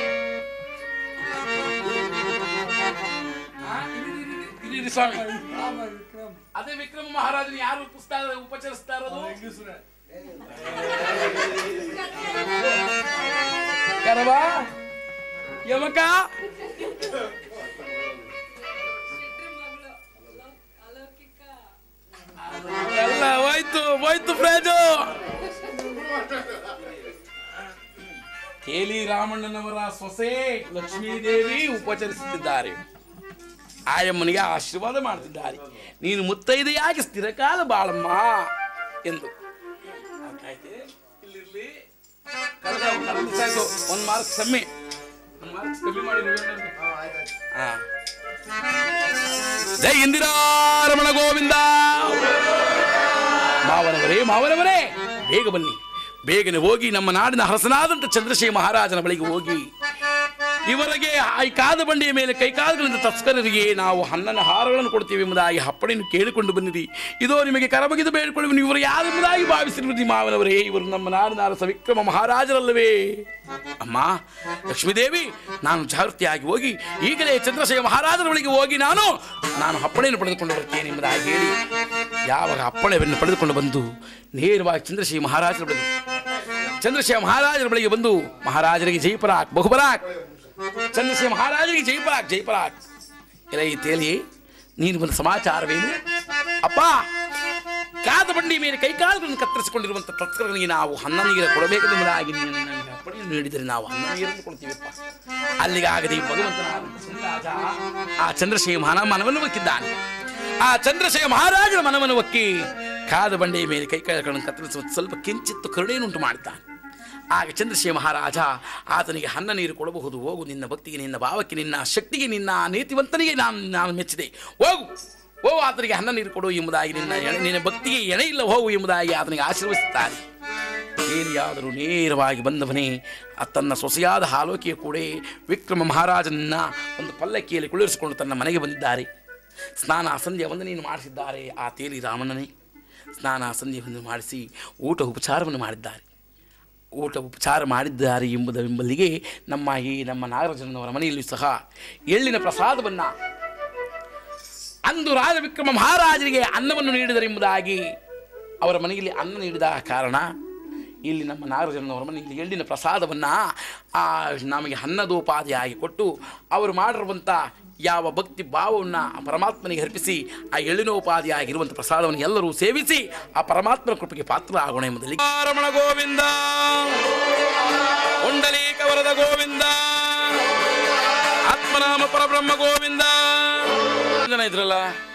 ಆ, ಇರಿ, ಇರಿ, ಇರಿ, ಇರಿ, ಇರಿ, ಸ್ವಾಮಿ ಅದೇ ವಿಕ್ರಮ ಮಹಾರಾಜನ ಯಾರು ಉಪಿಸ್ತಾ ಉಪಚರಿಸ್ತಾ ಇರೋದು ಕರವ ಯಮಕ ಎಲ್ಲ ಹೋಯ್ತು ಹೋಯ್ತು ಫ್ರೇಜು ಕೇಲಿ ರಾಮಣ್ಣನವರ ಸೊಸೆ ಲಕ್ಷ್ಮೀದೇವಿ ಉಪಚರಿಸುತ್ತಿದ್ದಾರೆ ಆಯಮ್ಮನಿಗೆ ಆಶೀರ್ವಾದ ಮಾಡ್ತಿದ್ದಾರೆ ನೀನು ಮುತ್ತೈದೆಯಾಗಿ ಸ್ಥಿರಕಾಲ ಬಾಳಮ್ಮ ಎಂದು ಆಯ್ತೆ? ಇಲ್ಲಿರ್ಲಿ. ಕಳೆದ ಕಳೆದ ಸಾಕು. ಒಂದ್ ಮಾರ್ಕ್ಸ್ ಕಮ್ಮಿ ಒಂದ್ ಮಾರ್ಕ್ಸ್ ಕಮ್ಮಿ ಮಾಡಿ ನೀವೇನಾದ್ರು. ಹಾ. ಜೈ ಇಂದಿರಾರಮಣ ಗೋವಿಂದ ಮಾವನವರೇ ಮಾವನವರೇ ಬೇಗ ಬನ್ನಿ ಬೇಗನೆ ಹೋಗಿ ನಮ್ಮ ನಾಡಿನ ಹರಸನಾದಂಥ ಚಂದ್ರಶೇಖರ ಮಹಾರಾಜನ ಬಳಿಗೆ ಹೋಗಿ ಇವರಿಗೆ ಈ ಕಾದ ಬಂಡಿಯ ಮೇಲೆ ಕೈಕಾಲುಗಳಿಂದ ತಸ್ಕರರಿಗೆ ನಾವು ಹಣ್ಣನ ಹಾರಗಳನ್ನು ಕೊಡ್ತೀವಿ ಎಂಬುದಾಗಿ ಹಪ್ಪಣೆಯನ್ನು ಕೇಳಿಕೊಂಡು ಬಂದಿರಿ ಇದೋ ನಿಮಗೆ ಕರಬಗಿದು ಬೇಡಿಕೊಳ್ಳುವ ಇವರು ಯಾರೆಂಬುದಾಗಿ ಭಾವಿಸಿರುವುದು ಮಾವನವರೇ ಇವರು ನಮ್ಮ ನಾಡಿನ ಅರಸ ವಿಕ್ರಮ ಮಹಾರಾಜರಲ್ಲವೇ ಅಮ್ಮ ಲಕ್ಷ್ಮೀದೇವಿ ನಾನು ಜಾಗೃತಿಯಾಗಿ ಹೋಗಿ ಈಗಲೇ ಚಂದ್ರಶೇಖರ ಮಹಾರಾಜರ ಬಳಿಗೆ ಹೋಗಿ ನಾನು ನಾನು ಹಪ್ಪಣೆಯನ್ನು ಪಡೆದುಕೊಂಡು ಬರುತ್ತೇನೆ ಎಂಬುದಾಗಿ ಹೇಳಿ ಯಾವಾಗ ಅಪ್ಪಣೆಯನ್ನು ಪಡೆದುಕೊಂಡು ಬಂದು ನೇರವಾಗಿ ಚಂದ್ರಶೇಖರ ಮಹಾರಾಜರ ಬಳಿಗೆ ಚಂದ್ರಶೇಖರ ಮಹಾರಾಜರ ಬಳಿಗೆ ಬಂದು ಮಹಾರಾಜರಿಗೆ ಜೈಪರಾಕ್ ಬಹುಪರಾಕ್ ಚಂದ್ರಶೇಖರ ಮಹಾರಾಜರಿಗೆ ಜೈಪರಾಕ್ ಜೈಪರಾಕ್ ಇಲ್ಲ ಈ ತೇಲಿ ನೀನು ಬಂದ ಸಮಾಚಾರವೇನು ಅಪ್ಪ ಕಾದ ಬಂಡಿ ಮೇಲೆ ಕೈಕಾಲುಗಳನ್ನು ಕತ್ತರಿಸಿಕೊಂಡಿರುವಂಥ ತತ್ಕರಗಳಿಗೆ ನಾವು ಅನ್ನ ನೀರು ಕೊಡಬೇಕೆಂಬುದಾಗಿ ನೀನು ನನಗೆ ಅಪ್ಪಣೆಯನ್ನು ನೀಡಿದರೆ ನಾವು ಅನ್ನ ನೀರನ್ನು ಕೊಡ್ತೀವಪ್ಪ ಅಲ್ಲಿಗೆ ಆಗದೆ ಈ ಭಗವಂತನ ಸುಂದರಾಜ ಆ ಚಂದ್ರಶೇಖರ ಮಹಾನ ಮನವನ್ನು ಒಕ್ಕಿದ್ದಾನೆ ಆ ಚಂದ್ರಶೇಖರ ಮಹಾರಾಜನ ಮನವನ್ನು ಒಕ್ಕಿ ಕಾದ ಬಂಡೆಯ ಮೇಲೆ ಕೈಕಾಲುಗಳನ್ನು ಕತ್ತರಿಸುವ ಸ್ವಲ್ಪ ಕಿಂಚಿತ್ತು ಕರುಣೆಯನ್ನುಂಟು ಮಾಡಿದ್ದಾನೆ ಆಗ ಚಂದ್ರಶೇಖರ ಮಹಾರಾಜ ಆತನಿಗೆ ಹನ್ನ ನೀರು ಕೊಡಬಹುದು ಹೋಗು ನಿನ್ನ ಭಕ್ತಿಗೆ ನಿನ್ನ ಭಾವಕ್ಕೆ ನಿನ್ನ ಶಕ್ತಿಗೆ ನಿನ್ನ ನೀತಿವಂತನಿಗೆ ನಾನು ನಾನು ಮೆಚ್ಚಿದೆ ಹೋಗು ಹೋಗು ಆತನಿಗೆ ಹನ್ನ ನೀರು ಕೊಡು ಎಂಬುದಾಗಿ ನಿನ್ನ ಎಣೆ ನಿನ್ನ ಭಕ್ತಿಗೆ ಎಣೆ ಇಲ್ಲ ಹೋಗು ಎಂಬುದಾಗಿ ಆತನಿಗೆ ಆಶೀರ್ವದಿಸುತ್ತಾರೆ ಏನಿಯಾದರೂ ನೇರವಾಗಿ ಬಂದವನೇ ಆ ತನ್ನ ಸೊಸೆಯಾದ ಹಾಲೋಕಿಯ ಕೂಡ ವಿಕ್ರಮ ಮಹಾರಾಜನನ್ನ ಒಂದು ಪಲ್ಲಕ್ಕಿಯಲ್ಲಿ ಕುಳ್ಳಿರಿಸಿಕೊಂಡು ತನ್ನ ಮನೆಗೆ ಬಂದಿದ್ದಾರೆ ಸ್ನಾನ ಸಂಧ್ಯೆ ವಂದನೆಯನ್ನು ಮಾಡಿಸಿದ್ದಾರೆ ಆ ತೇಲಿ ರಾಮಣ್ಣನೇ ಸ್ನಾನ ಸಂಧ್ಯೆಯನ್ನು ಮಾಡಿಸಿ ಊಟ ಉಪಚಾರವನ್ನು ಮಾಡಿದ್ದಾರೆ ಊಟ ಉಪಚಾರ ಮಾಡಿದ್ದಾರೆ ಎಂಬುದೆಂಬಲ್ಲಿಗೆ ನಮ್ಮ ಈ ನಮ್ಮ ನಾಗರಾಜನವರ ಮನೆಯಲ್ಲಿ ಸಹ ಎಳ್ಳಿನ ಪ್ರಸಾದವನ್ನು ಅಂದು ರಾಜವಿಕ್ರಮ ಮಹಾರಾಜರಿಗೆ ಅನ್ನವನ್ನು ನೀಡಿದರೆಂಬುದಾಗಿ ಅವರ ಮನೆಯಲ್ಲಿ ಅನ್ನ ನೀಡಿದ ಕಾರಣ ಇಲ್ಲಿ ನಮ್ಮ ನಾಗರಾಜನವರ ಮನೆಯಲ್ಲಿ ಎಳ್ಳಿನ ಪ್ರಸಾದವನ್ನು ಆ ನಮಗೆ ಅನ್ನದೋಪಾದಿಯಾಗಿ ಕೊಟ್ಟು ಅವರು ಮಾಡಿರುವಂಥ ಯಾವ ಭಕ್ತಿ ಭಾವವನ್ನು ಆ ಪರಮಾತ್ಮನಿಗೆ ಅರ್ಪಿಸಿ ಆ ಎಳ್ಳಿನೋಪಾದಿಯಾಗಿರುವಂಥ ಪ್ರಸಾದವನ್ನು ಎಲ್ಲರೂ ಸೇವಿಸಿ ಆ ಪರಮಾತ್ಮನ ಕೃಪೆಗೆ ಪಾತ್ರ ಆಗೋಣ ಎಂಬುದರಲ್ಲಿ ರಮಣ ಗೋವಿಂದ ಉಂಡಲೀಕ ವರದ ಗೋವಿಂದ ಆತ್ಮನಾಮ ಪರಬ್ರಹ್ಮ ಗೋವಿಂದ ಜನ ಇದ್ರಲ್ಲ